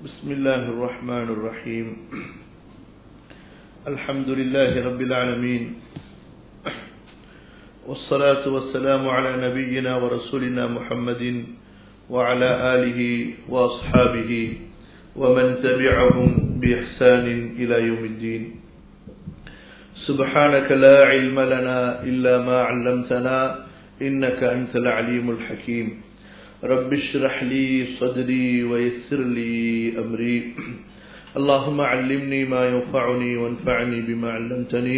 بسم الله الرحمن الرحيم الحمد لله رب العالمين والصلاة والسلام على نبينا ورسولنا محمد وعلى آله وأصحابه ومن تبعهم بإحسان إلى يوم الدين سبحانك لا علم لنا إلا ما علمتنا إنك أنت العليم الحكيم رب اشرح لي صدري ويسر لي أمري اللهم علمني ما ينفعني وانفعني بما علمتني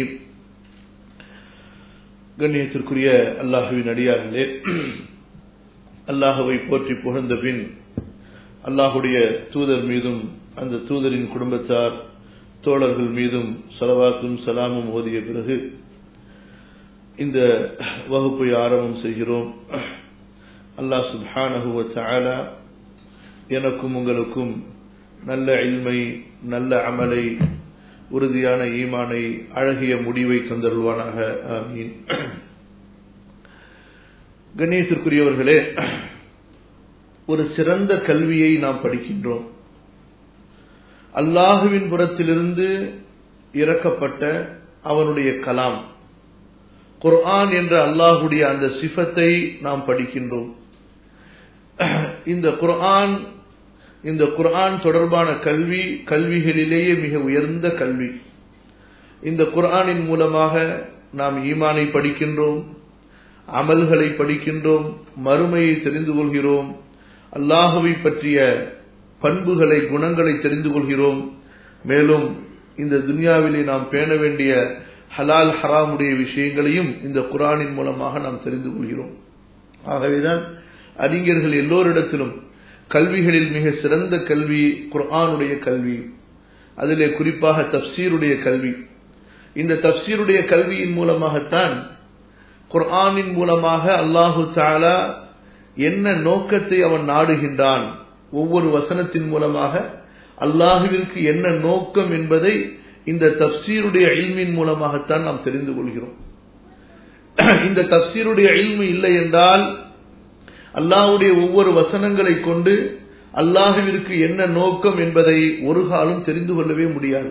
கண்ணியத்திற்குரிய அல்லாஹுவின் அடியார்களே அல்லாஹுவை போற்றி புகழ்ந்த பின் அல்லாஹுடைய தூதர் மீதும் அந்த தூதரின் குடும்பத்தார் தோழர்கள் மீதும் சலவாத்தும் சலாமும் ஓதிய பிறகு இந்த வகுப்பை ஆரம்பம் செய்கிறோம் அல்லாஹ் சுப்ஹானஹுவ தஆலா எனக்கும் உங்களுக்கும் நல்ல இல்மை நல்ல அமலை உறுதியான ஈமானை அழகிய முடிவை தந்தருள்வானாக ஆமீன் கணேசிற்குரியவர்களே ஒரு சிறந்த கல்வியை நாம் படிக்கின்றோம் அல்லாஹுவின் புறத்திலிருந்து இறக்கப்பட்ட அவனுடைய கலாம் குர்ஆன் என்ற அல்லாஹுடைய அந்த சிஃபத்தை நாம் படிக்கின்றோம் இந்த குர்ஆன் இந்த குர்ஆன் தொடர்பான கல்வி கல்விகளிலேயே மிக உயர்ந்த கல்வி இந்த குர்ஆனின் மூலமாக நாம் ஈமானை படிக்கின்றோம் அமல்களை படிக்கின்றோம் மறுமையை தெரிந்து கொள்கிறோம் அல்லாஹுவை பற்றிய பண்புகளை குணங்களை தெரிந்து கொள்கிறோம் மேலும் இந்த துன்யாவிலே நாம் பேண வேண்டிய ஹலால் ஹராமுடைய விஷயங்களையும் இந்த குரானின் மூலமாக நாம் தெரிந்து கொள்கிறோம் ஆகவேதான் அறிஞர்கள் எல்லோரிடத்திலும் கல்விகளில் மிக சிறந்த கல்வி குர்ஆனுடைய கல்வி அதிலே குறிப்பாக தப்சீருடைய கல்வி இந்த தப்சீருடைய கல்வியின் மூலமாகத்தான் குர்ஆனின் மூலமாக அல்லாஹு தாலா என்ன நோக்கத்தை அவன் நாடுகின்றான் ஒவ்வொரு வசனத்தின் மூலமாக அல்லாஹுவிற்கு என்ன நோக்கம் என்பதை இந்த தப்சீருடைய இல்மின் மூலமாகத்தான் நாம் தெரிந்து கொள்கிறோம் இந்த தப்சீருடைய இல்மு இல்லை என்றால் அல்லாஹுடைய ஒவ்வொரு வசனங்களை கொண்டு அல்லாஹுவிற்கு என்ன நோக்கம் என்பதை ஒரு காலம் தெரிந்து கொள்ளவே முடியாது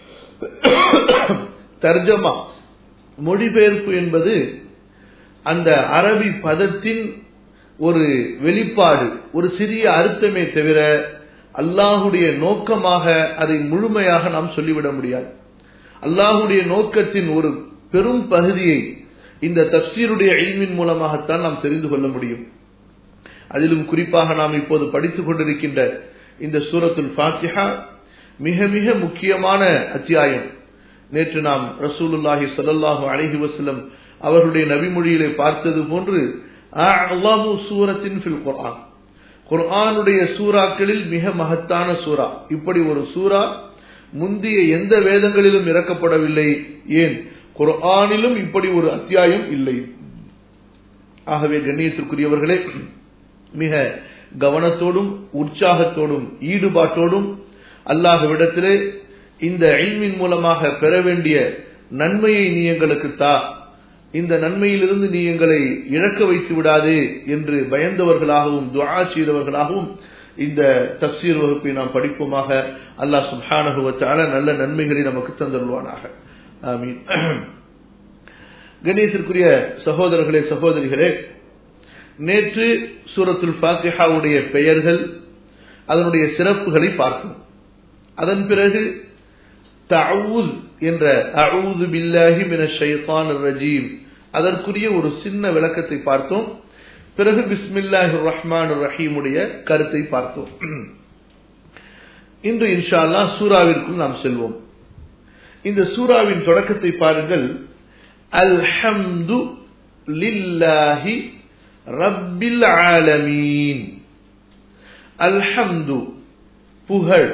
தர்ஜமா மொழிபெயர்ப்பு என்பது அந்த அரபி பதத்தின் ஒரு வெளிப்பாடு ஒரு சிறிய அர்த்தமே தவிர அல்லாஹுடைய நோக்கமாக அதை முழுமையாக நாம் சொல்லிவிட முடியாது அல்லாஹுடைய நோக்கத்தின் ஒரு பெரும் பகுதியை இந்த தப்சீருடைய எய்மின் மூலமாகத்தான் நாம் தெரிந்து கொள்ள முடியும் அதிலும் குறிப்பாக நாம் இப்போது படித்துக் கொண்டிருக்கின்ற இந்த சூரத்துல் ஃபாத்திஹா மிக மிக முக்கியமான அத்தியாயம் நேற்று நாம் ரசூலுல்லாஹி சல்லாஹு அலஹி வசலம் அவர்களுடைய நபிமொழியிலே பார்த்தது போன்று அல்லாஹு சூரத்தின் ஃபில் குர்ஆன் குர்ஆனுடைய சூறாக்களில் மிக மகத்தான சூறா இப்படி ஒரு சூறா முந்தைய எந்த வேதங்களிலும் இறக்கப்படவில்லை ஏன் குர்ஆனிலும் இப்படி ஒரு அத்தியாயம் இல்லை ஆகவே கண்ணியத்திற்குரியவர்களே மிக கவனத்தோடும் உற்சாகத்தோடும் ஈடுபாட்டோடும் அல்லாஹ்விடத்திலே இந்த ஐமின் மூலமாக பெற வேண்டிய நன்மையை நீ எங்களுக்கு தா இந்த நன்மையிலிருந்து நீ எங்களை இழக்க வைத்து விடாதே என்று பயந்தவர்களாகவும் துவா செய்தவர்களாகவும் இந்த தப்சீர் வகுப்பை நாம் படிப்போமாக அல்லாஹ் சுஹானகுவச்சால நல்ல நன்மைகளை நமக்கு தந்தருவானாக ஆமீன் கணேசருக்குரிய சகோதரர்களே சகோதரிகளே நேற்று சூரத்துல் ஃபாத்திஹாவுடைய பெயர்கள் அதனுடைய சிறப்புகளை பார்க்கும் அதன் பிறகு தவுல் என்ற அவுது பில்லாஹி மின ஷைத்தான் ரஜீம் அதற்குரிய ஒரு சின்ன விளக்கத்தை பார்த்தோம் பிறகு பிஸ்மில்லாஹி ரஹ்மான் ரஹீமுடைய கருத்தை பார்த்தோம் இன்று இன்ஷா அல்லா சூராவிற்குள் நாம் செல்வோம் இந்த சூராவின் தொடக்கத்தை பாருங்கள் அல்ஹம்து லில்லாஹி ரப்பில் ஆலமீன் அல்ஹம்து புகழ்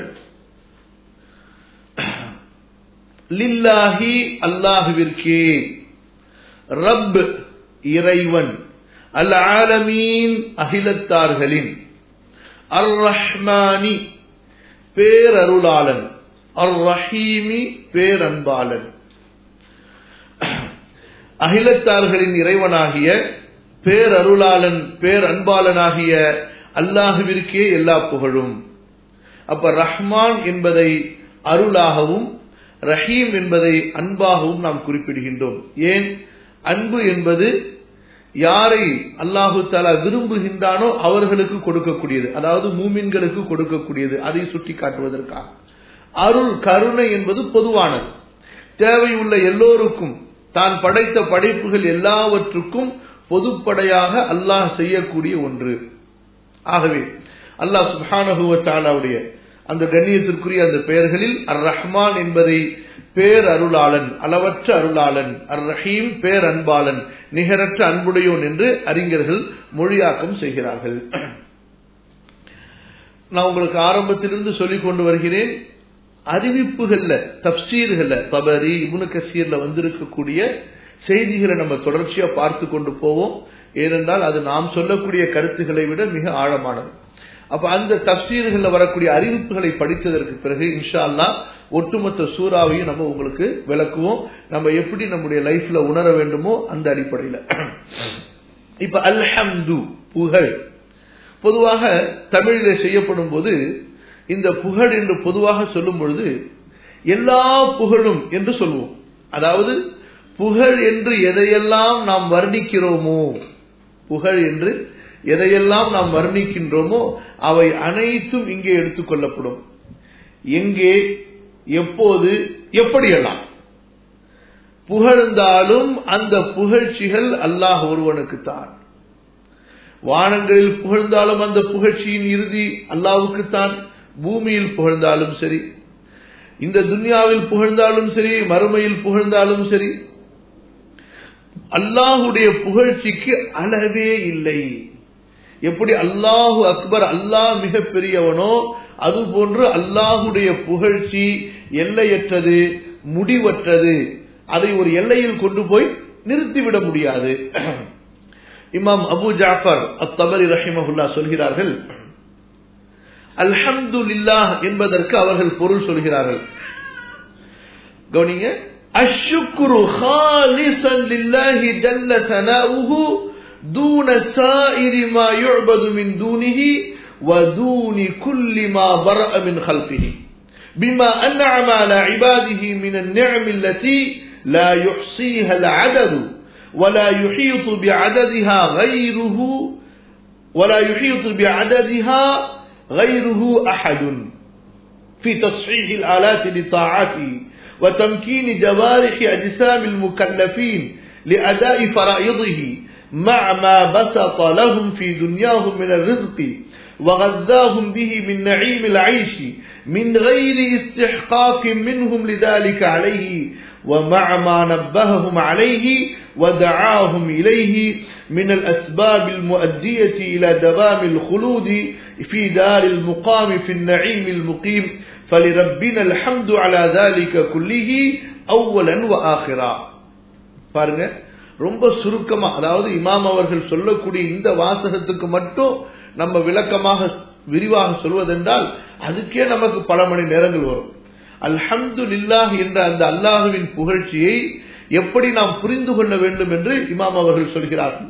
லில்லாஹி அல்லாஹுவிற்கே ரப் இறைவன் அல் ஆலமீன் அகிலத்தார்களின் அர் ரஹ்மானி பேரருளாளன் அர் ரஹீமி பேரன்பாளன் அகிலத்தார்களின் இறைவனாகிய பேரருளாளன் பேரன்பாளனாகிய அல்லாஹுவிற்கே எல்லா புகழும் அப்ப ரஹ்மான் என்பதை அருளாகவும் ரஹீம் என்பதை அன்பாகவும் நாம் குறிப்பிடுகின்றோம் ஏன் அன்பு என்பது யாரை அல்லாஹு தாலா விரும்புகின்றானோ அவர்களுக்கு கொடுக்கக்கூடியது அதாவது மூமின்களுக்கு கொடுக்கக்கூடியது அதை சுட்டி காட்டுவதற்காக அருள் கருணை என்பது பொதுவானது தேவை உள்ள எல்லோருக்கும் தான் படைத்த படைப்புகள் எல்லாவற்றுக்கும் பொதுப்படையாக அல்லாஹ் செய்யக்கூடிய ஒன்று ஆகவே அல்லாஹ் சுபானகுவத்தாலாவுடைய அந்த கண்ணியத்திற்குரிய அந்த பெயர்களில் அர் ரஹ்மான் என்பதை பேர் அருளாளன் அளவற்ற அருளாளன் அர் ரஹீம் பேர் அன்பாளன் நிகரற்ற அன்புடையோன் என்று அறிஞர்கள் மொழியாக்கம் செய்கிறார்கள் நான் உங்களுக்கு ஆரம்பத்திலிருந்து சொல்லிக் கொண்டு வருகிறேன் அறிவிப்புகள்ல தப்சீர்கள்ல தபரி இபுனு கசீர்ல வந்திருக்கக்கூடிய செய்திகளை நம்ம தொடர்ச்சியா பார்த்து கொண்டு போவோம் ஏனென்றால் அது நாம் சொல்லக்கூடிய கருத்துக்களை விட மிக ஆழமானது அப்ப அந்த தப்சீர்கள்ல வரக்கூடிய அறிவிப்புகளை படித்ததற்கு பிறகு இன்ஷா அல்லா ஒட்டுமொத்த சூறாவையும் நம்ம உங்களுக்கு விளக்குவோம் நம்ம எப்படி நம்முடைய லைஃப்ல உணர வேண்டுமோ அந்த அடிப்படையில் இப்ப அல்ஹம்து புகழ் பொதுவாக தமிழில் செய்யப்படும் போது இந்த புகழ் என்று பொதுவாக சொல்லும் பொழுது எல்லா புகழும் என்று சொல்லுவோம் அதாவது புகழ் என்று எதையெல்லாம் நாம் வர்ணிக்கிறோமோ புகழ் என்று எதையெல்லாம் நாம் வர்ணிக்கின்றோமோ அவை அனைத்தும் இங்கே எடுத்துக்கொள்ளப்படும் எங்கே எப்போது எப்படியெல்லாம் புகழ்ந்தாலும் அந்த புகழ்ச்சிகள் அல்லாஹ் ஒருவனுக்குத்தான் வானங்களில் புகழ்ந்தாலும் அந்த புகழ்ச்சியின் இறுதி அல்லாவுக்குத்தான் பூமியில் புகழ்ந்தாலும் சரி இந்த துன்யாவில் புகழ்ந்தாலும் சரி மறுமையில் புகழ்ந்தாலும் சரி அல்லாஹுடைய புகழ்ச்சிக்கு அளவே இல்லை எப்படி அல்லாஹு அக்பர் அல்லாஹ் மிக பெரியவனோ அதுபோன்று அல்லாஹுடைய புகழ்ச்சி எல்லையற்றது முடிவற்றது அதை ஒரு எல்லையில் கொண்டு போய் நிறுத்திவிட முடியாது இமாம் அபு ஜாஃபர் அத்தபரி ரஹிமஹுல்லா சொல்கிறார்கள் அல்ஹம்து லில்லாஹ் என்பதற்கு அவர்கள் பொருள் சொல்கிறார்கள் கவனிங்க அஷ்ஷுக்ரு ஹாலிசன் லில்லாஹி ஜல்ல தனாவுஹு دون سائر ما يعبد من دونه ودون كل ما برأ من خلقه بما أنعم على عباده من النعم التي لا يحصيها العدد ولا يحيط بعددها غيره ولا يحيط بعددها غيره أحد في تصحيح الآلات لطاعته وتمكين جوارح أجسام المكلفين لأداء فرائضه مع ما بسط لهم في دنياهم من الرزق وغذاهم به من نعيم العيش من غير استحقاق منهم لذلك عليه ومع ما نبههم عليه ودعاهم إليه من الأسباب المؤدية إلى دوام الخلود في دار المقام في النعيم المقيم فلربنا الحمد على ذلك كله أولا وآخرا பாருங்க ரொம்ப சுருக்கமா அதாவது இமாம் அவர்கள் சொல்லக்கூடிய இந்த வாசகத்துக்கு மட்டும் நம்ம விளக்கமாக விரிவாக சொல்வதென்றால் அதுக்கே நமக்கு பல மணி நேரங்கள் வரும் அல்ஹம்து லில்லாஹ் என்ற அந்த அல்லாஹுவின் புகழ்ச்சியை எப்படி நாம் புரிந்து கொள்ள வேண்டும் என்று இமாம் அவர்கள் சொல்கிறார்கள்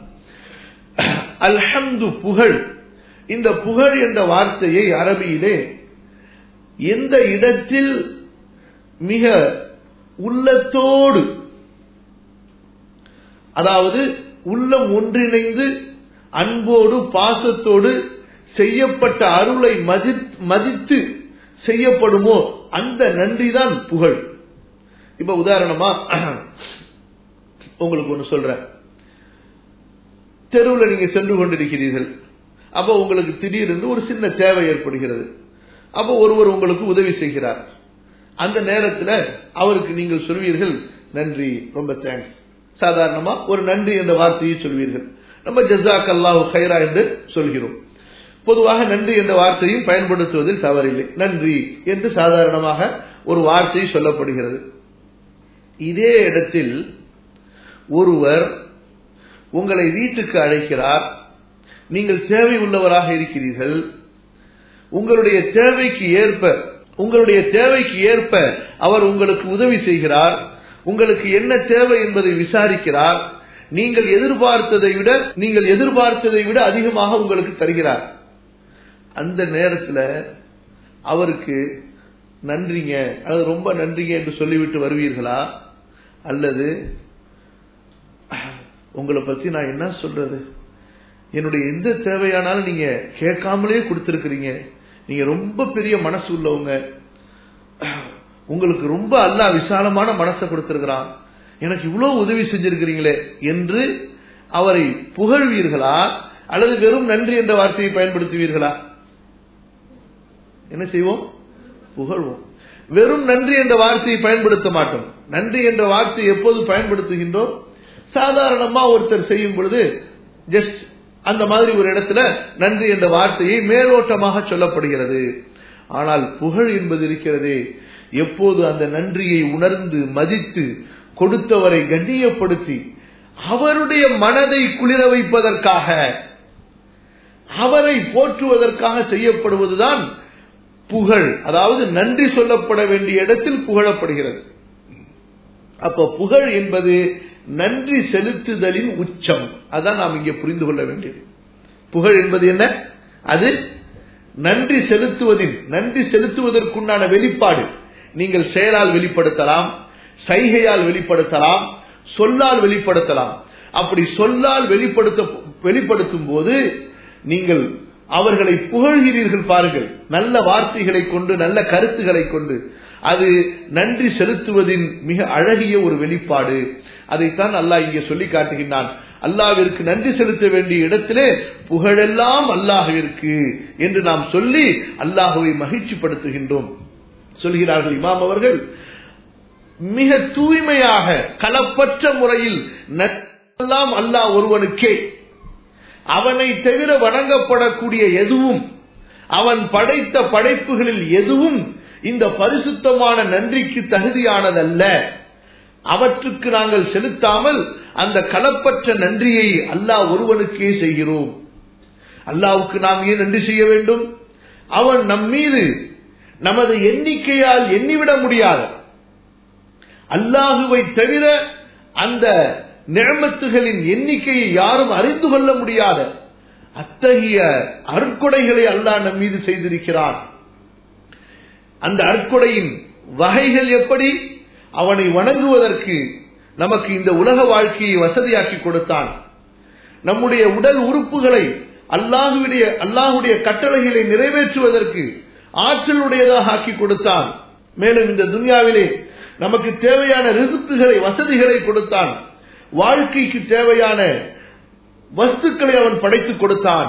அல்ஹம்து புகழ் இந்த புகழ் என்ற வார்த்தையை அரபியிலே எந்த இடத்தில் மிக உள்ளத்தோடு அதாவது உள்ளம் ஒன்றிணைந்து அன்போடு பாசத்தோடு செய்யப்பட்ட அருளை மதித்து செய்யப்படுமோ அந்த நன்றிதான் புகழ் இப்ப உதாரணமா உங்களுக்கு ஒண்ணு சொல்றேன் தெருவில் நீங்க சென்று கொண்டிருக்கிறீர்கள் அப்ப உங்களுக்கு திடீரென்று ஒரு சின்ன தேவை ஏற்படுகிறது அப்ப ஒருவர் உங்களுக்கு உதவி செய்கிறார் அந்த நேரத்தில் அவருக்கு நீங்கள் சொல்வீர்கள் நன்றி ரொம்ப தேங்க்ஸ் சாதாரணமா ஒரு நன்றி என்ற வார்த்தையை சொல்வீர்கள் நம்ம ஜசாக் அல்லாஹு ஹைரா என்று சொல்கிறோம் பொதுவாக நன்றி என்ற வார்த்தையும் பயன்படுத்துவதில் தவறில்லை நன்றி என்று சாதாரணமாக ஒரு வார்த்தை சொல்லப்படுகிறது இதே இடத்தில் ஒருவர் உங்களை வீட்டுக்கு அழைக்கிறார் நீங்கள் தேவை உள்ளவராக இருக்கிறீர்கள் உங்களுடைய தேவைக்கு ஏற்ப உங்களுடைய தேவைக்கு ஏற்ப அவர் உங்களுக்கு உதவி செய்கிறார் உங்களுக்கு என்ன தேவை என்பதை விசாரிக்கிறார் நீங்கள் எதிர்பார்த்ததை விட நீங்கள் எதிர்பார்த்ததை விட அதிகமாக உங்களுக்கு தருகிறார் அந்த நேரத்தில் அவருக்கு நன்றிங்க அல்லது ரொம்ப நன்றிங்க என்று சொல்லிவிட்டு வருவீர்களா அல்லது உங்களை பத்தி நான் என்ன சொல்றது என்னுடைய எந்த தேவையானாலும் நீங்க கேட்காமலே கொடுத்திருக்கிறீங்க நீங்க ரொம்ப பெரிய மனசு உள்ளவங்க உங்களுக்கு ரொம்ப அல்லா விசாலமான மனசை கொடுத்திருக்கிறான் எனக்கு இவ்வளவு உதவி செஞ்சிருக்கிறீங்களே என்று அவரை புகழ்வீர்களா அல்லது வெறும் நன்றி என்ற வார்த்தையை பயன்படுத்துவீர்களா என்ன செய்வோம் புகழ்வோம் வெறும் நன்றி என்ற வார்த்தையை பயன்படுத்த மாட்டோம் நன்றி என்ற வார்த்தையை எப்போது பயன்படுத்துகின்றோம் சாதாரணமா ஒருத்தர் செய்யும் பொழுது ஜஸ்ட் அந்த மாதிரி ஒரு இடத்துல நன்றி என்ற வார்த்தையை மேலோட்டமாக சொல்லப்படுகிறது ஆனால் புகழ் என்பது இருக்கிறதே எப்போது அந்த நன்றியை உணர்ந்து மதித்து கொடுத்தவரை கண்ணியப்படுத்தி அவருடைய மனதை குளிர வைப்பதற்காக அவரை போற்றுவதற்காக செய்யப்படுவதுதான் புகழ் அதாவது நன்றி சொல்லப்பட வேண்டிய இடத்தில் புகழப்படுகிறது அப்ப புகழ் என்பது நன்றி செலுத்துதலின் உச்சம் அதான் நாம் இங்கே புரிந்து கொள்ள வேண்டியது புகழ் என்பது என்ன அது நன்றி செலுத்துவதின் நன்றி செலுத்துவதற்குண்டான வெளிப்பாடு நீங்கள் செயலால் வெளிப்படுத்தலாம் சைகையால் வெளிப்படுத்தலாம் சொல்லால் வெளிப்படுத்தலாம் அப்படி சொல்லால் வெளிப்படுத்த வெளிப்படுத்தும் போது நீங்கள் அவர்களை புகழ்கிறீர்கள் பாருங்கள் நல்ல வார்த்தைகளை கொண்டு நல்ல கருத்துக்களை கொண்டு அது நன்றி செலுத்துவதின் மிக அழகிய ஒரு வெளிப்பாடு அதைத்தான் அல்லாஹ் இங்கே சொல்லி காட்டுகின்றான் அல்லாவிற்கு நன்றி செலுத்த வேண்டிய இடத்திலே புகழெல்லாம் அல்லாஹிற்கு என்று நாம் சொல்லி அல்லாஹுவை மகிழ்ச்சிப்படுத்துகின்றோம் சொல்கிறார்கள் இமாம் அவர்கள் மிக தூய்மையாக கலப்பற்ற முறையில் எல்லாம் அல்லாஹ் ஒருவனுக்கே அவனை தவிர வணங்கப்படக்கூடிய எதுவும் அவன் படைத்த படைப்புகளில் எதுவும் இந்த பரிசுத்தமான நன்றிக்கு தகுதியானதல்ல அவற்றுக்கு நாங்கள் செலுத்தாமல் அந்த கலப்பற்ற நன்றியை அல்லாஹ் ஒருவனுக்கே செய்கிறோம் அல்லாவுக்கு நாம் ஏன் நன்றி செய்ய வேண்டும் அவன் நம் மீது நமது எண்ணிக்கையால் எண்ணிவிட முடியாது அல்லாஹுவை தவிர அந்த நிழமத்துகளின் எண்ணிக்கையை யாரும் அறிந்து கொள்ள முடியாத அத்தகைய அற்கொடைகளை அல்லாஹ் நம் மீது செய்திருக்கிறான் அந்த அற்கொடையின் வகைகள் எப்படி அவனை வணங்குவதற்கு நமக்கு இந்த உலக வாழ்க்கையை வசதியாக்கி கொடுத்தான் நம்முடைய உடல் உறுப்புகளை அல்லாஹுடைய அல்லாஹுடைய கட்டளைகளை நிறைவேற்றுவதற்கு ஆற்றலுடையதாக ஆக்கி கொடுத்தான் மேலும் இந்த துன்யாவிலே நமக்கு தேவையான ரிசுக்குகளை வசதிகளை கொடுத்தான் வாழ்க்கைக்கு தேவையான வஸ்துக்களை அவன் படைத்துக் கொடுத்தான்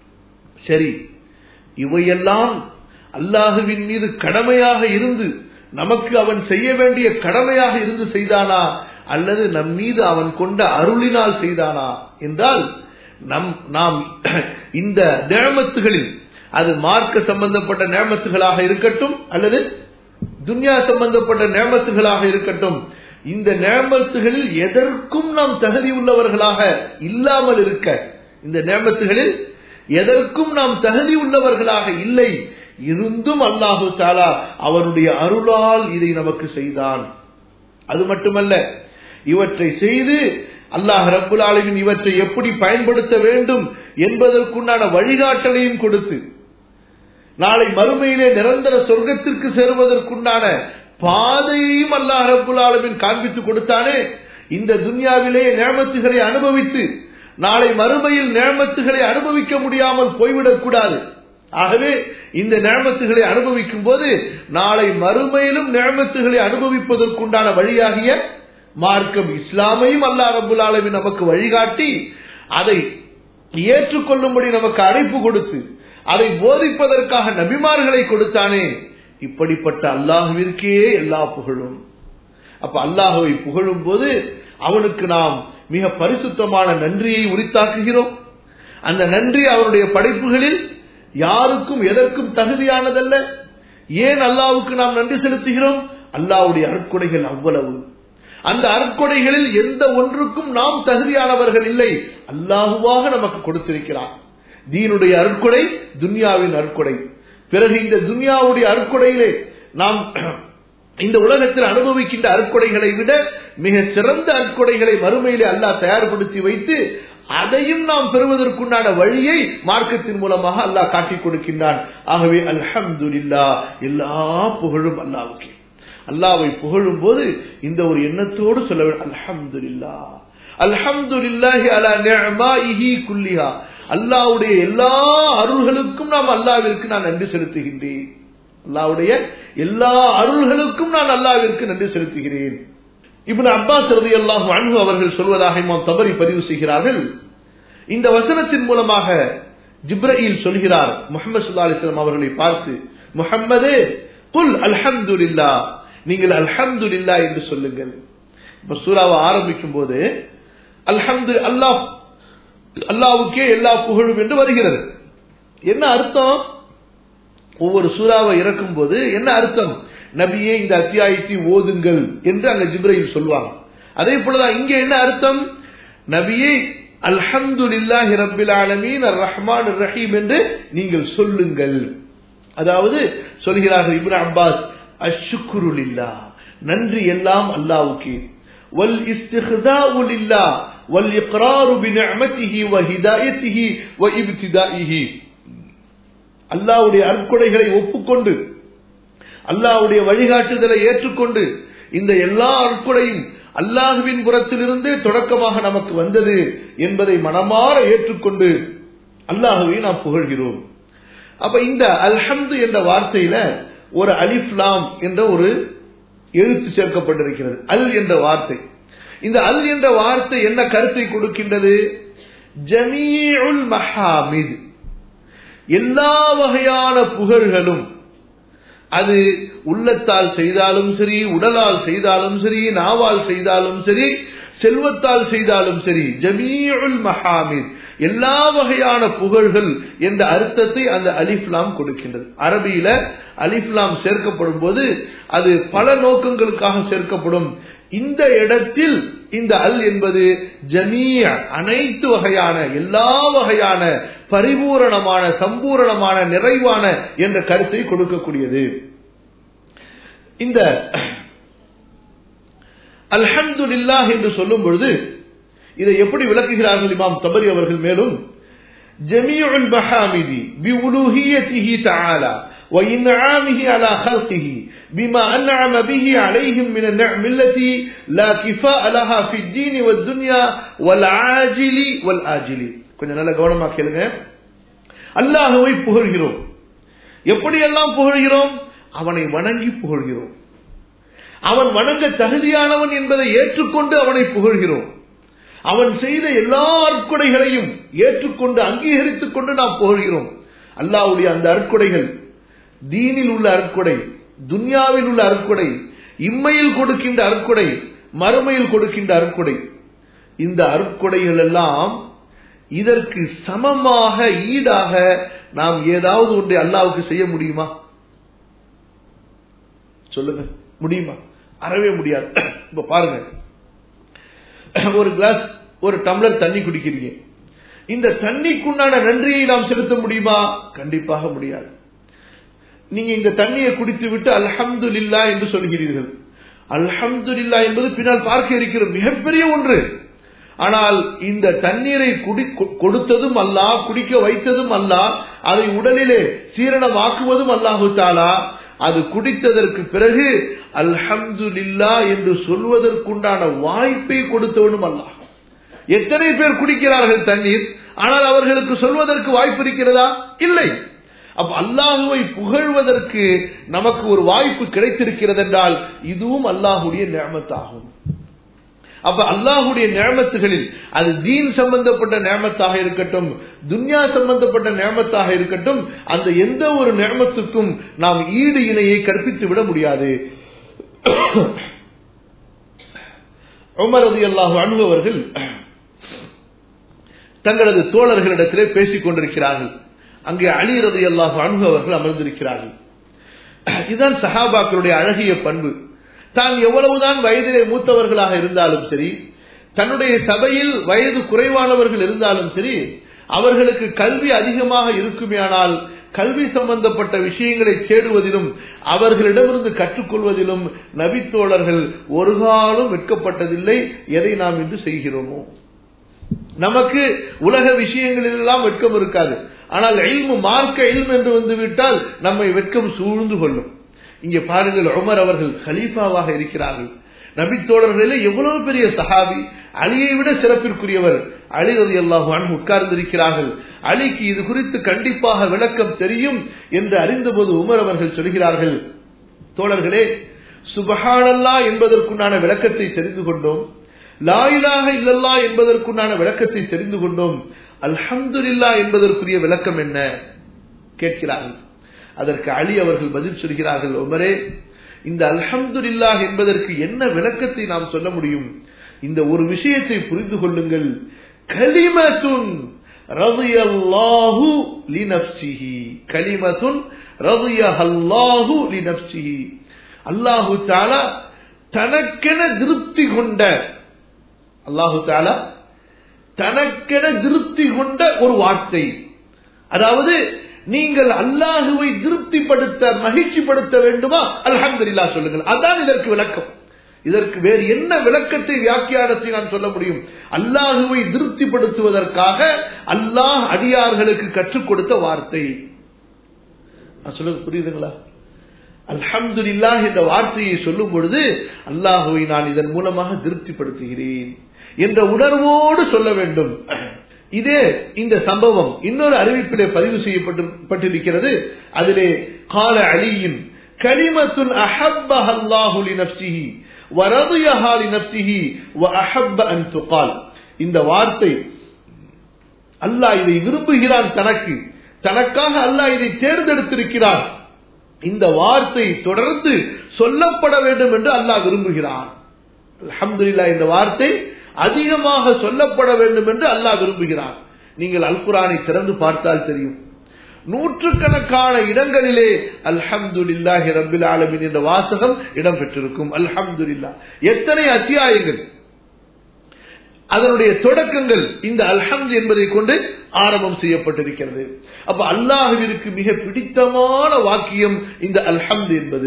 சரி இவையெல்லாம் அல்லாஹுவின் மீது கடமையாக இருந்து நமக்கு அவன் செய்ய வேண்டிய கடமையாக இருந்து செய்தானா அல்லது நம் மீது அவன் கொண்ட அருளினால் செய்தானா என்றால் நம் நாம் இந்த நேமத்துகளில் அது மார்க்க சம்பந்தப்பட்ட நேமத்துகளாக இருக்கட்டும் அல்லது துன்யா சம்பந்தப்பட்ட நேமத்துகளாக இருக்கட்டும் இந்த நேமத்துகளில் எதற்கும் நாம் தகுதி உள்ளவர்களாக இல்லாமல் இருக்க இந்த நேமத்துகளில் எதற்கும் நாம் தகுதி உள்ளவர்களாக இல்லை இருந்தும் அல்லாஹு தாலா அவனுடைய அருளால் இதை நமக்கு செய்தான் அது மட்டுமல்ல இவற்றை செய்து அல்லாஹ் ரப்புல் ஆலமின் இவற்றை எப்படி பயன்படுத்த வேண்டும் என்பதற்குண்டான வழிகாட்டலையும் கொடுத்து நாளை மறுமையிலே நிரந்தர சொர்க்கத்திற்கு சேருவதற்குண்டான பாதையையும் அல்லாஹ் ரப்புல் ஆலமின் காண்பித்து கொடுத்தானே இந்த துன்யாவிலே நேமத்துகளை அனுபவித்து நாளை மறுமையில் நேமத்துகளை அனுபவிக்க முடியாமல் போய்விடக் கூடாது ஆகவே இந்த நேமத்துகளை அனுபவிக்கும் போது நாளை மறுமையிலும் நேமத்துகளை அனுபவிப்பதற்குண்டான வழியாகிய மார்க்கம் இஸ்லாமையும் அல்லா ரபுல் ஆலமின் நமக்கு வழிகாட்டி அதை ஏற்றுக்கொள்ளும்படி நமக்கு அழைப்பு கொடுத்து அதை போதிப்பதற்காக நபிமார்களை கொடுத்தானே இப்படிப்பட்ட அல்லாஹுவிற்கே எல்லா புகழும் அப்ப அல்லாஹுவை புகழும் போது அவனுக்கு நாம் மிக பரிசுத்தமான நன்றியை உரித்தாக்குகிறோம் அந்த நன்றி அவருடைய படைப்புகளில் யாருக்கும் எதற்கும் தகுதியானதல்ல ஏன் அல்லாவுக்கு நாம் நன்றி செலுத்துகிறோம் அல்லாவுடைய அற்கொடைகள் அவ்வளவு அந்த அற்கொடைகளில் எந்த ஒன்றுக்கும் நாம் தகுதியானவர்கள் இல்லை அல்லாஹுவாக நமக்கு கொடுத்திருக்கிறார் தீனுடைய அற்கொடை துன்யாவின் அற்கொடை பிறகு இந்த துன்யாவுடைய அற்கொடையிலே நாம் இந்த உலகத்தில் அனுபவிக்கின்ற அற்கொடைகளை விட மிக சிறந்த அற்கொடைகளை மறுமையிலே அல்லாஹ் தயார்படுத்தி வைத்து அதையும் நாம் பெறுவதற்குண்டான வழியை மார்க்கத்தின் மூலமாக அல்லாஹ் காட்டிக் கொடுக்கின்றான் ஆகவே அல்ஹம்துலில்லா எல்லா புகழும் அல்லாவுக்கு அல்லாவை புகழும் போது இந்த ஒரு எண்ணத்தோடு சொல்ல அல்ஹம்துலில்லா அல்ஹம்துலில்லாஹி அலா நிஅமாஇஹி குல்லிஹா அல்லாஹ்வுடைய எல்லா அருள்களுக்கும் நாம் அல்லாஹ்விற்கு நான் நன்றி செலுத்துகின்றேன் அல்லாஹ்வுடைய எல்லா அருள்களுக்கும் நான் அல்லாஹ்விற்கு நன்றி செலுத்துகிறேன் இப்னு அப்பாஸ் ரலியல்லாஹு அன்ஹு அவர்கள் சொல்வதாக இமாம் தபரி பதிவு செய்கிறார்கள் இந்த வசனத்தின் மூலமாக ஜிப்ரயில் சொல்கிறார் முகமது சுல்லா அலிஸ்லாம் அவர்களை பார்த்து முஹம்மதே குல் அல்ஹம்துலில்லா நீங்கள் அல்ஹம்துலில்லா என்று சொல்லுங்கள் இப்ப சூறாவை ஆரம்பிக்கும் போது அல்ஹம்து அல்லாஹ் அல்லாவுக்கே எல்லா புகழும் என்று வருகிறது என்ன அர்த்தம் ஒவ்வொரு சூறாவை இறக்கும் போது என்ன அர்த்தம் நபியே இந்த அத்தியாயத்தை ஓதுங்கள் என்று அங்க ஜிப்ரையில் சொல்வாங்க அதே போலதான் இங்க என்ன அர்த்தம் நபியே அல்ஹம்துலில்லாஹி ரப்பில் ஆலமீன் அர் ரஹ்மான் ரஹீம் என்று நீங்கள் சொல்லுங்கள் அதாவது சொல்கிறார்கள் இப்னு அப்பாஸ் அஷ்குருலில்லா நன்றி எல்லாம் அல்லாவுக்கு வல் இஸ்திஹ்தாஉ லில்லா வல் இக்ராரு பினிஅமதிஹி வ ஹிதாயத்திஹி வ இப்திதாயிஹி அல்லாஹ்வுடைய அற்கொடைகளை ஒப்புக்கொண்டு அல்லாஹ்வுடைய வழிகாட்டுதலை ஏற்றுக்கொண்டு இந்த எல்லா அற்கொடையும் அல்லாஹுவின் புறத்திலிருந்து தொடக்கமாக நமக்கு வந்தது என்பதை மனமாற ஏற்றுக்கொண்டு அல்லாஹுவை நாம் புகழ்கிறோம் அப்ப இந்த அல்ஹம்து என்ற வார்த்தையில ஒரு அலிஃப்லாம் என்ற ஒரு எழுத்து சேர்க்கப்பட்டிருக்கிறது அல் என்ற வார்த்தை இந்த அல் என்ற வார்த்தை என்ன கருத்தை கொடுக்கின்றது ஜமீஉல் மஹாமித் எல்லா வகையான புகழ்களும் அது உள்ளத்தால் செய்தாலும் சரி உடலால் செய்தாலும் சரி நாவால் செய்தாலும் சரி செல்வத்தால் செய்தாலும் சரி ஜமீஉல் மஹாமித் எல்லா வகையான புகழ்கள் என்ற அர்த்தத்தை அந்த அலிஃப்லாம் கொடுக்கின்றது அரபியில அலிஃப்லாம் சேர்க்கப்படும் போது அது பல நோக்கங்களுக்காக சேர்க்கப்படும் இந்த இடத்தில் இந்த அல் என்பது ஜமீய அனைத்து வகையான எல்லா வகையான பரிபூரணமான சம்பூரணமான நிறைவான என்ற கருத்தை கொடுக்கக்கூடியது இந்த அல்ஹம்துலில்லாஹ் என்று சொல்லும் பொழுது இதை எப்படி விளக்குகிறார்கள் இமாம் தபரி அவர்கள் மேலும் ஜமீஉல் மஹாமிதி பிஉலூஹியத்திஹி தஆலா وإنعامه على خلقه بما أنعم به عليهم من النعم التي لا كفاء لها في الدين والدنيا والعاجل والآجل கொஞ்சம் நல்ல கவனமா கேளுங்க அல்லாஹுவை புகழ்கிறோம் எப்படியெல்லாம் புகழ்கிறோம் அவனை வணங்கி புகழ்கிறோம் அவன் வணங்க தகுதியானவன் என்பதை ஏற்றுக்கொண்டு அவனை புகழ்கிறோம் அவன் செய்த எல்லா அற்கொடைகளையும் ஏற்றுக்கொண்டு அங்கீகரித்துக் கொண்டு நாம் புகழ்கிறோம் அல்லாவுடைய அந்த அற்கொடைகள் தீனில் உள்ள அற்கொடை துன்யாவில் உள்ள அற்கொடை இம்மையில் கொடுக்கின்ற அற்கொடை மறுமையில் கொடுக்கின்ற அற்கொடை இந்த அற்கொடைகள் எல்லாம் இதற்கு சமமாக ஈடாக நாம் ஏதாவது ஒன்றை அல்லாவுக்கு செய்ய முடியுமா சொல்லுங்க முடியுமா அறவே முடியாது இப்ப பாருங்க ஒரு கிளாஸ் ஒரு டம்ளர் தண்ணி குடிக்கிறீங்க இந்த தண்ணிக்குண்டான நன்றியை நாம் செலுத்த முடியுமா கண்டிப்பாக முடியாது நீங்க இந்த தண்ணியை குடித்து விட்டு அல்ஹம்து லில்லா என்று சொல்கிறீர்கள் அல்ஹம்து லில்லா என்பது பின்னால் பார்க்க இருக்கிற மிகப்பெரிய ஒன்று ஆனால் இந்த தண்ணீரை குடி கொடுத்ததும் அல்ல குடிக்க வைத்ததும் அல்ல அதை உடலிலே சீரணமாக்குவதும் அல்லாஹு தாலா அது குடித்ததற்கு பிறகு அல்ஹம்து லில்லா என்று சொல்வதற்குண்டான வாய்ப்பை கொடுத்தவனும் அல்லாஹ் எத்தனை பேர் குடிக்கிறார்கள் தண்ணீர் ஆனால் அவர்களுக்கு சொல்வதற்கு வாய்ப்பு இருக்கிறதா இல்லை அப்ப அல்லாஹுவை புகழ்வதற்கு நமக்கு ஒரு வாய்ப்பு கிடைத்திருக்கிறது என்றால் இதுவும் அல்லாஹுடைய நியமத்தாகும் அப்ப அல்லாஹுடைய நியமத்துகளில் அது தீன் சம்பந்தப்பட்ட நியமத்தாக இருக்கட்டும் துன்யா சம்பந்தப்பட்ட நியமத்தாக இருக்கட்டும் அந்த எந்த ஒரு நியமத்துக்கும் நாம் ஈடு இணையை கற்பித்து விட முடியாது உமர் ரதி அல்லாஹு அனுபவர்கள் தங்களது தோழர்களிடத்திலே பேசிக் கொண்டிருக்கிறார்கள் அங்கே அலி ரதி அல்லாஹு அனுபவர்கள் அமர்ந்திருக்கிறார்கள் இதுதான் சஹாபாக்களுடைய அழகிய பண்பு தான் எவ்வளவுதான் வயதிலே மூத்தவர்களாக இருந்தாலும் சரி தன்னுடைய சபையில் வயது குறைவானவர்கள் இருந்தாலும் சரி அவர்களுக்கு கல்வி அதிகமாக இருக்குமேயானால் கல்வி சம்பந்தப்பட்ட விஷயங்களை தேடுவதிலும் அவர்களிடமிருந்து கற்றுக்கொள்வதிலும் நபித்தோழர்கள் ஒரு காலம் வெட்கப்பட்டதில்லை எதை நாம் இன்று செய்கிறோமோ நமக்கு உலக விஷயங்களில் எல்லாம் வெட்கம் இருக்காது ஆனால் இல்மு மார்க்க இல்ம் என்று வந்து விட்டால் நம்மை வெட்கம் சூழ்ந்து கொள்ளும் இங்கே பாருங்கள் உமர் அவர்கள் ஹலீஃபாவாக இருக்கிறார்கள் நபித்தோழர்களே எவ்வளவு பெரிய சஹாபி அலியை விட சிறப்பிற்குரியவர் அலி ரதி அல்லாஹான் உட்கார்ந்திருக்கிறார்கள் அலிக்கு இது குறித்து கண்டிப்பாக விளக்கம் தெரியும் என்று அறிந்தபோது உமர் அவர்கள் சொல்கிறார்கள் தோழர்களே சுபஹானல்லா என்பதற்குண்டான விளக்கத்தை தெரிந்து கொண்டோம் லாயிலாக இல்லல்லா என்பதற்குண்டான விளக்கத்தை தெரிந்து கொண்டோம் அல்ஹம்துலில்லா என்பதற்குரிய விளக்கம் என்ன கேட்கிறார்கள் அதற்கு அலி அவர்கள் பதில் சொல்கிறார்கள் உமரே இந்த அல்ஹம்துலில்லா என்பதற்கு என்ன விளக்கத்தை நாம் சொல்ல முடியும் இந்த ஒரு விஷயத்தை புரிந்து கொள்ளுங்கள் கலிமத்துன் ரதியல்லாஹு லினப்சிஹி கலிமத்துன் ரதியஹல்லாஹு லினப்சிஹி அல்லாஹு தாலா தனக்கென திருப்தி கொண்ட அல்லாஹு தாலா தனக்கென திருப்தி கொண்ட ஒரு வார்த்தை அதாவது நீங்கள் அல்லாஹுவை திருப்திப்படுத்த மகிழ்ச்சிப்படுத்த வேண்டுமா அல்ஹம்துலில்லா சொல்லுங்கள் அதான் இதற்கு விளக்கம் இதற்கு வேறு என்ன விளக்கத்தை வியாக்கியானத்தை நான் சொல்ல முடியும் அல்லாஹுவை திருப்திப்படுத்துவதற்காக அல்லாஹ் அடியார்களுக்கு கற்றுக் கொடுத்த வார்த்தை நான் சொல்றது புரியுதுங்களா அல்ஹம்துலில்லா என்ற வார்த்தையை சொல்லும் பொழுது அல்லாஹுவை நான் இதன் மூலமாக திருப்திப்படுத்துகிறேன் என்ற உணர்வோடு சொல்ல வேண்டும் இதே இந்த சம்பவம் இன்னொரு அறிவிப்பிலே பதிவு செய்யப்பட்டிருக்கிறது அதிலே கால அலியின் கலிமத்துன் அஹப்பஹ அல்லாஹு லினஃப்ஸிஹி வரதியஹா லினஃப்ஸிஹி வ அஹப்ப அன் துகால் இந்த வார்த்தை அல்லாஹ் இதை விரும்புகிறான் தனக்கு தனக்காக அல்லாஹ் இதை தேர்ந்தெடுத்திருக்கிறான் இந்த வார்த்தை தொடர்ந்து சொல்லப்பட வேண்டும் என்று அல்லாஹ் விரும்புகிறான் அல்ஹம்துலில்லாஹ் இந்த வார்த்தை அதிகமாக சொல்லப்பட வேண்டும் என்று அல்லாஹ் விரும்புகிறான் நீங்கள் அல்குரானை திறந்து பார்த்தால் தெரியும் நூற்றுக்கணக்கான இடங்களிலே அல்ஹம்துலில்லாஹி ரப்பில் ஆலமின் என்ற வாசகம் இடம்பெற்றிருக்கும் அல்ஹம்துலில்லா எத்தனை அத்தியாயங்கள் அதனுடைய தொடக்கங்கள் இந்த அல்ஹம்து என்பதை கொண்டு ஆரம்பம் செய்யப்பட்டிருக்கிறது அப்ப அல்லாஹுவிற்கு மிக பிடித்தமான வாக்கியம் இந்த அல்ஹம்து என்பது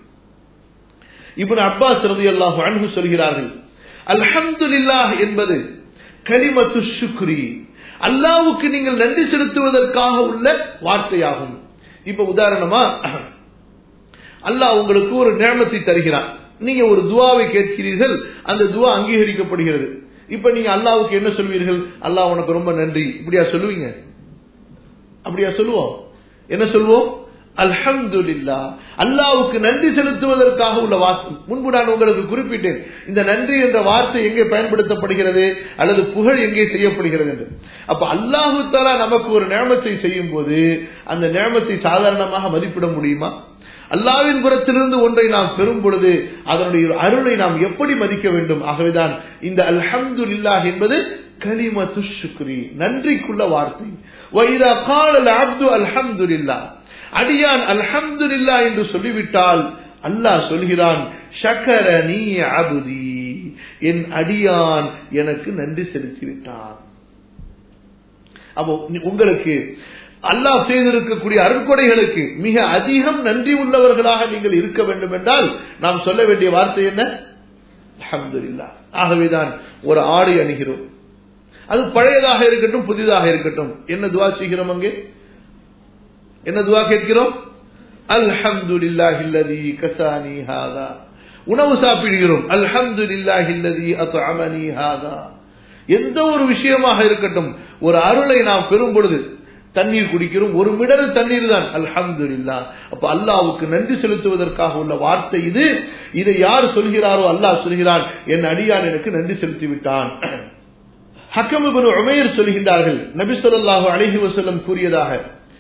இப்ப அப்பாஸ் ரதி அல்லாஹ் அன்பு சொல்கிறார்கள் அல்ஹம்துலில்லாஹ் என்பது கலிமத்து சுக்ரி அல்லாவுக்கு நீங்கள் நன்றி செலுத்துவதற்காக உள்ள வார்த்தையாகும் இப்ப உதாரணமா அல்லாஹ் உங்களுக்கு ஒரு நேமத்தை தருகிறான் நீங்க ஒரு துவாவை கேட்கிறீர்கள் அந்த துவா அங்கீகரிக்கப்படுகிறது இப்ப நீங்க அல்லாவுக்கு என்ன சொல்வீர்கள் அல்லாஹ் உனக்கு ரொம்ப நன்றி இப்படியா சொல்லுவீங்க அப்படியா சொல்லுவோம் என்ன சொல்வோம் அல்ஹம்துலில்லா அல்லாவுக்கு நன்றி செலுத்துவதற்காக உள்ள வார்த்தை முன்பு நான் உங்களுக்கு குறிப்பிட்டேன் இந்த நன்றி என்ற வார்த்தை எங்கே பயன்படுத்தப்படுகிறது அல்லது புகழ் எங்கே செய்யப்படுகிறது என்று அப்ப அல்லாஹு தாலா நமக்கு ஒரு நேமத்தை செய்யும் போது அந்த நேமத்தை சாதாரணமாக மதிப்பிட முடியுமா அல்லாவின் புறத்திலிருந்து ஒன்றை நாம் பெறும் பொழுது அதனுடைய அருளை நாம் எப்படி மதிக்க வேண்டும் ஆகவேதான் இந்த அல்ஹம்து இல்லாஹ் என்பது கலிமத்து சுக்ரி நன்றிக்குள்ள வார்த்தை வைதா கால் அப்து அல்ஹம்து அடியான் அல்ஹம்துலில்லா என்று சொல்லிவிட்டால் அல்லாஹ் சொல்கிறான் ஷக்கர நீ அபுதி என் அடியான் எனக்கு நன்றி செலுத்திவிட்டான் அப்போ உங்களுக்கு அல்லாஹ் செய்திருக்கக்கூடிய அருட்கொடைகளுக்கு மிக அதிகம் நன்றி உள்ளவர்களாக நீங்கள் இருக்க வேண்டும் என்றால் நாம் சொல்ல வேண்டிய வார்த்தை என்ன அஹமதுல்லா ஆகவேதான் ஒரு ஆடை அணுகிறோம் அது பழையதாக இருக்கட்டும் புதிதாக இருக்கட்டும் என்ன துவா செய்கிறோம் அங்கே என்ன துவா கேட்கிறோம் அல்ஹம்துலில்லாஹில்லதி கசானி ஹாதா உணவு சாப்பிடுகிறோம் அல்ஹம்துலில்லாஹில்லதி அத்அமனி ஹாதா எந்த ஒரு விஷயமாக இருக்கட்டும் ஒரு அருளை நாம் பெறும் பொழுது தண்ணீர் குடிக்கிறோம் ஒரு மிடல் தண்ணீர் தான் அல்ஹம்துலில்லா அப்ப அல்லாவுக்கு நன்றி செலுத்துவதற்காக உள்ள வார்த்தை இது இதை யார் சொல்கிறாரோ அல்லாஹ் சொல்கிறான் என் அடியான் எனக்கு நன்றி செலுத்தி விட்டான் ஹக்கம் உமையர் சொல்கின்றார்கள் நபி சொல்லாஹு அலஹி வசல்லம் கூறியதாக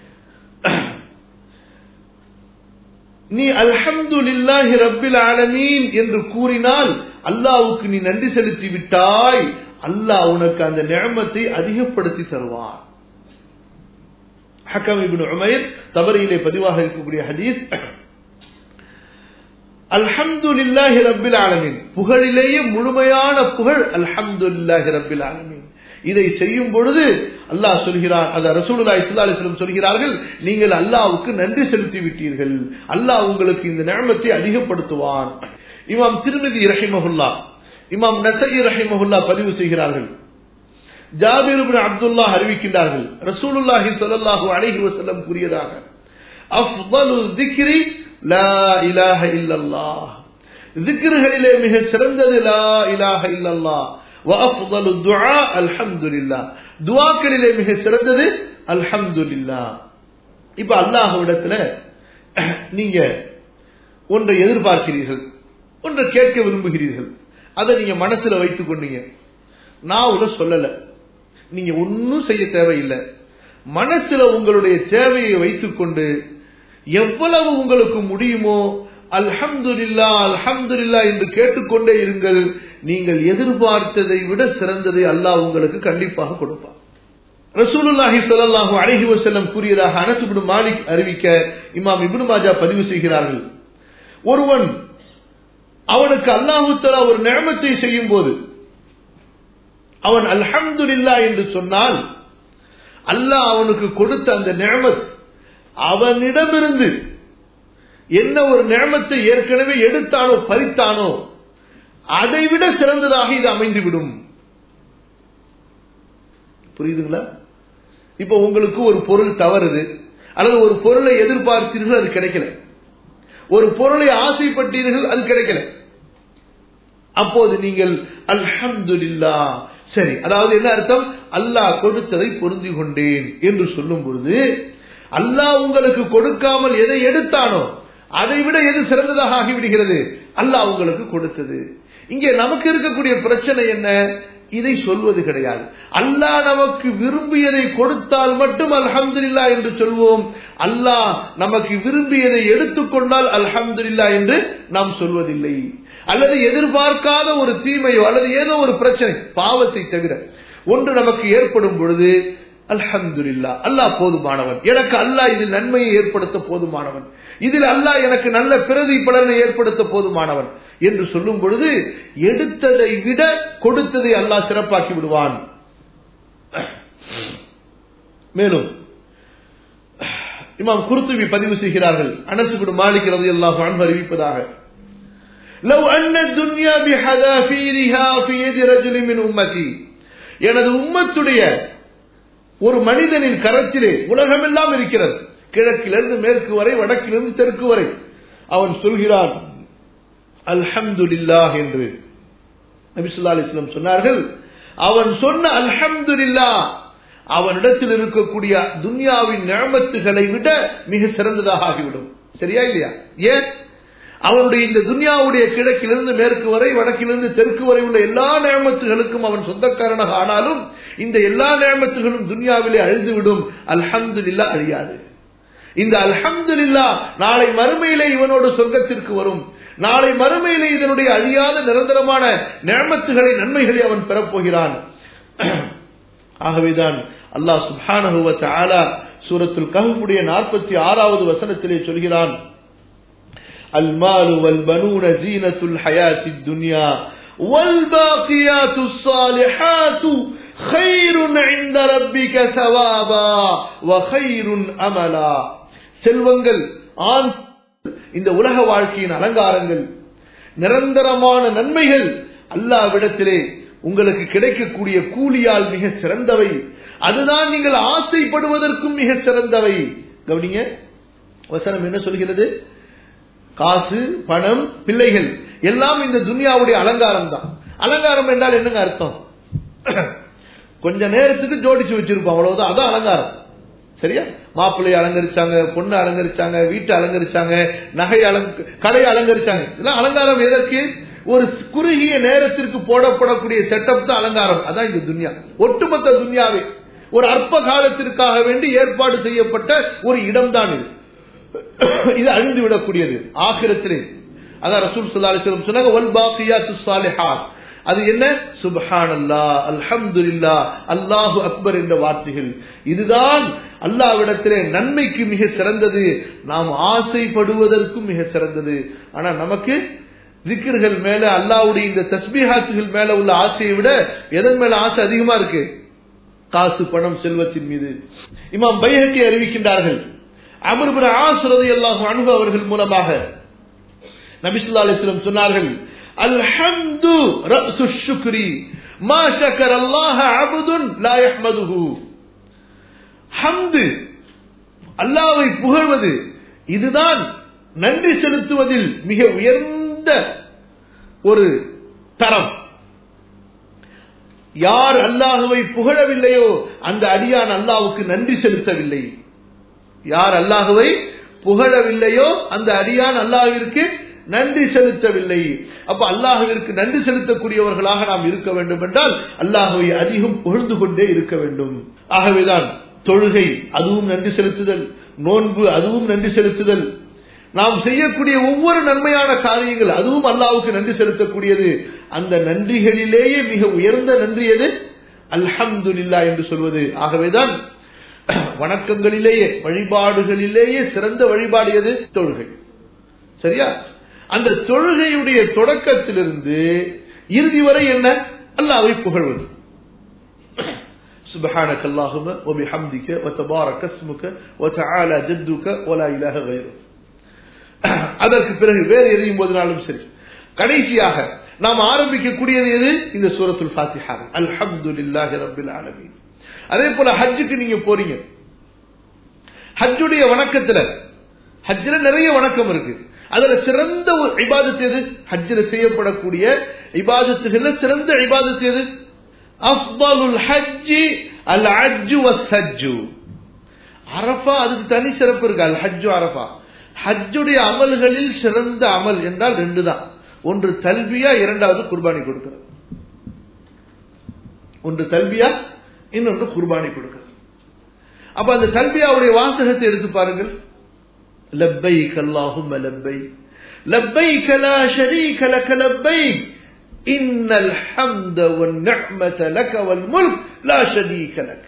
நீ அல்ஹம்து லில்லாஹி ரப்பில் ஆலமீன் என்று கூறினால் அல்லாவுக்கு நீ நன்றி செலுத்தி விட்டாய் அல்லாஹ் உனக்கு அந்த நியமத்தை அதிகப்படுத்தி தருவான் ஹக்கம் இபின் உமைர் தபரியிலே பதிவாக இருக்கக்கூடிய ஹதீஸ் அல்ஹம்து லில்லாஹி ரப்பில் ஆலமீன் புகழிலேயே முழுமையான புகழ் அல்ஹம்து லில்லாஹி ரப்பில் ஆலமீன் இதை செய்யும் பொழுது அல்லாஹ் சொல்கிறார் அது ரசூலுல்லா இஸ்லாலிஸ்லம் சொல்கிறார்கள் நீங்கள் அல்லாவுக்கு நன்றி செலுத்தி விட்டீர்கள் அல்லாஹ் உங்களுக்கு இந்த நியமத்தை அதிகப்படுத்துவான் இமாம் திருமதி ரஹிமஹுல்லா இமாம் நசகி ரஹிமஹுல்லா பதிவு செய்கிறார்கள் ஜாபிர் இப்னு அப்துல்லாஹ் அறிவிக்கின்றார்கள் ரசூலுல்லாஹி ஸல்லல்லாஹு அலைஹி வஸல்லம் கூறியதாக அஃதலு திக்ரி லா இலாஹ இல்லல்லாஹ் திக்ருகளிலே மிக சிறந்தது லா இலாஹ இல்லல்லாஹ் وأفضل الدعاء الحمد لله துஆக்களிலே மிக சிறந்தது அல்ஹம்துலில்லாஹ் இப்ப அல்லாஹ்விடத்துல நீங்க ஒன்றை எதிர்பார்க்கிறீர்கள் ஒன்றை கேட்க விரும்புகிறீர்கள் அதை நீங்க மனசுல வைத்துக் கொண்டீங்க நான் உள்ள சொல்லல நீங்க ஒன்னும் செய்ய தேவையில்லை மனசுல உங்களுடைய தேவையை வைத்துக்கொண்டு எவ்வளவு உங்களுக்கு முடியுமோ அல்ஹம்துலில்லா அல்ஹம்துலில்லா என்று கேட்டுக்கொண்டே இருங்கள் நீங்கள் எதிர்பார்த்ததை விட சிறந்ததை அல்லாஹ் உங்களுக்கு கண்டிப்பாக கொடுப்பார் ரசூலுல்லாஹி ஸல்லல்லாஹு அலைஹி வஸல்லம் கூறியதாக அனஸ் இப்னு மாலிக் அறிவிக்க இமாம் இப்னு மாஜா பதிவு செய்கிறார்கள் ஒருவன் அவனுக்கு அல்லாஹு தஆலா ஒரு நியமத்தை செய்யும் போது அவன் அல்ஹம்துலில்லா என்று சொன்னால் அல்லாஹ் அவனுக்கு கொடுத்த அந்த நியமத் அவனிடமிருந்து என்ன ஒரு நியமத்தை ஏற்கனவே எடுத்தானோ பறித்தானோ அதை விட சிறந்ததாக இது அமைந்துவிடும் புரியுதுங்களா இப்ப உங்களுக்கு ஒரு பொருள் தவறுது அல்லது ஒரு பொருளை எதிர்பார்த்தீர்கள் அது கிடைக்கல ஒரு பொருளை ஆசைப்பட்டீர்கள் அது கிடைக்கல அப்போது நீங்கள் அல்ஹம்துலில்லா சரி அதாவது என்ன அர்த்தம் அல்லாஹ் கொடுத்ததை பொருந்தி கொண்டேன் என்று சொல்லும் பொழுது அல்லாஹ் உங்களுக்கு கொடுக்காமல் எதை எடுத்தானோ அதை விட எது சிறந்ததாக ஆகிவிடுகிறது அல்லாஹ் உங்களுக்கு கொடுத்தது இங்கே நமக்கு இருக்கக்கூடிய பிரச்சனை என்ன இதை சொல்வது கிடையாது அல்லாஹ் நமக்கு விரும்பியதை கொடுத்தால் மட்டும் அல்ஹம்துலில்லா என்று சொல்வோம் அல்லாஹ் நமக்கு விரும்பியதை எடுத்துக்கொண்டால் அல்ஹம்துலில்லா என்று நாம் சொல்வதில்லை அல்லது எதிர்பார்க்காத ஒரு தீமையோ அல்லது ஏதோ ஒரு பிரச்சனை பாவத்தை தவிர ஒன்று நமக்கு ஏற்படும் பொழுது அல்ஹம்துலில்லா அல்லாஹ் போதுமானவன் எனக்கு அல்லாஹ் இதில் நன்மையை ஏற்படுத்த போதுமானவன் இதில் அல்லாஹ் எனக்கு நல்ல பிரதி பலனை ஏற்படுத்த போதுமானவன் என்று சொல்லும் பொழுது எடுத்ததை விட கொடுத்ததை அல்லாஹ் சிறப்பாக்கி விடுவான் மேலும் இமாம் குருத்துவி பதிவு செய்கிறார்கள் அனசுகுடு மாலிக் ரவி அல்லாஹ் அறிவிப்பதாக لو أن الدنيا بحذافيرها في يد رجل من أمتي எனது உம்மத்துடைய ஒரு மனிதனின் கரத்திலே உலகமெல்லாம் இருக்கிறது கிழக்கிலிருந்து மேற்கு வரை வடக்கிலிருந்து தெற்கு வரை அவன் சொல்கிறான் அல்ஹம்துலில்லாஹ் என்று நபிசுல்லா அலிஸ்லம் சொன்னார்கள் அவன் சொன்ன அல்ஹம்துலில்லா அவனிடத்தில் இருக்கக்கூடிய துன்யாவின் நியமத்துகளை விட மிக சிறந்ததாக ஆகிவிடும் சரியா இல்லையா ஏன் அவனுடைய இந்த துன்யாவுடைய கிழக்கிலிருந்து மேற்கு வரை வடக்கிலிருந்து தெற்கு வரை உள்ள எல்லா நேமத்துகளுக்கும் அவன் சொந்தக்காரனாக ஆனாலும் இந்த எல்லா நேமத்துகளும் துன்யாவிலே அழிந்துவிடும் அல்ஹம்துலில்லா அழியாது இந்த அல்ஹம்துலில்லா நாளை மறுமையிலே இவனோடு சொர்க்கத்திற்கு வரும் நாளை மறுமையிலே இதனுடைய அழியாத நிரந்தரமான நேமத்துகளை நன்மைகளை அவன் பெறப்போகிறான் ஆகவேதான் அல்லாஹ் சுப்ஹானஹு வ தஆலா சூரத்துல் கஹ்ஃபுடைய 46வது வசனத்திலே சொல்கிறான் المال والبنون زينة الحياة الدنيا والباقيات الصالحات خير عند ربك ثوابا وخير أملا செல்வங்கள் ஆண் இந்த உலக வாழ்க்கையின் அலங்காரங்கள் நிரந்தரமான நன்மைகள் அல்லாவிடத்திலே உங்களுக்கு கிடைக்கக்கூடிய கூலியால் மிக சிறந்தவை அதுதான் நீங்கள் ஆசைப்படுவதற்கும் மிக சிறந்தவை கவனிங்க வசனம் என்ன சொல்கிறது காசு பணம் பிள்ளைகள் எல்லாம் இந்த துன்யாவுடைய அலங்காரம் தான் அலங்காரம் என்றால் என்னங்க அர்த்தம் கொஞ்ச நேரத்துக்கு ஜோடிச்சு வச்சிருப்போம் அவ்வளவுதான் அதான் அலங்காரம் சரியா மாப்பிள்ளையை அலங்கரிச்சாங்க பொண்ணு அலங்கரிச்சாங்க வீட்டை அலங்கரிச்சாங்க நகை அலங்க கடையை அலங்கரிச்சாங்க இதெல்லாம் அலங்காரம் எதற்கு ஒரு குறுகிய நேரத்திற்கு போடப்படக்கூடிய செட்டப் தான் அலங்காரம் அதான் இந்த துன்யா ஒட்டுமொத்த துன்யாவே ஒரு அற்ப காலத்திற்காக வேண்டி ஏற்பாடு செய்யப்பட்ட ஒரு இடம் தான் இது இது அழிந்து விடக்கூடியது ஆகிரத்திலே அதான் ரசூல் சல்லா அலிஸ்லம் சொன்னாங்க ஒல் பாக்கியாத்து சாலிஹாத் அது என்ன சுபஹான் அல்லா அல்ஹம்துல்லா அல்லாஹு அக்பர் என்ற வார்த்தைகள் இதுதான் அல்லாவிடத்திலே நன்மைக்கு மிக சிறந்தது நாம் ஆசைப்படுவதற்கும் மிக சிறந்தது ஆனா நமக்கு திக்கர்கள் மேல அல்லாவுடைய இந்த தஸ்பீஹாத்துகள் மேல உள்ள ஆசையை விட எதன் மேல ஆசை அதிகமா இருக்கு காசு பணம் செல்வத்தின் மீது இமாம் பைஹக்கி அறிவிக்கின்றார்கள் அமர்பின் ஆசுரதை அல்லாஹு அனுபவ அவர்கள் மூலமாக நபிசுல்லா அலிஸ்லம் சொன்னார்கள் அல்ஹம்து ரஅசு ஷுக்ரி மா ஷக்கர் அல்லாஹ அபுதுன் லா யஹ்மதுஹு ஹம்து அல்லாவை புகழ்வது இதுதான் நன்றி செலுத்துவதில் மிக உயர்ந்த ஒரு தரம் யார் அல்லாஹுவை புகழவில்லையோ அந்த அடியான் அல்லாவுக்கு நன்றி செலுத்தவில்லை யார் அல்லாஹுவை புகழவில்லையோ அந்த அடியான் அல்லாஹிற்கு நன்றி செலுத்தவில்லை அப்ப அல்லாஹுவிற்கு நன்றி செலுத்தக்கூடியவர்களாக நாம் இருக்க வேண்டும் என்றால் அல்லாஹுவை அதிகம் புகழ்ந்து கொண்டே இருக்க வேண்டும் ஆகவேதான் தொழுகை அதுவும் நன்றி செலுத்துதல் நோன்பு அதுவும் நன்றி செலுத்துதல் நாம் செய்யக்கூடிய ஒவ்வொரு நன்மையான காரியங்கள் அதுவும் அல்லாவுக்கு நன்றி செலுத்தக்கூடியது அந்த நன்றிகளிலேயே மிக உயர்ந்த நன்றி எது அல்ஹம்துலில்லா என்று சொல்வது ஆகவேதான் வணக்கங்களிலேயே வழிபாடுகளிலேயே சிறந்த வழிபாடு எது தொழுகை சரியா அந்த தொழுகையுடைய தொடக்கத்திலிருந்து இறுதி வரை என்ன அல்லாவை புகழ்வது سبحانك اللهم وبحمدك وتبارك اسمك وتعالى جدك ولا اله غيرك அதற்கு பிறகு வேறு எதையும் போதினாலும் சரி கடைசியாக நாம் ஆரம்பிக்கக்கூடியது எது இந்த சூரத்துல் ஃபாத்திஹா அல்ஹம்துலில்லாஹி ரப்பில் ஆலமீன் அதே போல ஹஜ்ஜுக்கு நீங்க போறீங்க ஹஜ்ஜுடைய வணக்கத்துல ஹஜ்ஜில் நிறைய வணக்கம் இருக்கு அதுல சிறந்த ஒரு இபாதத்து எது ஹஜ்ஜில் செய்யப்படக்கூடிய இபாதத்துகள்ல சிறந்த இபாதத்து எது அஃபலுல் ஹஜ்ஜி அல் ஹஜ்ஜு வஸ்ஹஜ்ஜு அரஃபா அதுக்கு தனி சிறப்பு இருக்கு அல் ஹஜ்ஜு அரஃபா ஹஜ்ஜுடைய அமல்களில் சிறந்த அமல் என்றால் ரெண்டு தான் ஒன்று தல்பியா இரண்டாவது குர்பானி கொடுக்கிறது ஒன்று தல்பியா இன்னொன்று குர்பானி கொடுக்கிறது அப்ப அந்த தல்பியாவுடைய வாசகத்தை எடுத்து பாருங்கள் லப்பைக் அல்லாஹும் லப்பைக் لبيك لا شريك لك لبيك إن الحمد والنعمة لك والملك لا شريك لك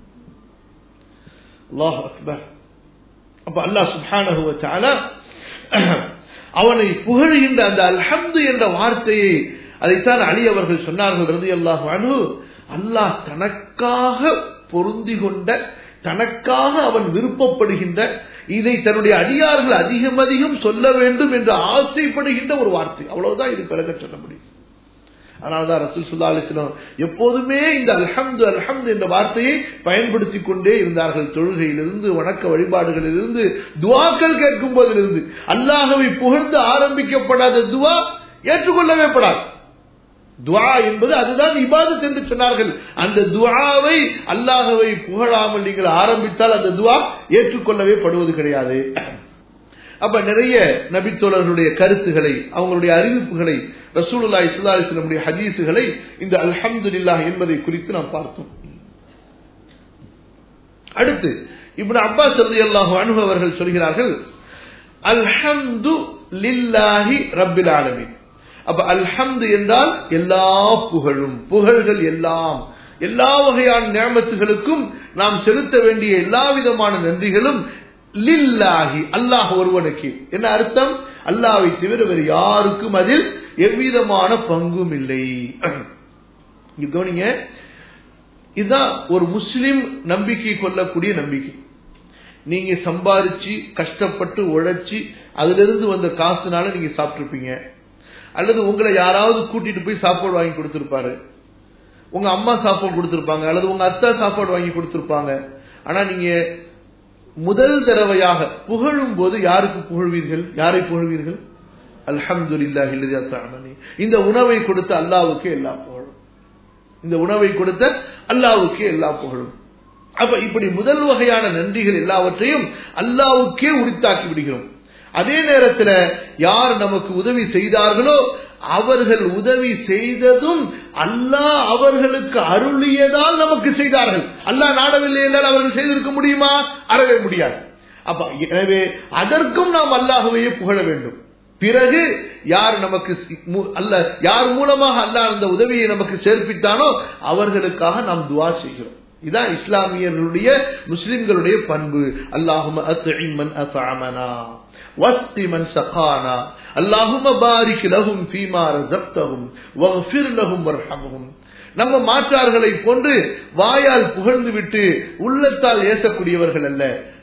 الله أكبر அப்ப அல்லாஹ் சுப்ஹானஹு வ தஆலா அவனை புகழுகின்ற அந்த அல்ஹம்து என்ற வார்த்தையை அதைத்தான் அலி அவர்கள் சொன்னார்கள் ரலியல்லாஹு அன்ஹு அல்லாஹ் தனக்காக பொருந்தி கொண்ட தனக்காக அவன் விருப்பப்படுகின்ற இதை தன்னுடைய அடியார்கள் அதிகம் அதிகம் சொல்ல வேண்டும் என்று ஆசைப்படுகின்ற ஒரு வார்த்தை அவ்வளவுதான் இது விளக்க சொல்ல முடியும் அதனால்தான் ரசூல் சுல்லா அலிஸ்லாம் எப்போதுமே இந்த அல்ஹம்து அல்ஹம்து என்ற வார்த்தையை பயன்படுத்தி கொண்டே இருந்தார்கள் தொழுகையிலிருந்து வணக்க வழிபாடுகளிலிருந்து துவாக்கள் கேட்கும் போதிலிருந்து அல்லாஹவை புகழ்ந்து ஆரம்பிக்கப்படாத துவா ஏற்றுக்கொள்ளவே படாது துவா என்பது அதுதான் இபாதத் என்று சொன்னார்கள் அந்த துவாவை அல்லாஹவை புகழாமல் நீங்கள் ஆரம்பித்தால் அந்த துவா ஏற்றுக்கொள்ளவே படுவது கிடையாது அப்ப நிறைய நபித்தோழர்களுடைய கருத்துக்களை அவங்களுடைய அறிவிப்புகளை ரசூலுல்லா இஸ்லா இஸ்லமுடைய ஹதீசுகளை இந்த அல்ஹம்துல்லா என்பதை குறித்து நாம் பார்த்தோம் அடுத்து இப்னு அப்பாஸ் ரதி அல்லாஹு அனுகு அவர்கள் சொல்கிறார்கள் அல்ஹம்து லில்லாஹி ரப்பில் ஆலமீன் அப்ப அல்ஹம்து என்றால் எல்லா புகழும் புகழ்கள் எல்லாம் எல்லா வகையான நியமத்துகளுக்கும் நாம் செலுத்த வேண்டிய எல்லா விதமான நன்றிகளும் லில்லாஹி அல்லாஹ் ஒருவனுக்கு என்ன அர்த்தம் அல்லாவை தவிர வேறு யாருக்கும் அதில் எவ்விதமான பங்கும் இல்லை கவனிங்க இதுதான் ஒரு முஸ்லிம் நம்பிக்கை கொள்ளக்கூடிய நம்பிக்கை நீங்க சம்பாதிச்சு கஷ்டப்பட்டு உழைச்சி அதுல இருந்து வந்த காசுனால நீங்க சாப்பிட்டுருப்பீங்க அல்லது உங்களை யாராவது கூட்டிட்டு போய் சாப்பாடு வாங்கி கொடுத்திருப்பாரு உங்க அம்மா சாப்பாடு கொடுத்திருப்பாங்க அல்லது உங்க அத்தா சாப்பாடு வாங்கி கொடுத்திருப்பாங்க ஆனா நீங்க முதல் தடவையாக புகழும் போது யாருக்கு புகழ்வீர்கள் யாரை புகழ்வீர்கள் அல்ஹம்துலில்லாஹி இந்த உணவை கொடுத்த அல்லாவுக்கு எல்லா புகழும் இந்த உணவை கொடுத்த அல்லாவுக்கு எல்லா புகழும் அப்ப இப்படி முதல் வகையான நன்றிகள் எல்லாவற்றையும் அல்லாவுக்கே உரித்தாக்கி விடுகிறோம் அதே நேரத்தில் யார் நமக்கு உதவி செய்தார்களோ அவர்கள் உதவி செய்ததும் அல்லாஹ் அவர்களுக்கு அருளியதால் நமக்கு செய்தார்கள் அல்லாஹ் நாடவில்லை என்றால் அவர்கள் செய்திருக்க முடியுமா அறவே முடியாது அப்ப எனவே அதற்கும் நாம் அல்லாஹுவையே புகழ வேண்டும் பிறகு யார் நமக்கு அல்ல யார் மூலமாக அல்லாஹ் அந்த உதவியை நமக்கு சேர்ப்பித்தானோ அவர்களுக்காக நாம் துவா செய்கிறோம் இதான் இஸ்லாமியர்களுடைய முஸ்லிம்களுடைய பண்பு அல்லாஹும அத்இமன் அத்அமனா வஸ்தி மன் சகானா அல்லாஹும பாரிக் லஹும் ஃபீமா ரஸக்தஹும் வஃபிர் லஹும் வர்ஹம்ஹும் நம்ம மாற்றார்களை போன்று வாயால் புகழ்ந்து விட்டு உள்ளத்தால் ஏசக்கூடியவர்கள் அல்ல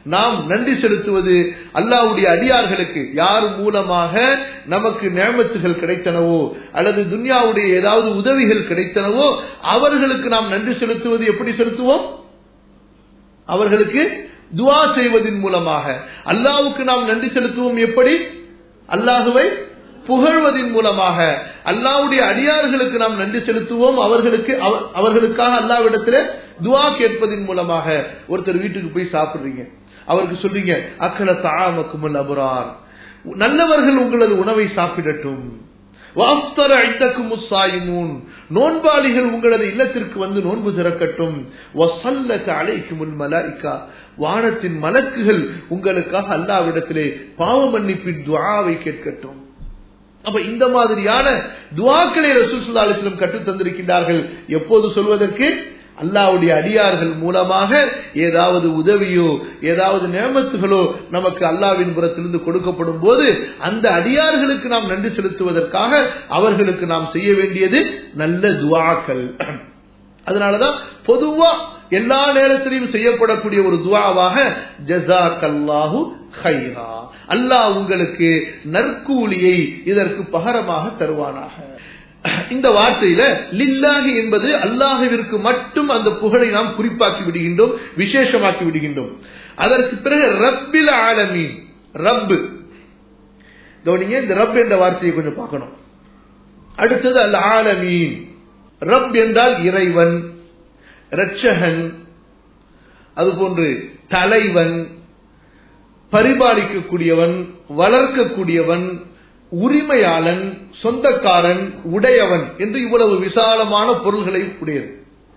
நாம் நன்றி செலுத்துவது அல்லாஹ்வுடைய அடியார்களுக்கு யார் மூலமாக நமக்கு நேமத்துகள் கிடைத்தனவோ அல்லது துன்யாவுடைய ஏதாவது உதவிகள் கிடைத்தனவோ அவர்களுக்கு நாம் நன்றி செலுத்துவது எப்படி செலுத்துவோம் அவர்களுக்கு துவா செய்வதன் மூலமாக அல்லாஹ்வுக்கு நாம் நன்றி செலுத்துவோம் எப்படி அல்லாஹுவை புகழ்வதின் மூலமாக அல்லாஹ்வுடைய அடியார்களுக்கு நாம் நன்றி செலுத்துவோம் அவர்களுக்கு அவ- அவர்களுக்காக அல்லாவிடத்தில் துவா கேட்பதின் மூலமாக ஒருத்தர் வீட்டுக்கு போய் சாப்பிடுறீங்க அவருக்கு சொல்றீங்க அக்கல தாமக்குமல் அபுரார் நல்லவர்கள் உங்களது உணவை சாப்பிடட்டும் வாஃப்தர ஐந்தக்கும் முஸ்ஸாயிமூன். நோன்பாளிகள் உங்களது இல்லத்திற்கு வந்து நோன்பு திறக்கட்டும் வசல்லக அலைக்குமுல் மலாயிகா வானத்தின் மலக்குகள் உங்களுக்காக அல்லாவிடத்திலே பாவ மன்னிப்பின் துஆவை கேட்கட்டும் அப்ப இந்த மாதிரியான துவாக்களை ரசூல் ஸல்லல்லாஹு அலைஹி வஸல்லம் கற்றுத் தந்திருக்கின்றார்கள் எப்போது சொல்வதற்கு அல்லாஹ்வுடைய அடியார்கள் மூலமாக ஏதாவது உதவியோ ஏதாவது நேமத்துகளோ நமக்கு அல்லாவின் புறத்திலிருந்து கொடுக்கப்படும் போது அந்த அடியார்களுக்கு நாம் நன்றி செலுத்துவதற்காக அவர்களுக்கு நாம் செய்ய வேண்டியது நல்ல துவாக்கள் அதனாலதான் பொதுவா எல்லா நேரத்திலையும் செய்யப்படக்கூடிய ஒரு துவாவாக ஜஸாக்கல்லாஹு ஹைரா அல்லாஹ் உங்களுக்கு நற்கூலியை இதற்கு பகரமாக தருவானாக இந்த வார்த்தையில லில்லாஹி என்பது அல்லாஹுவிற்கு மட்டும் அந்த புகழை நாம் குறிப்பாக்கி விடுகின்றோம் விசேஷமாக்கி விடுகின்றோம் அதற்கு பிறகு ரப்பில் ஆலமீன் ரப்பு கவனிங்க இந்த ரப் என்ற வார்த்தையை கொஞ்சம் பார்க்கணும் அடுத்தது அல் ஆலமீன் ரப் என்றால் இறைவன் இரட்சகன் அதுபோன்று தலைவன் பரிபாலிக்கக்கூடியவன் வளர்க்கக்கூடியவன் உரிமையாளன் சொந்தக்காரன் உடையவன் என்று இவ்வளவு விசாலமான பொருள்களை உடையது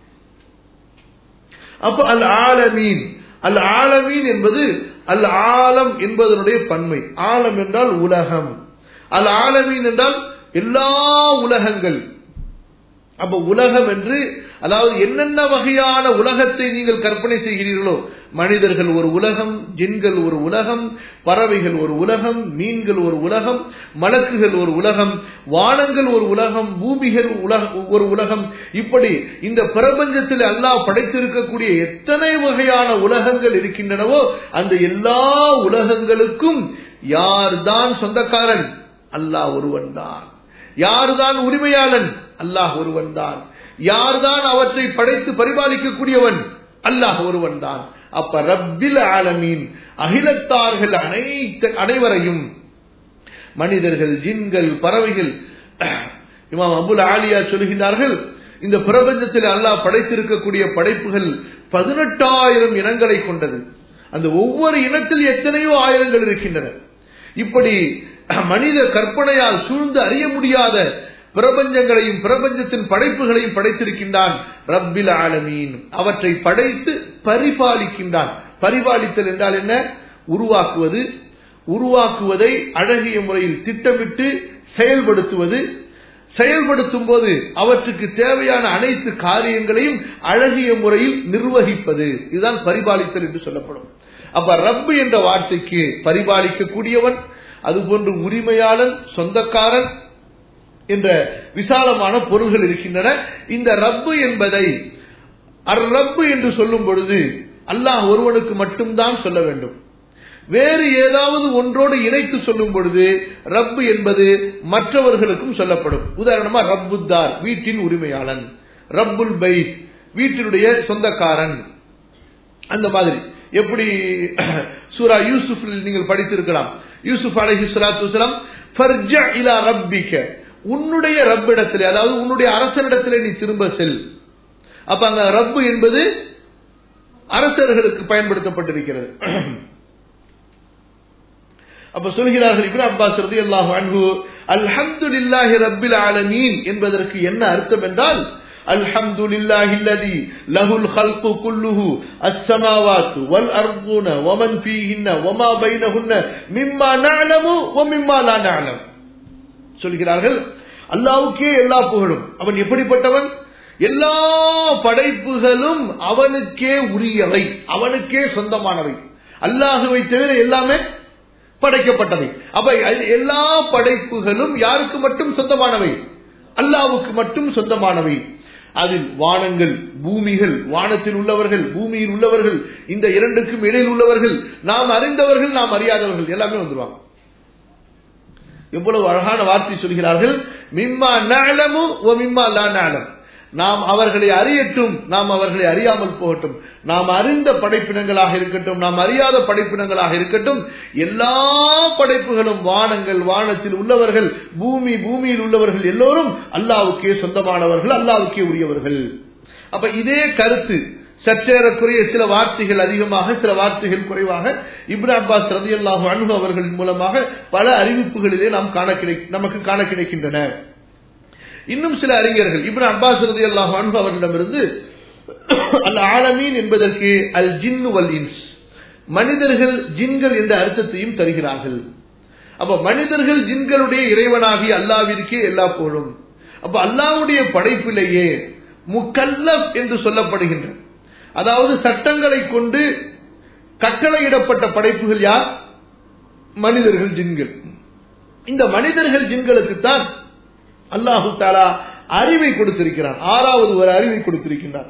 அப்ப அல் ஆலமீன் அல் ஆலமீன் என்பது அல் ஆலம் என்பதனுடைய பன்மை ஆலம் என்றால் உலகம் அல் ஆலமீன் என்றால் எல்லா உலகங்கள் அப்ப உலகம் என்று அதாவது என்னென்ன வகையான உலகத்தை நீங்கள் கற்பனை செய்கிறீர்களோ மனிதர்கள் ஒரு உலகம் ஜின்கள் ஒரு உலகம் பறவைகள் ஒரு உலகம் மீன்கள் ஒரு உலகம் மலக்குகள் ஒரு உலகம் வானங்கள் ஒரு உலகம் பூமிகள் உலக ஒரு உலகம் இப்படி இந்த பிரபஞ்சத்தில் அல்லாஹ் படைத்திருக்கக்கூடிய எத்தனை வகையான உலகங்கள் இருக்கின்றனவோ அந்த எல்லா உலகங்களுக்கும் யார்தான் சொந்தக்காரன் அல்லாஹ் ஒருவன் தான் யார்தான் உரிமையாளன் அல்லாஹ் ஒருவன் தான் யார்தான் அவற்றை படைத்து பரிபாலிக்கக்கூடியவன் அல்லாஹ் ஒருவன் தான் அப்ப ரப்பில் ஆலமீன் அகிலத்தார்கள் அனைத்து அனைவரையும் மனிதர்கள் ஜின்கள் பறவைகள் இமாம் அபுல் ஆலியா சொல்கின்றார்கள் இந்த பிரபஞ்சத்தில் அல்லாஹ் படைத்திருக்கக்கூடிய படைப்புகள் பதினெட்டாயிரம் இனங்களை கொண்டது அந்த ஒவ்வொரு இனத்தில் எத்தனையோ ஆயிரங்கள் இருக்கின்றன இப்படி மனித கற்பனையால் சூழ்ந்து அறிய முடியாத பிரபஞ்சங்களையும் பிரபஞ்சத்தின் படைப்புகளையும் படைத்திருக்கின்றான் ரப்பில் ஆலமீன் அவற்றை படைத்து பரிபாலிக்கின்றான் பரிபாலித்தல் என்றால் என்ன உருவாக்குவது உருவாக்குவதை அழகிய முறையில் திட்டமிட்டு செயல்படுத்துவது செயல்படுத்தும் போது அவற்றுக்கு தேவையான அனைத்து காரியங்களையும் அழகிய முறையில் நிர்வகிப்பது இதுதான் பரிபாலித்தல் என்று சொல்லப்படும் அப்ப ரப்பு என்ற வார்த்தைக்கு பரிபாலிக்கக்கூடியவன் அதுபோன்று உரிமையாளன் சொந்தக்காரன் என்ற விசாலமான பொருள்கள் இருக்கின்றன இந்த ரப்பு என்பதை அர் ரப்பு என்று சொல்லும் பொழுது அல்லாஹ் ஒருவனுக்கு மட்டும்தான் சொல்ல வேண்டும் வேறு ஏதாவது ஒன்றோடு இணைத்து சொல்லும் பொழுது ரப்பு என்பது மற்றவர்களுக்கும் சொல்லப்படும் உதாரணமா ரப்புத்தார் வீட்டின் உரிமையாளன் ரப்புல் பைத் வீட்டினுடைய சொந்தக்காரன் அந்த மாதிரி எப்படி சூரா யூசுப் நீங்கள் படித்திருக்கலாம் யூசுப் அலஹி சலாத்து வலாம் ஃபர்ஜா இலா ரப்பிக்க உன்னுடைய ரப்பிடத்திலே அதாவது உன்னுடைய அரசனிடத்திலே நீ திரும்ப செல் அப்ப அங்க ரப்பு என்பது அரசர்களுக்கு பயன்படுத்தப்பட்டிருக்கிறது அப்ப சொல்கிறார்கள் இப்னு அப்பாஸ் ரலியல்லாஹு அன்ஹு அல்ஹம்துலில்லாஹி ரப்பில் ஆலமீன் என்பதற்கு என்ன அர்த்தம் என்றால் الحمد لله الذي له الخلق كله السماوات والأرضون ومن فيهن وما بينهن مما نعلم ومما لا نعلم சொல்கிறார்கள் அல்லாவுக்கே எல்லா புகழும் அவன் எப்படிப்பட்டவன் எல்லா படைப்புகளும் அவனுக்கே உரியவை அவனுக்கே சொந்தமானவை அல்லாஹுவை தவிர எல்லாமே படைக்கப்பட்டவை அப்ப எல்லா படைப்புகளும் யாருக்கு மட்டும் சொந்தமானவை அல்லாவுக்கு மட்டும் சொந்தமானவை அதில் வானங்கள் பூமிகள் வானத்தில் உள்ளவர்கள் பூமியில் உள்ளவர்கள் இந்த இரண்டுக்கும் இடையில் உள்ளவர்கள் நாம் அறிந்தவர்கள் நாம் அறியாதவர்கள் எல்லாமே வந்துருவாங்க எவ்வளவு அழகான வார்த்தை சொல்கிறார்கள் மிம்மா நலமு ஓ மிம்மா லா நலம் நாம் அவர்களை அறியட்டும் நாம் அவர்களை அறியாமல் போகட்டும் நாம் அறிந்த படைப்பினங்களாக இருக்கட்டும் நாம் அறியாத படைப்பினங்களாக இருக்கட்டும் எல்லா படைப்புகளும் வானங்கள் வானத்தில் உள்ளவர்கள் பூமி பூமியில் உள்ளவர்கள் எல்லோரும் அல்லாவுக்கே சொந்தமானவர்கள் அல்லாவுக்கே உரியவர்கள் அப்ப இதே கருத்து சற்றேறக்குறைய சில வார்த்தைகள் அதிகமாக சில வார்த்தைகள் குறைவாக இப்ரா அப்பாஸ் ரதி அல்லாஹு அன்பு அவர்களின் மூலமாக பல அறிவிப்புகளிலே நாம் காண கிடை நமக்கு காண கிடைக்கின்றன இன்னும் சில அறிஞர்கள் இப்ரா அப்பாஸ் ரதி அல்லாஹு அன்பு அவர்களிடமிருந்து அல் ஆலமீன் என்பதற்கு அல் ஜின் வல் இன்ஸ் மனிதர்கள் ஜின்கள் என்ற அர்த்தத்தையும் தருகிறார்கள் அப்ப மனிதர்கள் ஜின்களுடைய இறைவனாகி அல்லாவிற்கே எல்லா போலும் அப்ப அல்லாவுடைய படைப்பிலேயே முக்கல்லப் என்று சொல்லப்படுகின்ற அதாவது சட்டங்களை கொண்டு கட்டளையிடப்பட்ட படைப்புகள் யார் மனிதர்கள் ஜின்கள் இந்த மனிதர்கள் ஜின்களுக்குத்தான் அல்லாஹு தாலா அறிவை கொடுத்திருக்கிறார் ஆறாவது ஒரு அறிவை கொடுத்திருக்கின்றார்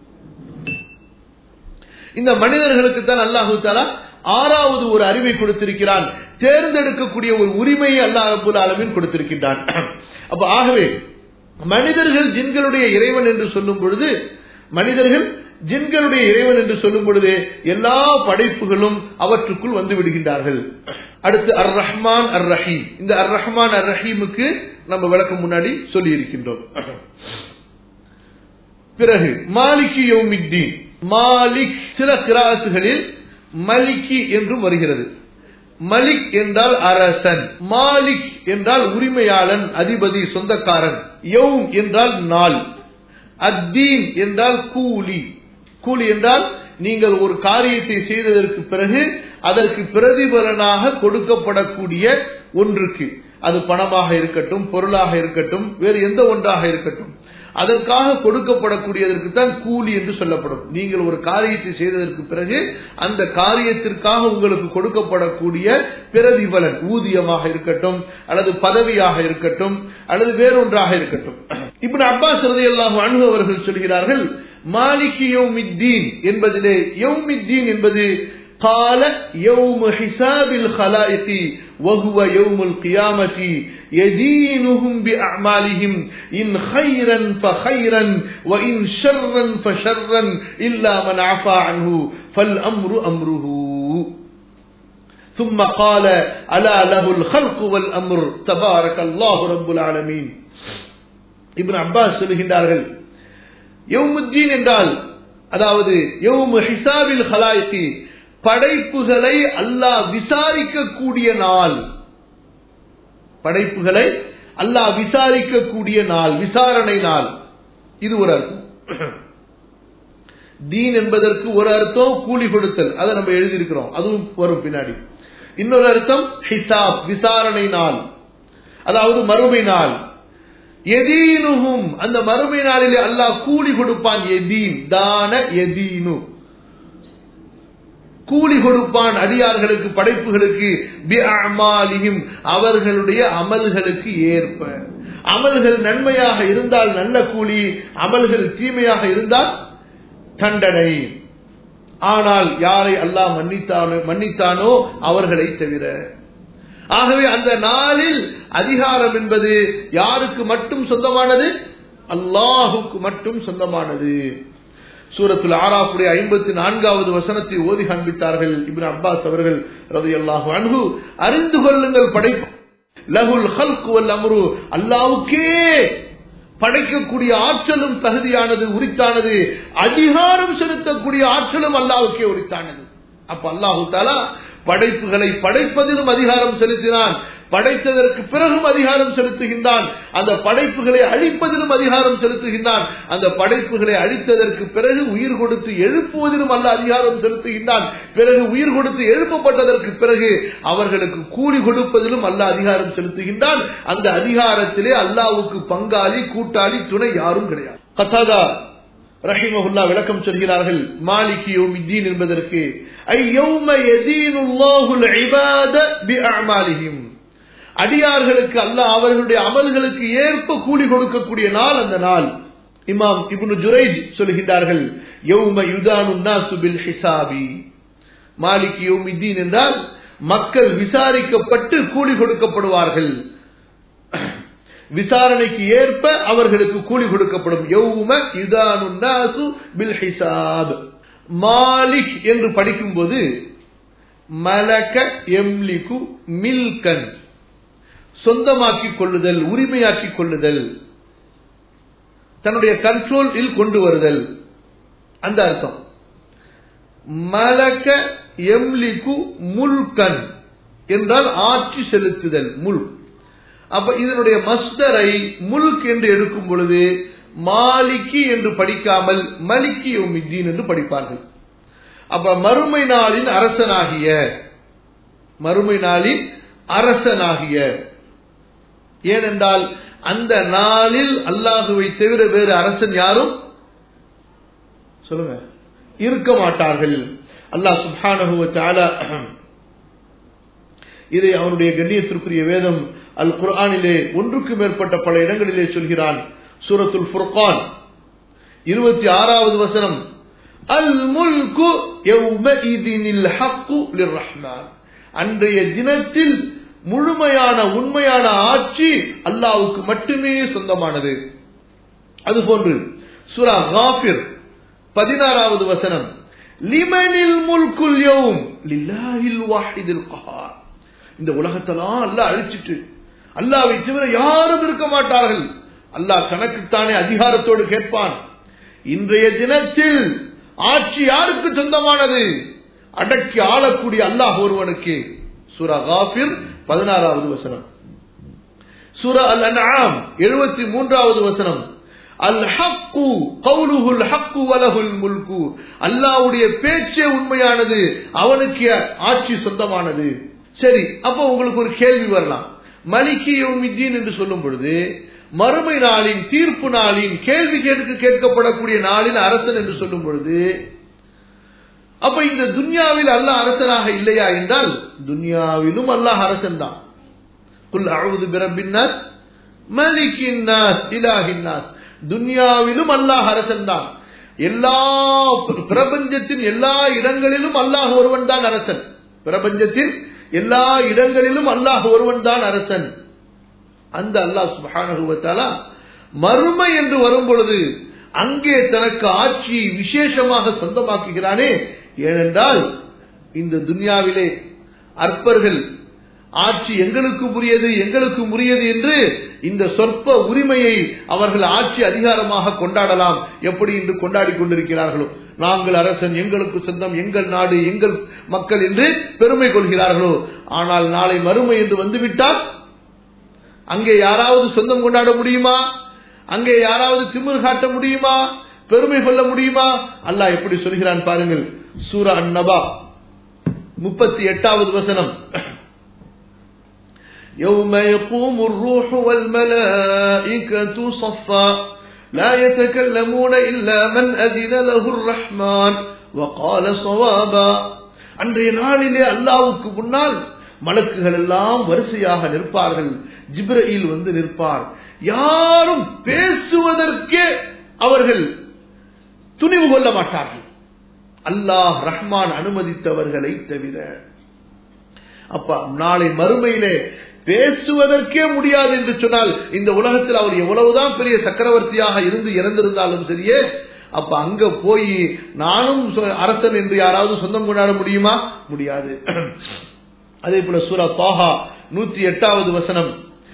இந்த மனிதர்களுக்கு தான் அல்லாஹு தாலா ஆறாவது ஒரு அறிவை கொடுத்திருக்கிறான் தேர்ந்தெடுக்கக்கூடிய ஒரு உரிமையை அல்லாஹ் அபுல் ஆலமின் கொடுத்திருக்கின்றான் அப்ப ஆகவே மனிதர்கள் ஜின்களுடைய இறைவன் என்று சொல்லும் பொழுது மனிதர்கள் ஜின்களுடைய இறைவன் என்று சொல்லும் பொழுது எல்லா படைப்புகளும் அவற்றுக்குள் வந்து விடுகின்றார்கள் அடுத்து அர் ரஹ்மான் அர் ரஹீம் இந்த அர் ரஹ்மான் அர் ரஹீமுக்கு நம்ம விளக்கம் முன்னாடி சொல்லி இருக்கின்றோம் பிறகு மாலிகி யோமித்தீன் மாலிக் சில கிராத்துகளில் மலிக்கி என்றும் வருகிறது மலிக் என்றால் அரசன் மாலிக் என்றால் உரிமையாளன் அதிபதி சொந்தக்காரன் யௌம் என்றால் நாள் அத்தீன் என்றால் கூலி கூலி என்றால் நீங்கள் ஒரு காரியத்தை செய்ததற்கு பிறகு அதற்கு பிரதிபலனாக கொடுக்கப்படக்கூடிய ஒன்றுக்கு அது பணமாக இருக்கட்டும் பொருளாக இருக்கட்டும் வேறு எந்த ஒன்றாக இருக்கட்டும் அதற்காக கொடுக்கப்படக்கூடியதற்கு தான் கூலி என்று சொல்லப்படும் நீங்கள் ஒரு காரியத்தை செய்ததற்கு பிறகு அந்த காரியத்திற்காக உங்களுக்கு கொடுக்கப்படக்கூடிய பிரதிபலன் ஊதியமாக இருக்கட்டும் அல்லது பதவியாக இருக்கட்டும் அல்லது வேறொன்றாக இருக்கட்டும் இப்படி அப்பாஸ் ரதையெல்லாம் அணுகு அவர்கள் சொல்கிறார்கள் மாலிகி யௌமித்தீன் என்பதிலே யௌமித்தீன் என்பது قال يوم حساب الخلائق وهو يوم القيامة يدينهم بأعمالهم إن خيرا فخيرا وإن شرا فشرا إلا من عفى عنه فالأمر أمره ثم قال ألا له الخلق والأمر تبارك الله رب العالمين ابن عباس சொல்லுகின்றார்கள் யௌமுத்தீன் என்றால் அதாவது யௌமு ஹிசாபில் ஹலாய்த்தி படைப்புகளை அல்லாஹ் விசாரிக்கக்கூடிய நாள் படைப்புகளை அல்லாஹ் விசாரிக்கக்கூடிய நாள் விசாரணை நாள் இது ஒரு அர்த்தம் தீன் என்பதற்கு ஒரு அர்த்தம் கூலி கொடுத்தல் அதை நம்ம எழுதியிருக்கிறோம் அதுவும் வரும் பின்னாடி இன்னொரு அர்த்தம் ஹிசாப் விசாரணை நாள் அதாவது மறுமை நாள் எதீனுகும் அந்த மறுமை நாளிலே அல்லாஹ் கூலி கொடுப்பான் எதீன் தான எதீனு கூலி கொடுப்பான் அடியார்களுக்கு படைப்புகளுக்கு அவர்களுடைய அமல்களுக்கு ஏற்ப அமல்கள் நன்மையாக இருந்தால் நல்ல கூலி அமல்கள் தீமையாக இருந்தால் தண்டனை ஆனால் யாரை அல்லாஹ் மன்னித்தானோ மன்னித்தானோ அவர்களை தவிர ஆகவே அந்த நாளில் அதிகாரம் என்பது யாருக்கு மட்டும் சொந்தமானது அல்லாஹுக்கு மட்டும் சொந்தமானது சூரத்துல் ஆராஃபுடைய ஐம்பத்தி நான்காவது வசனத்தை ஓதி காண்பித்தார்கள் இப்னு அப்பாஸ் அவர்கள் ரவி அல்லாஹு அன்பு அறிந்து கொள்ளுங்கள் படைப்பு லகுல் ஹல்கு வல் அம்ரு அல்லாவுக்கே படைக்கக்கூடிய ஆற்றலும் தகுதியானது உரித்தானது அதிகாரம் செலுத்தக்கூடிய ஆற்றலும் அல்லாவுக்கே உரித்தானது அப்ப அல்லாஹு தாலா படைப்புகளை படைப்பதிலும் அதிகாரம் செலுத்தினான் படைத்ததற்கு பிறகும் அதிகாரம் செலுத்துகின்றான் அந்த படைப்புகளை அழிப்பதிலும் அதிகாரம் செலுத்துகின்றான் அந்த படைப்புகளை அழித்ததற்கு பிறகு உயிர் கொடுத்து எழுப்புவதிலும் அல்ல அதிகாரம் செலுத்துகின்றான் பிறகு உயிர் கொடுத்து எழுப்பப்பட்டதற்கு பிறகு அவர்களுக்கு கூலி கொடுப்பதிலும் அல்ல அதிகாரம் செலுத்துகின்றான் அந்த அதிகாரத்திலே அல்லாவுக்கு பங்காளி கூட்டாளி துணை யாரும் கிடையாது கத்தாதா ரஹிமஹுல்லா விளக்கம் சொல்கிறார்கள் மாலிகி யோமித்தீன் என்பதற்கு ஐ யௌம யதீனுல்லாஹுல் இபாத பிஅமாலிஹிம் அடியார்களுக்கு அல்லாஹ் அவர்களுடைய அமல்களுக்கு ஏற்ப கூலி கொடுக்கக்கூடிய நாள் அந்த நாள் இமாம் இப்னு ஜுரைஜ் சொல்கின்றார்கள் யௌம யுதானு நாசு பில் ஹிசாபி மாலிக் யௌமித்தீன் என்றால் மக்கள் விசாரிக்கப்பட்டு கூலி கொடுக்கப்படுவார்கள் விசாரணைக்கு ஏற்ப அவர்களுக்கு கூலி கொடுக்கப்படும் யௌம யுதானு நாசு பில் ஹிசாப் மாலிக் என்று படிக்கும்போது மலக எம்லிகு மில்கன் சொந்தமாக்கிக் கொள்ளுதல் உரிமையாக்கிக் கொள்ளுதல் தன்னுடைய கண்ட்ரோலில் கொண்டு வருதல் அந்த அர்த்தம் மலக்க எம்லிகு முல்கன் என்றால் ஆட்சி செலுத்துதல் முல் அப்ப இதனுடைய மஸ்தரை முல்க் என்று எடுக்கும் பொழுது மாலிக்கி என்று படிக்காமல் மலிக்கி உமித்தீன் என்று படிப்பார்கள் அப்ப மறுமை நாளின் அரசனாகிய மறுமை நாளின் அரசனாகிய ஏனென்றால் அந்த நாளில் அல்லாஹுவை தவிர வேறு அரசன் யாரும் சொல்லுங்க இருக்க மாட்டார்கள் அல்லாஹ் சுபானகுவ இதை அவனுடைய கண்ணியத்திற்குரிய வேதம் அல் குர்ஆனிலே ஒன்றுக்கு மேற்பட்ட பல இடங்களிலே சொல்கிறான் சூரத்துல் ஃபுர்கான் இருபத்தி ஆறாவது வசனம் அல் முல்கு யௌமஇதினில் ஹக்கு லிர்ரஹ்மான் அன்றைய தினத்தில் முழுமையான உண்மையான ஆட்சி அல்லாவுக்கு மட்டுமே சொந்தமானது அதுபோன்று சுரா காஃபிர் பதினாறாவது வசனம் லிமனில் முல்குல் யௌம் லில்லாஹில் வாஹிதில் கஹார் இந்த உலகத்தெல்லாம் அல்லாஹ் அழிச்சிட்டு அல்லாவை தவிர யாரும் இருக்க மாட்டார்கள் அல்லாஹ் கணக்குத்தானே அதிகாரத்தோடு கேட்பான் இன்றைய தினத்தில் ஆட்சி யாருக்கு சொந்தமானது அடக்கி ஆளக்கூடிய அல்லாஹ் ஒருவனுக்கு சூரா காஃபிர் பதினாறாவது வசனம் சூரா அல் அன்ஆம் எழுபத்தி மூன்றாவது வசனம் அல் ஹக்கு கவுலுஹுல் ஹக்கு வலகுல் முல்கு அல்லாவுடைய பேச்சே உண்மையானது அவனுக்கு ஆட்சி சொந்தமானது சரி அப்ப உங்களுக்கு ஒரு கேள்வி வரலாம் மலிக்கி யௌமித்தீன் என்று சொல்லும் பொழுது மறுமை நாளின் தீர்ப்பு நாளின் கேள்வி கேட்க கேட்கப்படக்கூடிய நாளின் அரசன் என்று சொல்லும் பொழுது அப்ப இந்த துன்யாவில் அல்லாஹ் அரசனாக இல்லையா என்றால் துன்யாவிலும் அல்லாஹ் அரசன் தான் குல் அழுது பிரபின்னாஸ் மலிக்கின்னாஸ் இலாகின்னாஸ் துன்யாவிலும் அல்லாஹ் அரசன் தான் எல்லா பிரபஞ்சத்தின் எல்லா இடங்களிலும் அல்லாஹ் ஒருவன் தான் அரசன் பிரபஞ்சத்தின் எல்லா இடங்களிலும் அல்லாஹ் ஒருவன் தான் அரசன் அந்த அல்லாஹ் சுபானுவத்தாலா மறுமை என்று வரும் பொழுது அங்கே தனக்கு ஆட்சியை விசேஷமாக சொந்தமாக்குகிறானே ஏனென்றால் இந்த துன்யாவிலே அற்பர்கள் ஆட்சி எங்களுக்கு உரியது எங்களுக்கு உரியது என்று இந்த சொற்ப உரிமையை அவர்கள் ஆட்சி அதிகாரமாக கொண்டாடலாம் எப்படி இன்று கொண்டாடி கொண்டிருக்கிறார்களோ நாங்கள் அரசன் எங்களுக்கு சொந்தம் எங்கள் நாடு எங்கள் மக்கள் என்று பெருமை கொள்கிறார்களோ ஆனால் நாளை மறுமை என்று வந்துவிட்டால் அங்கே யாராவது சொந்தம் கொண்டாட முடியுமா அங்கே யாராவது திமிர் காட்ட முடியுமா பெருமை கொள்ள முடியுமா அல்லாஹ் எப்படி சொல்கிறான் பாருங்கள் சூரா அன்னபா முப்பத்தி எட்டாவது வசனம் يوم يقوم الروح والملائكة صفا لا يتكلمون إلا من أذن له الرحمن وقال صوابا அன்றைய நாளிலே அல்லாவுக்கு முன்னால் மலக்குகள் எல்லாம் வரிசையாக நிற்பார்கள் ஜிப்ரயில் வந்து நிற்பார் யாரும் பேசுவதற்கே அவர்கள் துணிவு கொள்ள மாட்டார்கள் அல்லாஹ் ரஹ்மான் அனுமதித்தவர்களை தவிர அப்பா நாளை மறுமையிலே பேசுவதற்கே முடியாது என்று சொன்னால் இந்த உலகத்தில் அவர் எவ்வளவுதான் பெரிய சக்கரவர்த்தியாக இருந்து இறந்திருந்தாலும் சரியே அப்ப அங்க போய் நானும் அரசன் என்று யாராவது சொந்தம் கொண்டாட முடியுமா முடியாது அதே போல சூரா பாஹா நூத்தி எட்டாவது வசனம்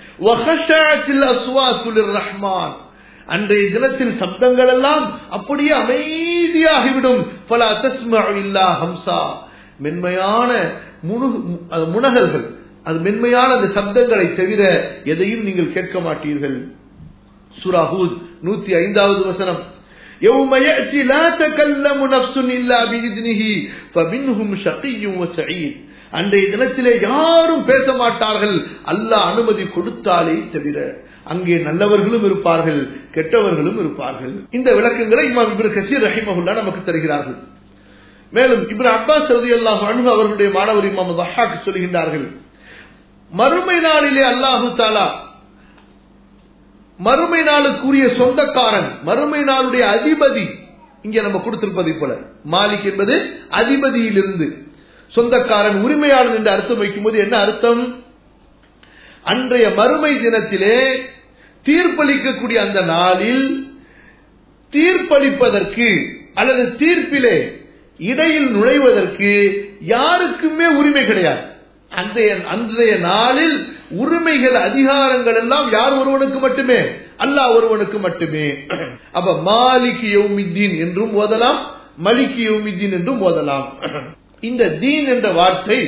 ரஹ்மான் அன்றைய தினத்தில் சப்தங்கள் எல்லாம் அப்படியே அமைதியாகிவிடும் பல இல்லா ஹம்சா மென்மையான முனகல்கள் அது மென்மையான அந்த சப்தங்களை தவிர எதையும் நீங்கள் கேட்க மாட்டீர்கள் சுராஹூத் நூத்தி ஐந்தாவது வசனம் يوم يأتي لا تكلم نفس إلا بإذنه فمنهم شقي وسعيد அன்றைய தினத்திலே யாரும் பேச மாட்டார்கள் அல்லாஹ் அனுமதி கொடுத்தாலே தவிர அங்கே நல்லவர்களும் இருப்பார்கள் கெட்டவர்களும் இருப்பார்கள் இந்த விளக்கங்களை இமாம் இப்ரு கசீர் ரஹிமஹுல்லா நமக்கு தருகிறார்கள் மேலும் இப்ரு அப்பாஸ் ரதி அல்லாஹ் அன்பு அவர்களுடைய மாணவர் இமாம் வஹாக்கு சொல்கின்றார்கள் மறுமை நாளிலே அல்லாஹு தாலா மறுமை நாளுக்குரிய சொந்தக்காரன் மறுமை நாளுடைய அதிபதி இங்க நம்ம கொடுத்திருப்பதை போல மாலிக் என்பது அதிபதியிலிருந்து சொந்தக்காரன் உரிமையாளன் என்று அர்த்தம் வைக்கும்போது என்ன அர்த்தம் அன்றைய மறுமை தினத்திலே தீர்ப்பளிக்கக்கூடிய அந்த நாளில் தீர்ப்பளிப்பதற்கு அல்லது தீர்ப்பிலே இடையில் நுழைவதற்கு யாருக்குமே உரிமை கிடையாது அன்றைய அன்றைய நாளில் உரிமைகள் அதிகாரங்கள் எல்லாம் யார் ஒருவனுக்கு மட்டுமே அல்லாஹ் ஒருவனுக்கு மட்டுமே அப்ப மாலிக் யௌமித்தீன் என்றும் ஓதலாம் மலிக் யௌமித்தீன் என்றும் ஓதலாம் இந்த தீன் என்ற வார்த்தை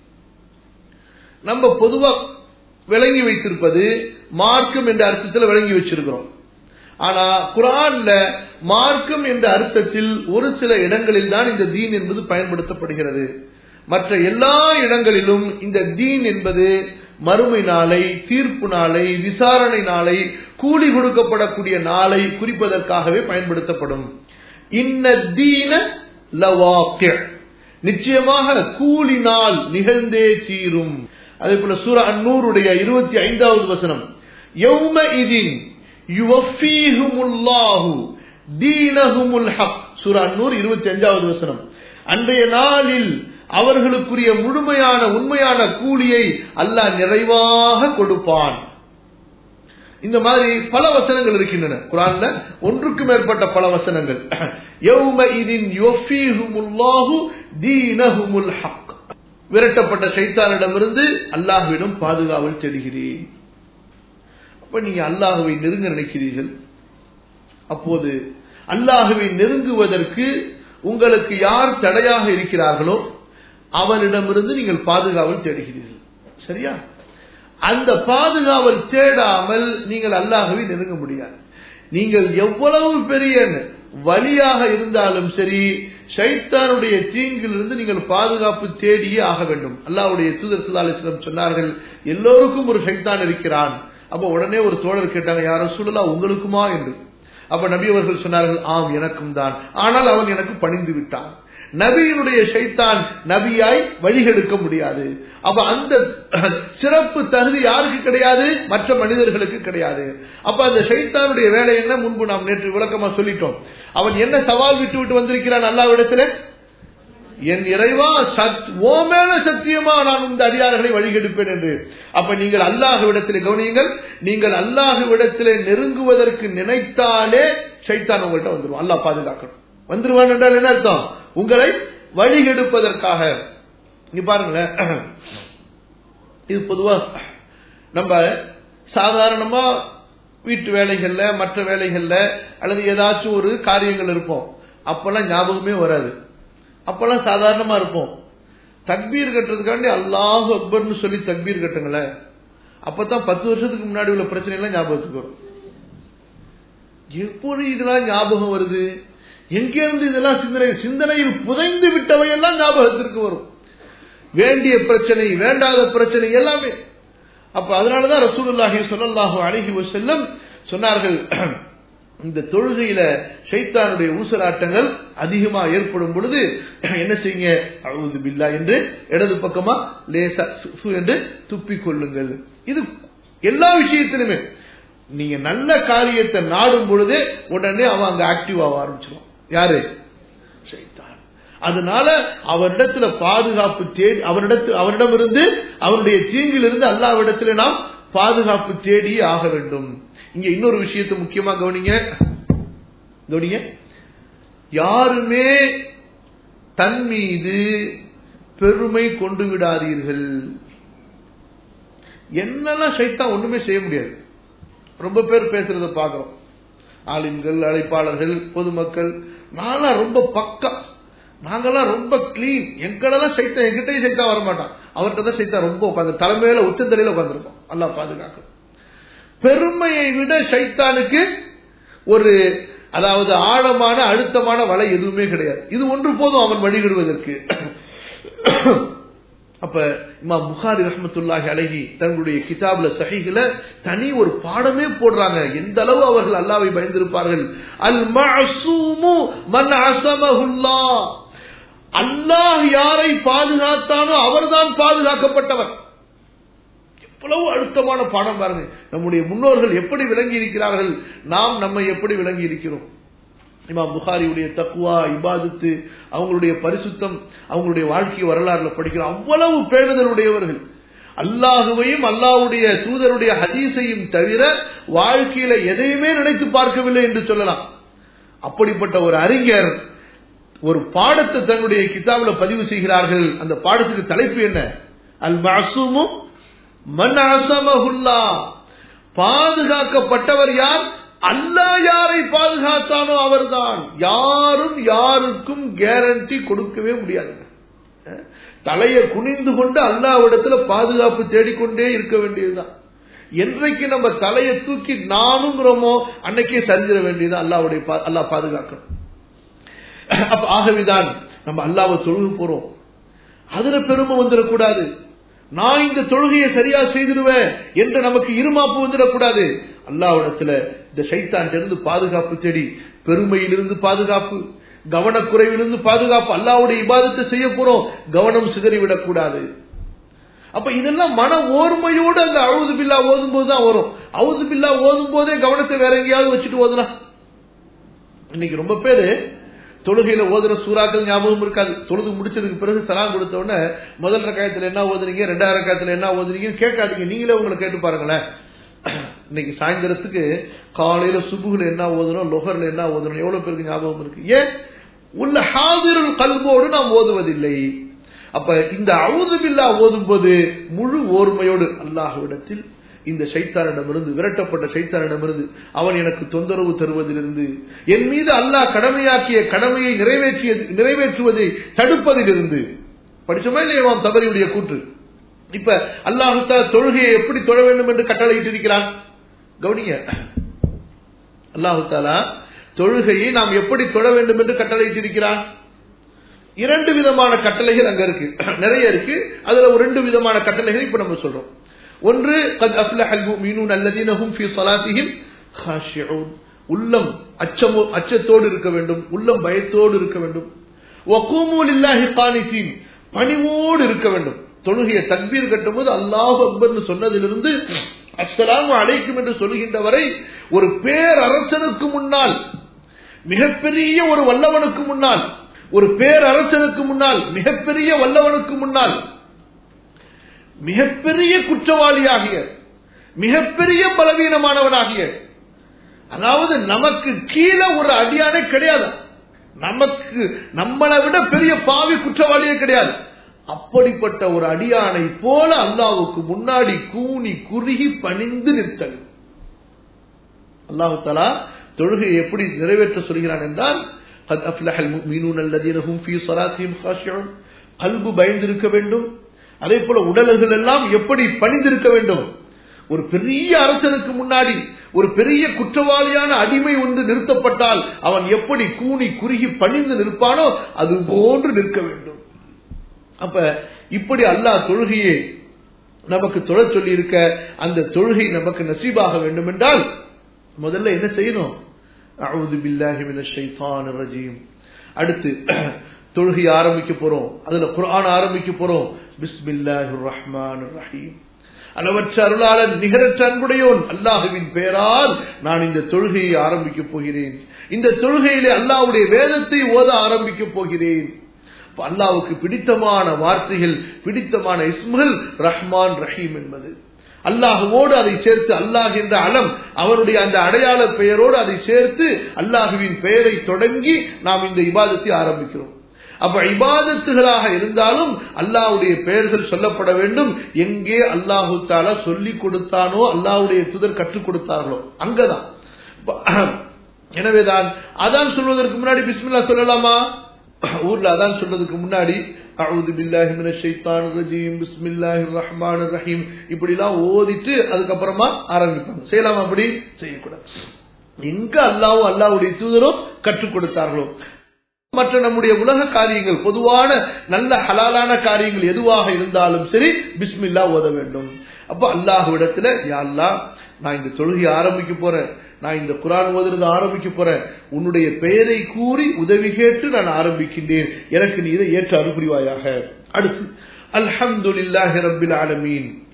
நம்ம பொதுவா விளங்கி வைத்திருப்பது மார்க்கம் என்ற அர்த்தத்தில் விளங்கி வச்சிருக்கிறோம் ஆனா குரான்ல மார்க்கம் என்ற அர்த்தத்தில் ஒரு சில இடங்களில் தான் இந்த தீன் என்பது பயன்படுத்தப்படுகிறது மற்ற எல்லா இடங்களிலும் இந்த தீன் என்பது மறுமை நாளை தீர்ப்பு நாளை விசாரணை நாளை கூலி கொடுக்கப்படக்கூடிய நாளை குறிப்பதற்காகவே பயன்படுத்தப்படும் இன்ன தீன லவாக்கிய நிச்சயமாக கூலி நாள் நிகழ்ந்தே தீரும் அதே போல சூர அந்நூருடைய இருபத்தி ஐந்தாவது வசனம் யௌம இதின் யுவஃபீஹுமுல்லாஹு தீனஹுமுல் ஹக் சூர அந்நூர் இருபத்தி அஞ்சாவது வசனம் அன்றைய நாளில் அவர்களுக்குரிய முழுமையான உண்மையான கூலியை அல்லாஹ் நிறைவாக கொடுப்பான் இந்த மாதிரி பல வசனங்கள் இருக்கின்றன குரான்ல ஒன்றுக்கு மேற்பட்ட பல வசனங்கள் யௌம இதின் யுவஃபீஹுமுல்லாஹு தீனஹுமுல் ஹக் விரட்டப்பட்ட சைத்தானிடமிருந்து அல்லாஹுவிடம் பாதுகாவல் தேடுகிறேன் அப்ப நீங்க அல்லாஹுவை நெருங்க நினைக்கிறீர்கள் அப்போது அல்லாஹுவை நெருங்குவதற்கு உங்களுக்கு யார் தடையாக இருக்கிறார்களோ அவனிடமிருந்து நீங்கள் பாதுகாவல் தேடுகிறீர்கள் சரியா அந்த பாதுகாவல் தேடாமல் நீங்கள் அல்லாஹுவை நெருங்க முடியாது நீங்கள் எவ்வளவு பெரிய வழியாக இருந்தாலும் சரி ஷைத்தானுடைய தீங்கிலிருந்து நீங்கள் பாதுகாப்பு தேடியே ஆக வேண்டும் அல்லாவுடைய தூதர் சுல்லாஸ்லம் சொன்னார்கள் எல்லோருக்கும் ஒரு ஷைத்தான் இருக்கிறான் அப்ப உடனே ஒரு தோழர் கேட்டாங்க யாரும் சொல்லலா உங்களுக்குமா என்று அப்ப நபி அவர்கள் சொன்னார்கள் ஆம் எனக்கும் தான் ஆனால் அவன் எனக்கு பணிந்து விட்டான் நபியினுடைய ஷைத்தான் நபியாய் வழிகெடுக்க முடியாது அப்ப அந்த சிறப்பு தகுதி யாருக்கு கிடையாது மற்ற மனிதர்களுக்கு கிடையாது அப்ப அந்த ஷைத்தானுடைய வேலை என்ன முன்பு நாம் நேற்று விளக்கமா சொல்லிட்டோம் அவன் என்ன சவால் விட்டு விட்டு வந்திருக்கிறான் அல்லாவிடத்துல என் இறைவா சத் ஓ மேல சத்தியமா நான் இந்த அடியார்களை வழிகெடுப்பேன் என்று அப்ப நீங்கள் அல்லாஹுவிடத்தில் கவனியுங்கள் நீங்கள் அல்லாஹுவிடத்தில் நெருங்குவதற்கு நினைத்தாலே சைத்தான் உங்கள்கிட்ட வந்துடும் அல்லாஹ் பாதுகாக்கணும் வந்துருவான் என்றால் என்ன அர்த்தம் உங்களை வழிகெடுப்பதற்காக இங்க பாருங்களேன் இது பொதுவா நம்ம சாதாரணமா வீட்டு வேலைகள்ல மற்ற வேலைகள்ல அல்லது ஏதாச்சும் ஒரு காரியங்கள் இருப்போம் அப்பெல்லாம் ஞாபகமே வராது அப்பெல்லாம் சாதாரணமா இருப்போம் தக்பீர் கட்டுறதுக்காண்டி அல்லாஹு அக்பர்னு சொல்லி தக்பீர் கட்டுங்களேன் அப்பதான் பத்து வருஷத்துக்கு முன்னாடி உள்ள பிரச்சனை எல்லாம் ஞாபகத்துக்கு வரும் எப்படி இதெல்லாம் ஞாபகம் வருது எங்கிருந்து இதெல்லாம் சிந்தனை சிந்தனையில் புதைந்து விட்டவையெல்லாம் ஞாபகத்திற்கு வரும் வேண்டிய பிரச்சனை வேண்டாத பிரச்சனை எல்லாமே அப்ப அதனாலதான் ரசூலுல்லாஹி சொல்லல்லாஹு அழகி செல்லம் சொன்னார்கள் இந்த தொழுகையில சைத்தானுடைய ஊசலாட்டங்கள் அதிகமா ஏற்படும் பொழுது என்ன செய்யுங்க அழுது பில்லா என்று இடது பக்கமா லேசா சு என்று துப்பிக் கொள்ளுங்கள் இது எல்லா விஷயத்திலுமே நீங்க நல்ல காரியத்தை நாடும் பொழுதே உடனே அவன் அங்க ஆக்டிவ் ஆக ஆரம்பிச்சிடும் யாரு சைத்தான் அதனால அவரிடத்துல பாதுகாப்பு தேடி அவரிடத்து அவரிடமிருந்து அவருடைய தீங்கிலிருந்து அல்லாவிடத்துல நாம் பாதுகாப்பு தேடி ஆக வேண்டும் இங்க இன்னொரு விஷயத்தை முக்கியமா கவனிங்க கவனிங்க யாருமே தன் மீது பெருமை கொண்டு விடாதீர்கள் என்னெல்லாம் சைத்தான் ஒண்ணுமே செய்ய முடியாது ரொம்ப பேர் பேசுறத பாக்குறோம் ஆளுங்கள் அழைப்பாளர்கள் பொதுமக்கள் நான்லாம் ரொம்ப பக்கா நாங்கெல்லாம் ரொம்ப கிளீன் எங்களெல்லாம் சைத்தா எங்கிட்டையும் சைத்தா வரமாட்டான் அவர்கிட்ட தான் சைத்தா ரொம்ப உட்காந்து தலைமையில உச்சந்தலையில உட்காந்துருப்போம் அல்லா பாதுகாக்கும் பெருமையை விட சைத்தானுக்கு ஒரு அதாவது ஆழமான அழுத்தமான வலை எதுவுமே கிடையாது இது ஒன்று போதும் அவன் வழிகிடுவதற்கு அப்ப இமா புகாரி ரஹமத்துல்லாஹி அழகி தங்களுடைய கிதாப்ல சஹிகள தனி ஒரு பாடமே போடுறாங்க எந்த அளவு அவர்கள் அல்லாவை பயந்திருப்பார்கள் அல் மஅசூமு மன் அஸமஹுல்லா அல்லாஹ் யாரை பாதுகாத்தானோ அவர்தான் பாதுகாக்கப்பட்டவர் எவ்வளவு அழுத்தமான பாடம் பாருங்க நம்முடைய முன்னோர்கள் எப்படி விளங்கி இருக்கிறார்கள் நாம் நம்மை எப்படி விளங்கி இருக்கிறோம் இமாம் புகாரியுடைய தக்குவா இபாதத்து அவங்களுடைய பரிசுத்தம் அவங்களுடைய வாழ்க்கை வரலாறுல படிக்கிறோம் அவ்வளவு பேணுதலுடையவர்கள் அல்லாஹுவையும் அல்லாஹ்வுடைய தூதருடைய ஹதீஸையும் தவிர வாழ்க்கையில எதையுமே நினைத்து பார்க்கவில்லை என்று சொல்லலாம் அப்படிப்பட்ட ஒரு அறிஞர் ஒரு பாடத்தை தன்னுடைய கிதாபில் பதிவு செய்கிறார்கள் அந்த பாடத்துக்கு தலைப்பு என்ன அல் மாசூமும் மன் அசமஹுல்லா பாதுகாக்கப்பட்டவர் யார் அல்லாஹ் யாரை பாதுகாத்தானோ அவர்தான் யாரும் யாருக்கும் கேரண்டி கொடுக்கவே முடியாது தலையை குனிந்து கொண்டு அல்லாவிடத்துல பாதுகாப்பு தேடிக்கொண்டே இருக்க வேண்டியதுதான் என்றைக்கு நம்ம தலையை தூக்கி நானுங்கிறோமோ அன்னைக்கே சரிஞ்சிட வேண்டியது அல்லாவுடைய அல்லாஹ் பாதுகாக்கணும் அப்ப ஆகவேதான் நம்ம அல்லாவை தொழுகு போறோம் அதுல பெருமை வந்துடக்கூடாது நான் இந்த தொழுகையை சரியா செய்திருவேன் என்று நமக்கு இருமாப்பு வந்துடக்கூடாது அல்லாவிடத்துல இந்த சைத்தான் இருந்து பாதுகாப்பு தேடி பெருமையிலிருந்து பாதுகாப்பு கவனக்குறைவிலிருந்து பாதுகாப்பு அல்லாவுடைய இபாதத்தை செய்ய போறோம் கவனம் சிதறிவிடக் கூடாது அப்ப இதெல்லாம் மன ஓர்மையோடு அந்த அழுது பில்லா ஓதும் போதுதான் வரும் அவுது பில்லா ஓதும் போதே கவனத்தை வேற எங்கேயாவது வச்சுட்டு ஓதுனா இன்னைக்கு ரொம்ப பேரு தொழுகையில ஓதுற சூறாக்கள் ஞாபகம் இருக்காது தொழுது முடிச்சதுக்கு பிறகு சலாம் கொடுத்த உடனே முதல் ரக்காயத்துல என்ன ஓதுறீங்க ரெண்டாயிரம் ரக்காயத்துல என்ன ஓதுறீங்கன்னு கேட்காதீங்க நீங்களே உங்களை கேட்டு பாருங்களேன் இன்னைக்கு சாயந்தரத்துக்கு காலையில சுபுகுல என்ன ஓதணும் லொஹர்ல என்ன ஓதணும் எவ்வளவு பேருக்கு ஞாபகம் இருக்கு ஏன் உள்ள ஹாதிருள் கல்வோடு நாம் ஓதுவதில்லை அப்ப இந்த அவுதுபில்லா ஓதும் போது முழு ஓர்மையோடு அல்லாஹ்விடத்தில் இந்த சைத்தானிடமிருந்து விரட்டப்பட்ட சைத்தானிடமிருந்து அவன் எனக்கு தொந்தரவு தருவதிலிருந்து என் மீது அல்லாஹ் கடமையாக்கிய கடமையை நிறைவேற்றிய நிறைவேற்றுவதை தடுப்பதிலிருந்து படிச்சோமா இல்லையா தவறியுடைய கூற்று இப்ப அல்லாஹுத்தா தொழுகையை எப்படி தொழ வேண்டும் என்று கட்டளையிட்டு இருக்கிறான் கவனிங்க அல்லாஹு தாலா தொழுகையை நாம் எப்படி தொழ வேண்டும் என்று கட்டளையிட்டு இருக்கிறான் இரண்டு விதமான கட்டளைகள் அங்க இருக்கு நிறைய இருக்கு அதுல ஒரு ரெண்டு விதமான கட்டளைகள் இப்ப நம்ம சொல்றோம் ஒன்று قد أفلح المؤمنون الذين هم في صلاتهم خاشعون உள்ளம் அச்சமோ அச்சத்தோடு இருக்க வேண்டும் உள்ளம் பயத்தோடு இருக்க வேண்டும் وقوموا لله قانتين பணிவோடு இருக்க வேண்டும் தொழுகையை தக்பீர் கட்டும் போது அல்லாஹ் அக்பர்னு சொன்னதிலிருந்து அஸ்ஸலாமு அலைக்கும் என்று சொல்கின்ற வரை ஒரு பேரரசனுக்கு முன்னால் மிகப்பெரிய ஒரு வல்லவனுக்கு முன்னால் ஒரு பேரரசனுக்கு முன்னால் மிகப்பெரிய வல்லவனுக்கு முன்னால் மிகப்பெரிய குற்றவாளியாகிய மிகப்பெரிய பலவீனமானவனாகிய அதாவது நமக்கு கீழே ஒரு அடியானே கிடையாது நமக்கு நம்மளை விட பெரிய பாவி குற்றவாளியே கிடையாது அப்படிப்பட்ட ஒரு அடியானை போல அல்லாவுக்கு முன்னாடி கூனி குறுகி பணிந்து நிறுத்தல் அல்லாஹு தலா தொழுகையை எப்படி நிறைவேற்ற சொல்கிறான் என்றால் قد أفلح المؤمنون الذين هم في صلاتهم خاشعون கல்பு பயந்திருக்க வேண்டும் அதே போல உடல்கள் எல்லாம் எப்படி பணிந்திருக்க வேண்டும் ஒரு பெரிய அரசனுக்கு முன்னாடி ஒரு பெரிய குற்றவாளியான அடிமை ஒன்று நிறுத்தப்பட்டால் அவன் எப்படி கூனி குறுகி பணிந்து நிற்பானோ அது போன்று நிற்க வேண்டும் அப்ப இப்படி அல்லாஹ் தொழுகையை நமக்கு தொழ சொல்லி இருக்க அந்த தொழுகை நமக்கு நசீபாக வேண்டும் என்றால் முதல்ல என்ன செய்யணும் அவுது பில்லாஹி மினஷ் ஷைத்தானிர் ரஜீம் அடுத்து தொழுகை ஆரம்பிக்க போறோம் அதுல குர்ஆன் ஆரம்பிக்க போறோம் பிஸ்மில்லாஹிர் ரஹ்மானிர் ரஹீம் அளவற்ற அருளாளன் நிகரற்ற அன்புடையோன் அல்லாஹுவின் பெயரால் நான் இந்த தொழுகையை ஆரம்பிக்க போகிறேன் இந்த தொழுகையிலே அல்லாஹ்வுடைய வேதத்தை ஓத ஆரம்பிக்க போகிறேன் அல்லாவுக்கு பிடித்தமான வார்த்தைகள் பிடித்தமான இஸ்முகள் ரஹ்மான் ரஹீம் என்பது அல்லாஹுவோடு அதை சேர்த்து அல்லாஹ் என்ற அலம் அவருடைய அந்த அடையாள பெயரோடு அதை சேர்த்து அல்லாஹுவின் பெயரை தொடங்கி நாம் இந்த இபாதத்தை ஆரம்பிக்கிறோம் அப்ப இபாதத்துகளாக இருந்தாலும் அல்லாஹுடைய பெயர்கள் சொல்லப்பட வேண்டும் எங்கே அல்லாஹு தாலா சொல்லி கொடுத்தானோ அல்லாஹுடைய துதர் கற்றுக் கொடுத்தார்களோ அங்கதான் எனவேதான் அதான் சொல்வதற்கு முன்னாடி பிஸ்மில்லா சொல்லலாமா ஊர்ல அதான் சொல்றதுக்கு முன்னாடி அவுது பில்லாஹி மினஷ் ஷைத்தானிர் ரஜீம் பிஸ்மில்லாஹிர் ரஹ்மானிர் ரஹீம் இப்படி எல்லாம் ஓதிட்டு அதுக்கப்புறமா ஆரம்பிப்பாங்க செய்யலாமா அப்படி செய்யக்கூடாது எங்க அல்லாவும் அல்லாவுடைய தூதரும் கற்றுக் கொடுத்தார்களோ மற்ற நம்முடைய உலக காரியங்கள் பொதுவான நல்ல ஹலாலான காரியங்கள் எதுவாக இருந்தாலும் சரி பிஸ்மில்லா ஓத வேண்டும் அப்ப அல்லாஹுவிடத்துல யாழ்லா நான் இந்த தொழுகை ஆரம்பிக்க போறேன் நான் இந்த குரான் ஓதுறது ஆரம்பிக்க போறேன் உன்னுடைய பெயரை கூறி உதவி கேட்டு நான் ஆரம்பிக்கின்றேன் எனக்கு நீ இதை ஏற்று அனுபுரிவாயாக அடுத்து அல்ஹம்துலில்லாஹி ரப்பில் ஆலமீன்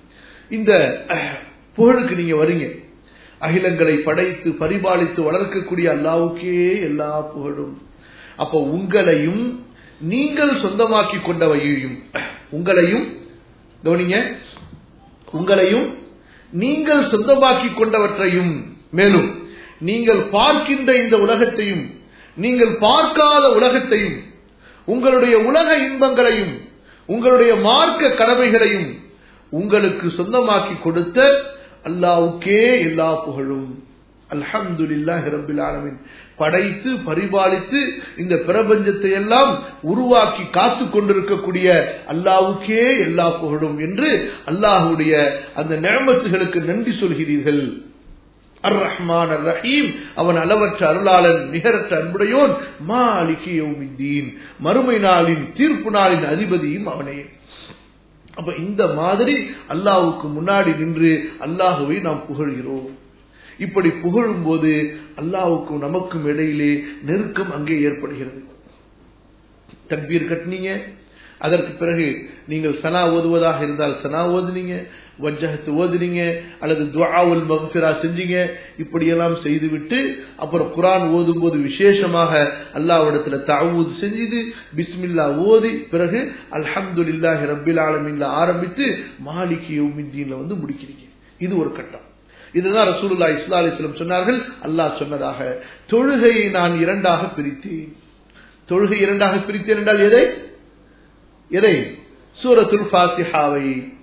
இந்த புகழுக்கு நீங்க வரீங்க அகிலங்களை படைத்து பரிபாலித்து வளர்க்கக்கூடிய அல்லாவுக்கே எல்லா புகழும் அப்ப உங்களையும் நீங்கள் சொந்தமாக்கி கொண்டவையையும் உங்களையும் கவனிங்க உங்களையும் நீங்கள் சொந்தமாக்கி கொண்டவற்றையும் மேலும் நீங்கள் பார்க்கின்ற இந்த உலகத்தையும் நீங்கள் பார்க்காத உலகத்தையும் உங்களுடைய உலக இன்பங்களையும் உங்களுடைய மார்க்க கடமைகளையும் உங்களுக்கு சொந்தமாக்கி கொடுத்த அல்லாவுக்கே எல்லா புகழும் அல்ஹம்துலில்லாஹி ரப்பில் ஆலமீன் படைத்து பரிபாலித்து இந்த பிரபஞ்சத்தை எல்லாம் உருவாக்கி காத்து கொண்டிருக்கக்கூடிய அல்லாவுக்கே எல்லா புகழும் என்று அல்லாஹுடைய அந்த நியமத்துகளுக்கு நன்றி சொல்கிறீர்கள் அர் ரஹ்மான் அர் ரஹீம் அவன் அளவற்ற அருளாளன் நிகரற்ற அன்புடையோன் மாலிகி யௌமித்தீன் மறுமை நாளின் தீர்ப்பு நாளின் அதிபதியும் அவனே அப்ப இந்த மாதிரி அல்லாவுக்கு முன்னாடி நின்று அல்லாஹுவை நாம் புகழ்கிறோம் இப்படி புகழும் போது அல்லாவுக்கும் நமக்கும் இடையிலே நெருக்கம் அங்கே ஏற்படுகிறது தக்பீர் கட்டினீங்க அதற்கு பிறகு நீங்கள் சனா ஓதுவதாக இருந்தால் சனா ஓதுனீங்க வஜ்ஜகத்து ஓதுனீங்க அல்லது துவாவுல் மகஃபிரா செஞ்சீங்க இப்படியெல்லாம் செய்துவிட்டு அப்புறம் குரான் ஓதும் போது விசேஷமாக அல்லாவிடத்துல தாவூது செஞ்சது பிஸ்மில்லா ஓதி பிறகு அல்ஹம்துலில்லாஹி ரப்பில் ஆலமீன்ல ஆரம்பித்து மாலிகி யௌமித்தீன்ல வந்து முடிக்கிறீங்க இது ஒரு கட்டம் இதுதான் ரசூலுல்லா இஸ்லா அலிஸ்லம் சொன்னார்கள் அல்லாஹ் சொன்னதாக தொழுகையை நான் இரண்டாக பிரித்தேன் தொழுகை இரண்டாக பிரித்தேன் என்றால் எதை எதை சூரத்துல் ஃபாத்திஹாவை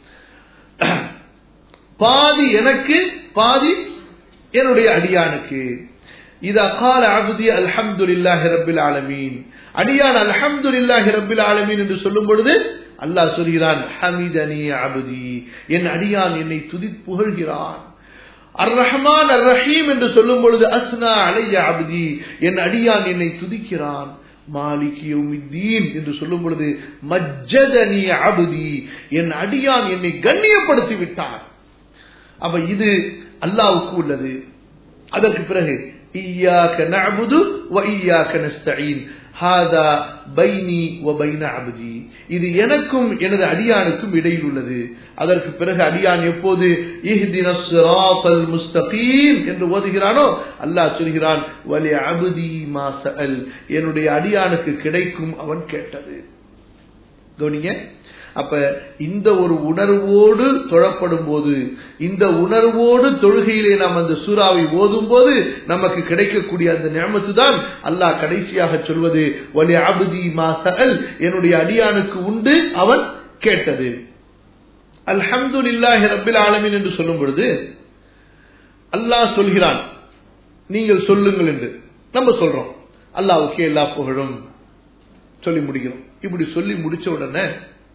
பாதி எனக்கு பாதி என்னுடைய அடியானுக்கு இதா கால அபுதி அல்ஹம்துலில்லாஹி ரப்பில் ஆலமீன் அடியான் அல்ஹம்துலில்லாஹி ரப்பில் ஆலமீன் என்று சொல்லும் பொழுது அல்லாஹ் சொல்கிறான் ஹமிதனி அபுதி என் அடியான் என்னை துதி புகழ்கிறான் அர் ரஹ்மான் அர் ரஹீம் என்று சொல்லும் பொழுது அஸ்னா அலைய அபுதி என் அடியான் என்னை துதிக்கிறான் மாலிகியுமித்தீன் என்று சொல்லும் பொழுது மஜ்ஜதனி அபுதி என் அடியான் என்னை கண்ணியப்படுத்தி விட்டான் அப்ப இது அல்லாவுக்கு உள்ளது அதற்கு பிறகு ஈயாக்க நஅபுது வ ஈயாக்க நஸ்தஈன் ஹாதா பைனி வ பைன அபுதி இது எனக்கும் எனது அடியானுக்கும் இடையில் உள்ளது அதற்கு பிறகு அடியான் எப்போது இஹ்தினஸ் சிராத்தல் முஸ்தகீம் என்று ஓதுகிறானோ அல்லாஹ் சொல்கிறான் வலி அபுதி மா சஅல் என்னுடைய அடியானுக்கு கிடைக்கும் அவன் கேட்டது கவனிங்க அப்ப இந்த ஒரு உணர்வோடு தொழப்படும் போது இந்த உணர்வோடு தொழுகையிலே நாம் அந்த சூறாவை ஓதும் போது நமக்கு கிடைக்கக்கூடிய அந்த நியமத்து தான் அல்லாஹ் கடைசியாக சொல்வது வலி அபுதி மா சஅல் என்னுடைய அடியானுக்கு உண்டு அவன் கேட்டது அல்ஹம்துலில்லாஹி ரப்பில் ஆலமீன் என்று சொல்லும் பொழுது அல்லாஹ் சொல்கிறான் நீங்கள் சொல்லுங்கள் என்று நம்ம சொல்றோம் அல்லாவுக்கு எல்லா புகழும் சொல்லி முடிக்கிறோம் இப்படி சொல்லி முடிச்ச உடனே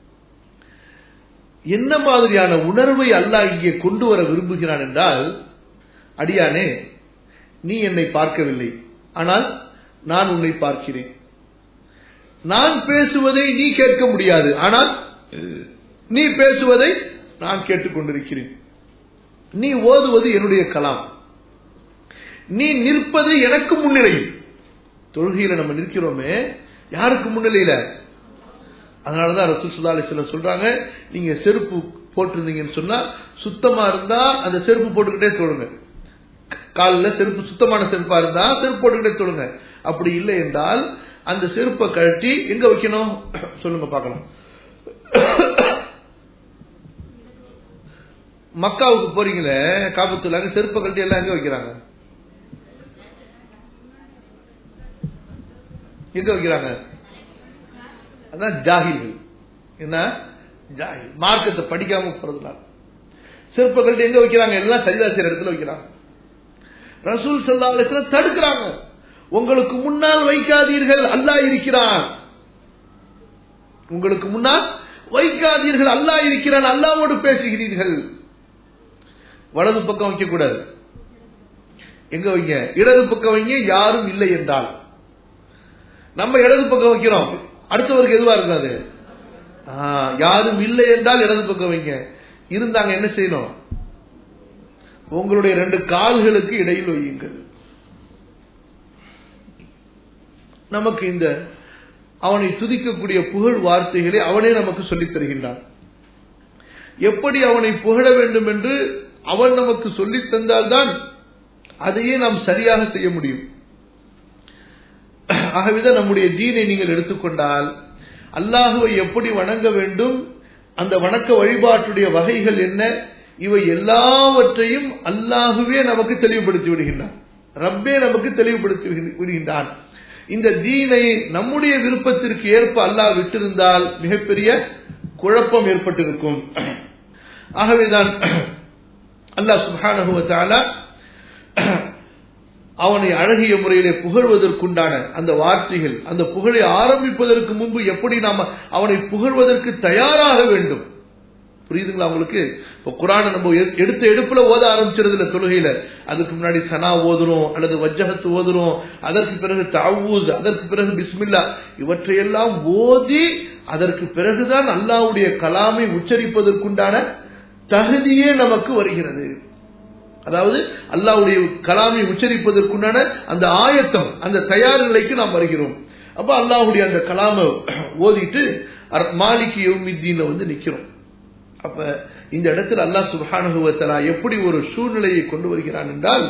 என்ன மாதிரியான உணர்வை அல்லாஹ் இங்கே கொண்டு வர விரும்புகிறான் என்றால் அடியானே நீ என்னை பார்க்கவில்லை ஆனால் நான் உன்னை பார்க்கிறேன் நான் பேசுவதை நீ கேட்க முடியாது ஆனால் நீ பேசுவதை நான் கேட்டுக்கொண்டிருக்கிறேன் நீ ஓதுவது என்னுடைய கலாம் நீ நிற்பது எனக்கு முன்னிலையில் தொழுகையில நம்ம நிற்கிறோமே யாருக்கு முன்னிலையில அதனாலதான் ரசூல் சுல்லா அலிஸ்லாம் சொல்றாங்க நீங்க செருப்பு போட்டிருந்தீங்கன்னு சொன்னா சுத்தமா இருந்தா அந்த செருப்பு போட்டுக்கிட்டே தொழுங்க காலில் செருப்பு சுத்தமான செருப்பா இருந்தா செருப்பு போட்டுக்கிட்டே தொழுங்க அப்படி இல்லை என்றால் அந்த செருப்பை கழட்டி எங்க வைக்கணும் சொல்லுங்க பார்க்கலாம் மக்காவுக்கு போறீங்களே காபத்துல செருப்பை கழட்டி எல்லாம் எங்க வைக்கிறாங்க எங்க வைக்கிறாங்க அதான் ஜாகில்கள் என்ன ஜாகில் மார்க்கத்தை படிக்காம போறதுனால செருப்பை கழட்டி எங்க வைக்கிறாங்க எல்லாம் சரிதா செய்யற இடத்துல வைக்கிறாங்க ரசூல் சல்லா தடுக்கிறாங்க உங்களுக்கு முன்னால் வைக்காதீர்கள் அல்லாஹ் இருக்கிறான் உங்களுக்கு முன்னால் வைக்காதீர்கள் அல்லாஹ் இருக்கிறான் அல்லாவோடு பேசுகிறீர்கள் வலது பக்கம் வைக்க கூடாது எங்க வைங்க இடது பக்கம் வைங்க யாரும் இல்லை என்றால் நம்ம இடது பக்கம் வைக்கிறோம் அடுத்தவருக்கு எதுவா இருக்காது யாரும் இல்லை என்றால் இடது பக்கம் வைங்க இருந்தாங்க என்ன செய்யணும் உங்களுடைய ரெண்டு கால்களுக்கு இடையில் வையுங்கள் நமக்கு இந்த அவனை துதிக்கக்கூடிய புகழ் வார்த்தைகளை அவனே நமக்கு சொல்லித் தருகின்றான் எப்படி அவனை புகழ வேண்டும் என்று அவன் நமக்கு சொல்லித் தந்தால்தான் அதையே நாம் சரியாக செய்ய முடியும் ஆகவேதான் நம்முடைய தீனை நீங்கள் எடுத்துக்கொண்டால் அல்லாஹுவை எப்படி வணங்க வேண்டும் அந்த வணக்க வழிபாட்டுடைய வகைகள் என்ன இவை எல்லாவற்றையும் அல்லாஹுவே நமக்கு தெளிவுபடுத்தி விடுகின்றான் ரப்பே நமக்கு தெளிவுபடுத்தி விடுகின்றான் இந்த தீனை நம்முடைய விருப்பத்திற்கு ஏற்ப அல்லாஹ் விட்டிருந்தால் மிகப்பெரிய குழப்பம் ஏற்பட்டிருக்கும் ஆகவேதான் அல்லாஹ் சுபானுவத்தால அவனை அழகிய முறையிலே புகழ்வதற்குண்டான அந்த வார்த்தைகள் அந்த புகழை ஆரம்பிப்பதற்கு முன்பு எப்படி நாம அவனை புகழ்வதற்கு தயாராக வேண்டும் புரியுதுங்களா உங்களுக்கு இப்போ குரானை நம்ம எடுத்த எடுப்புல ஓத ஆரம்பிச்சிருது இல்ல தொழுகையில அதுக்கு முன்னாடி சனா ஓதுறோம் அல்லது வஜ்ஜகத்து ஓதுறோம் அதற்கு பிறகு தாவூஸ் அதற்கு பிறகு பிஸ்மில்லா இவற்றையெல்லாம் ஓதி அதற்கு பிறகுதான் அல்லாவுடைய கலாமை உச்சரிப்பதற்குண்டான தகுதியே நமக்கு வருகிறது அதாவது அல்லாவுடைய கலாமை உச்சரிப்பதற்குண்டான அந்த ஆயத்தம் அந்த தயார் நிலைக்கு நாம் வருகிறோம் அப்ப அல்லாஹுடைய அந்த கலாமை ஓதிட்டு மாலிக்கு யோமித்தீன்ல வந்து நிக்கிறோம் அப்ப இந்த இடத்துல அல்லாஹ் சுபானுவத்தலா எப்படி ஒரு சூழ்நிலையை கொண்டு வருகிறான் என்றால்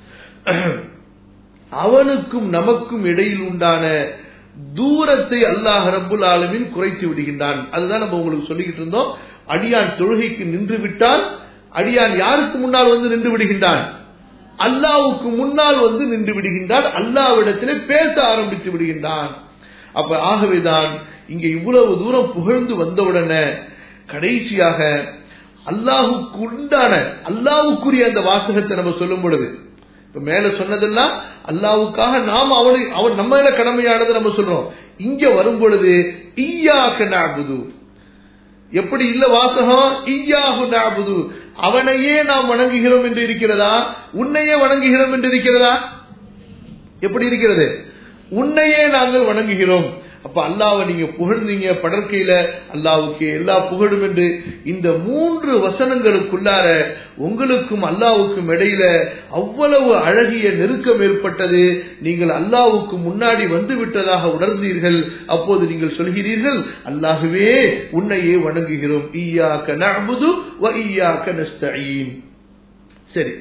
அவனுக்கும் நமக்கும் இடையில் உண்டான தூரத்தை அல்லாஹ் ரபுல் ஆலமின் குறைத்து விடுகின்றான் அதுதான் நம்ம உங்களுக்கு சொல்லிக்கிட்டு இருந்தோம் அடியான் தொழுகைக்கு நின்று விட்டால் அடியான் யாருக்கு முன்னால் வந்து நின்று விடுகின்றான் அல்லாவுக்கு முன்னால் வந்து நின்று விடுகின்றான் அல்லாவிடத்திலே பேச ஆரம்பித்து விடுகின்றான் அப்ப ஆகவேதான் இங்க இவ்வளவு தூரம் புகழ்ந்து வந்தவுடனே கடைசியாக அல்லாஹுக்கு உண்டான அல்லாவுக்குரிய அந்த வாசகத்தை நம்ம சொல்லும் பொழுது இப்ப மேல சொன்னதெல்லாம் அல்லாவுக்காக நாம் அவனை அவன் நம்ம மேல கடமையானது நம்ம சொல்றோம் இங்க வரும் பொழுது ஈயாக்க நாபுது எப்படி இல்ல வாசகம் ஈயாகு நாபுது அவனையே நாம் வணங்குகிறோம் என்று இருக்கிறதா உன்னையே வணங்குகிறோம் என்று இருக்கிறதா எப்படி இருக்கிறது உன்னையே நாங்கள் வணங்குகிறோம் அப்ப அல்லாவை நீங்க புகழ்ந்தீங்க படற்கையில அல்லாவுக்கு எல்லா புகழும் என்று இந்த மூன்று வசனங்களுக்குள்ளார உங்களுக்கும் அல்லாவுக்கும் இடையில அவ்வளவு அழகிய நெருக்கம் ஏற்பட்டது நீங்கள் அல்லாவுக்கு முன்னாடி வந்து விட்டதாக உணர்ந்தீர்கள் அப்போது நீங்கள் சொல்கிறீர்கள் அல்லாஹுவே உன்னையே வணங்குகிறோம் ஈயாக்க நஅபுது வ ஈயாக்க நஸ்தஈன் சரி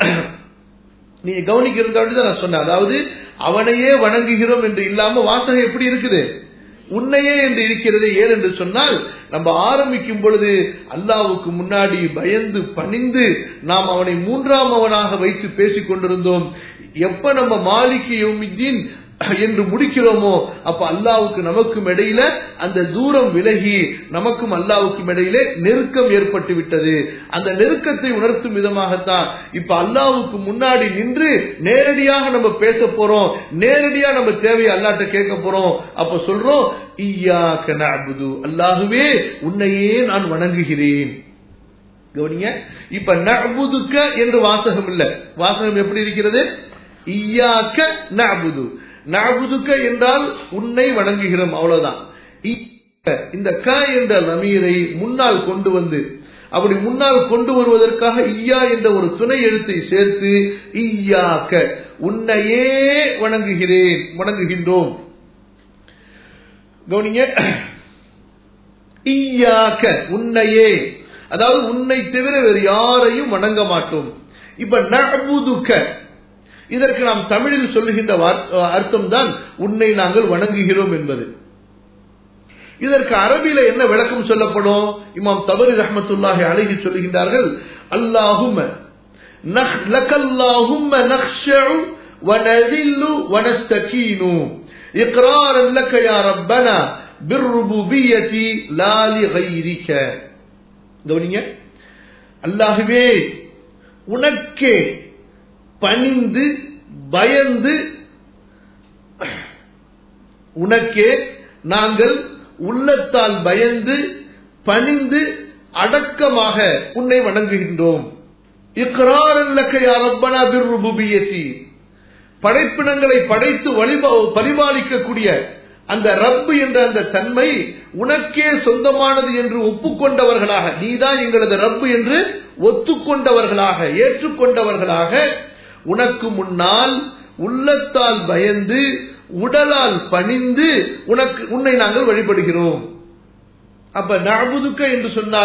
நீங்க கவனிக்கிறது தான் நான் சொன்னேன் அதாவது அவனையே வணங்குகிறோம் என்று இல்லாம வாசகம் எப்படி இருக்குது உன்னையே என்று இருக்கிறது ஏன் என்று சொன்னால் நம்ம ஆரம்பிக்கும் பொழுது அல்லாவுக்கு முன்னாடி பயந்து பணிந்து நாம் அவனை மூன்றாம் அவனாக வைத்து பேசிக் கொண்டிருந்தோம் எப்ப நம்ம மாலிக்கு யோமித்தீன் என்று முடிக்கிறோமோ அப்ப அல்லாவுக்கு நமக்கும் இடையில அந்த தூரம் விலகி நமக்கும் அல்லாவுக்கும் இடையிலே நெருக்கம் ஏற்பட்டு விட்டது அந்த நெருக்கத்தை உணர்த்தும் விதமாகத்தான் இப்ப அல்லாவுக்கு முன்னாடி நின்று நேரடியாக நம்ம பேச போறோம் நேரடியா நம்ம தேவையை அல்லாட்ட கேட்க போறோம் அப்ப சொல்றோம் ஈயாக்க நஅபுது அல்லாஹுவே உன்னையே நான் வணங்குகிறேன் கவனிங்க இப்ப நஅபுதுக்க என்று வாசகம் இல்ல வாசகம் எப்படி இருக்கிறது ஈயாக்க நஅபுது நஅபுதுக்க என்றால் உன்னை வணங்குகிறோம் அவ்வளவுதான் இந்த க என்ற நமீரை முன்னால் கொண்டு வந்து அப்படி முன்னால் கொண்டு வருவதற்காக ஈயா என்ற ஒரு துணை எழுத்தை சேர்த்து ஈயாக்க உன்னையே வணங்குகிறேன் வணங்குகின்றோம் கவனிங்க ஈயாக்க உன்னையே அதாவது உன்னை தவிர வேறு யாரையும் வணங்க மாட்டோம் இப்ப நபுதுக்க இதற்கு நாம் தமிழில் சொல்லுகின்ற அர்த்தம் தான் உன்னை நாங்கள் வணங்குகிறோம் என்பது இதற்கு அரபியில என்ன விளக்கம் சொல்லப்படும் இமாம் தபரி ரஹமத்துல்லாஹி அழகி சொல்லுகின்றார்கள் அல்லாஹும் லக்கல்லாஹும் நக்ஷஉ ونذل ونستكين إقرارا لك يا ربنا بالربوبية لا لغيرك கவனிங்க அல்லாஹுவே உனக்கே பணிந்து பயந்து உனக்கே நாங்கள் உள்ளத்தால் பயந்து பணிந்து அடக்கமாக உன்னை வணங்குகின்றோம் படைப்பினங்களை படைத்து பரிபாலிக்கக்கூடிய அந்த ரப்பு என்ற அந்த தன்மை உனக்கே சொந்தமானது என்று ஒப்புக்கொண்டவர்களாக நீதான் எங்களது ரப்பு என்று ஒத்துக்கொண்டவர்களாக ஏற்றுக்கொண்டவர்களாக உனக்கு முன்னால் உள்ளத்தால் பயந்து உடலால் பணிந்து உனக்கு உன்னை நாங்கள் வழிபடுகிறோம் அப்ப நபுதுக்க என்று சொன்னால்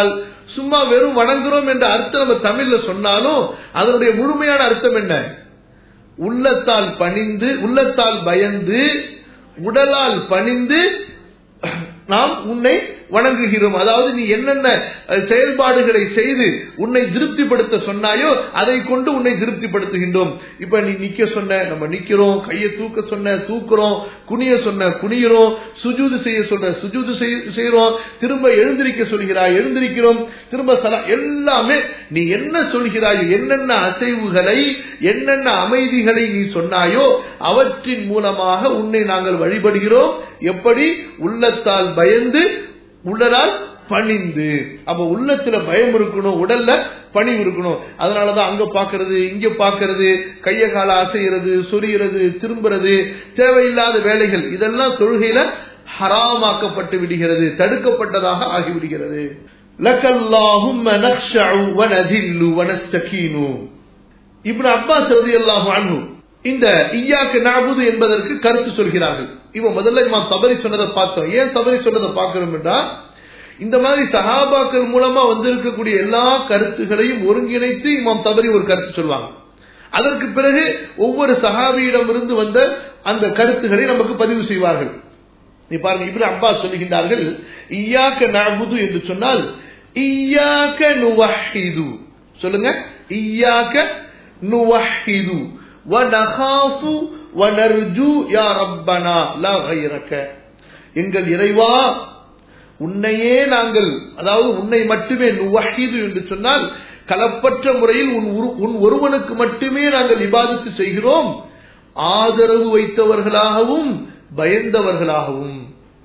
சும்மா வெறும் வணங்குறோம் என்ற அர்த்தம் நம்ம தமிழ்ல சொன்னாலும் அதனுடைய முழுமையான அர்த்தம் என்ன உள்ளத்தால் பணிந்து உள்ளத்தால் பயந்து உடலால் பணிந்து நாம் உன்னை வணங்குகிறோம் அதாவது நீ என்னென்ன அஹ், செயல்பாடுகளை செய்து உன்னை திருப்திப்படுத்த சொன்னாயோ அதை கொண்டு உன்னை திருப்திப்படுத்துகின்றோம் இப்ப நீ நிக்க சொன்ன நம்ம நிக்கிறோம் கையை தூக்க சொன்ன தூக்குறோம் குனிய சொன்ன குனிகிறோம் சுஜூது செய்ய சொன்ன சுஜூது செய்ய- செய்யறோம் திரும்ப எழுந்திருக்க சொல்கிறாய் எழுந்திருக்கிறோம் திரும்ப சலா எல்லாமே நீ என்ன சொல்கிறாயோ என்னென்ன அசைவுகளை என்னென்ன அமைதிகளை நீ சொன்னாயோ அவற்றின் மூலமாக உன்னை நாங்கள் வழிபடுகிறோம் எப்படி உள்ளத்தால் பயந்து உடலால் பணிந்து அப்ப உள்ளத்துல பயம் இருக்கணும் உடல்ல பணிவு இருக்கணும் அதனாலதான் அங்க பாக்குறது இங்க பாக்குறது கைய கால அசைகிறது சொரிகிறது திரும்புறது தேவையில்லாத வேலைகள் இதெல்லாம் தொழுகையில ஹராமாக்கப்பட்டு விடுகிறது தடுக்கப்பட்டதாக ஆகிவிடுகிறது லக்கல்லாஹும்ம நக்ஷஉ வனதில்லு வனஸ்தகீனு இப்னு அப்பாஸ் ரலியல்லாஹு அன்ஹு இந்த ஈயாக்கு நஅபுது என்பதற்கு கருத்து சொல்கிறார்கள் இவன் முதல்ல இமாம் சபரி சொன்னதை பார்த்தோம் ஏன் சபரி சொன்னதை பார்க்கிறோம் என்றால் இந்த மாதிரி சஹாபாக்கள் மூலமா வந்திருக்கக்கூடிய எல்லா கருத்துகளையும் ஒருங்கிணைத்து இமாம் தபரி ஒரு கருத்து சொல்லுவாங்க அதற்கு பிறகு ஒவ்வொரு சஹாபியிடமிருந்து வந்த அந்த கருத்துக்களை நமக்கு பதிவு செய்வார்கள் நீ பாருங்க இப்னு அப்பாஸ் சொல்லுகின்றார்கள் ஈயாக்க நஅபுது என்று சொன்னால் ஈயாக்க நுவஹிது சொல்லுங்க ஈயாக்க நுவஹிது வனகாஃபு வனர்ஜு யா ரப்பனா லா கைரக எங்கள் இறைவா உன்னையே நாங்கள் அதாவது உன்னை மட்டுமே நுவஹிது என்று சொன்னால் கலப்பற்ற முறையில் உன் உரு- உன் ஒருவனுக்கு மட்டுமே நாங்கள் இபாதத்து செய்கிறோம் ஆதரவு வைத்தவர்களாகவும் பயந்தவர்களாகவும்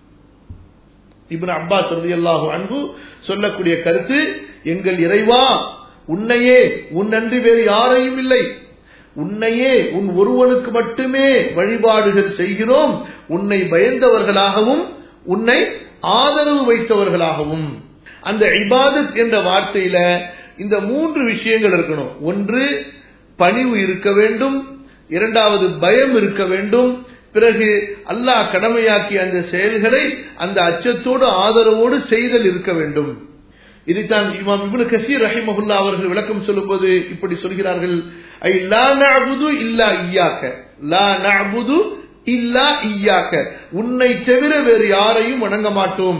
இப்னு அப்பாஸ் ரலியல்லாஹு அன்ஹு சொல்லக்கூடிய கருத்து எங்கள் இறைவா உன்னையே உன் அன்றி வேறு யாரையும் இல்லை உன்னையே உன் ஒருவனுக்கு மட்டுமே வழிபாடுகள் செய்கிறோம் உன்னை பயந்தவர்களாகவும் உன்னை ஆதரவு வைத்தவர்களாகவும் அந்த இபாதத் என்ற வார்த்தையில இந்த மூன்று விஷயங்கள் இருக்கணும் ஒன்று பணிவு இருக்க வேண்டும் இரண்டாவது பயம் இருக்க வேண்டும் பிறகு அல்லாஹ் கடமையாக்கிய அந்த செயல்களை அந்த அச்சத்தோடு ஆதரவோடு செய்தல் இருக்க வேண்டும் இதைத்தான் இமாம் இப்னு கசீர் ரஹிமஹுல்லா அவர்கள் விளக்கம் சொல்லும்போது இப்படி சொல்கிறார்கள் ஐ லா நஅபுது இல்லா இய்யாக லா நஅபுது இல்லா இய்யாக உன்னை தவிர வேறு யாரையும் வணங்க மாட்டோம்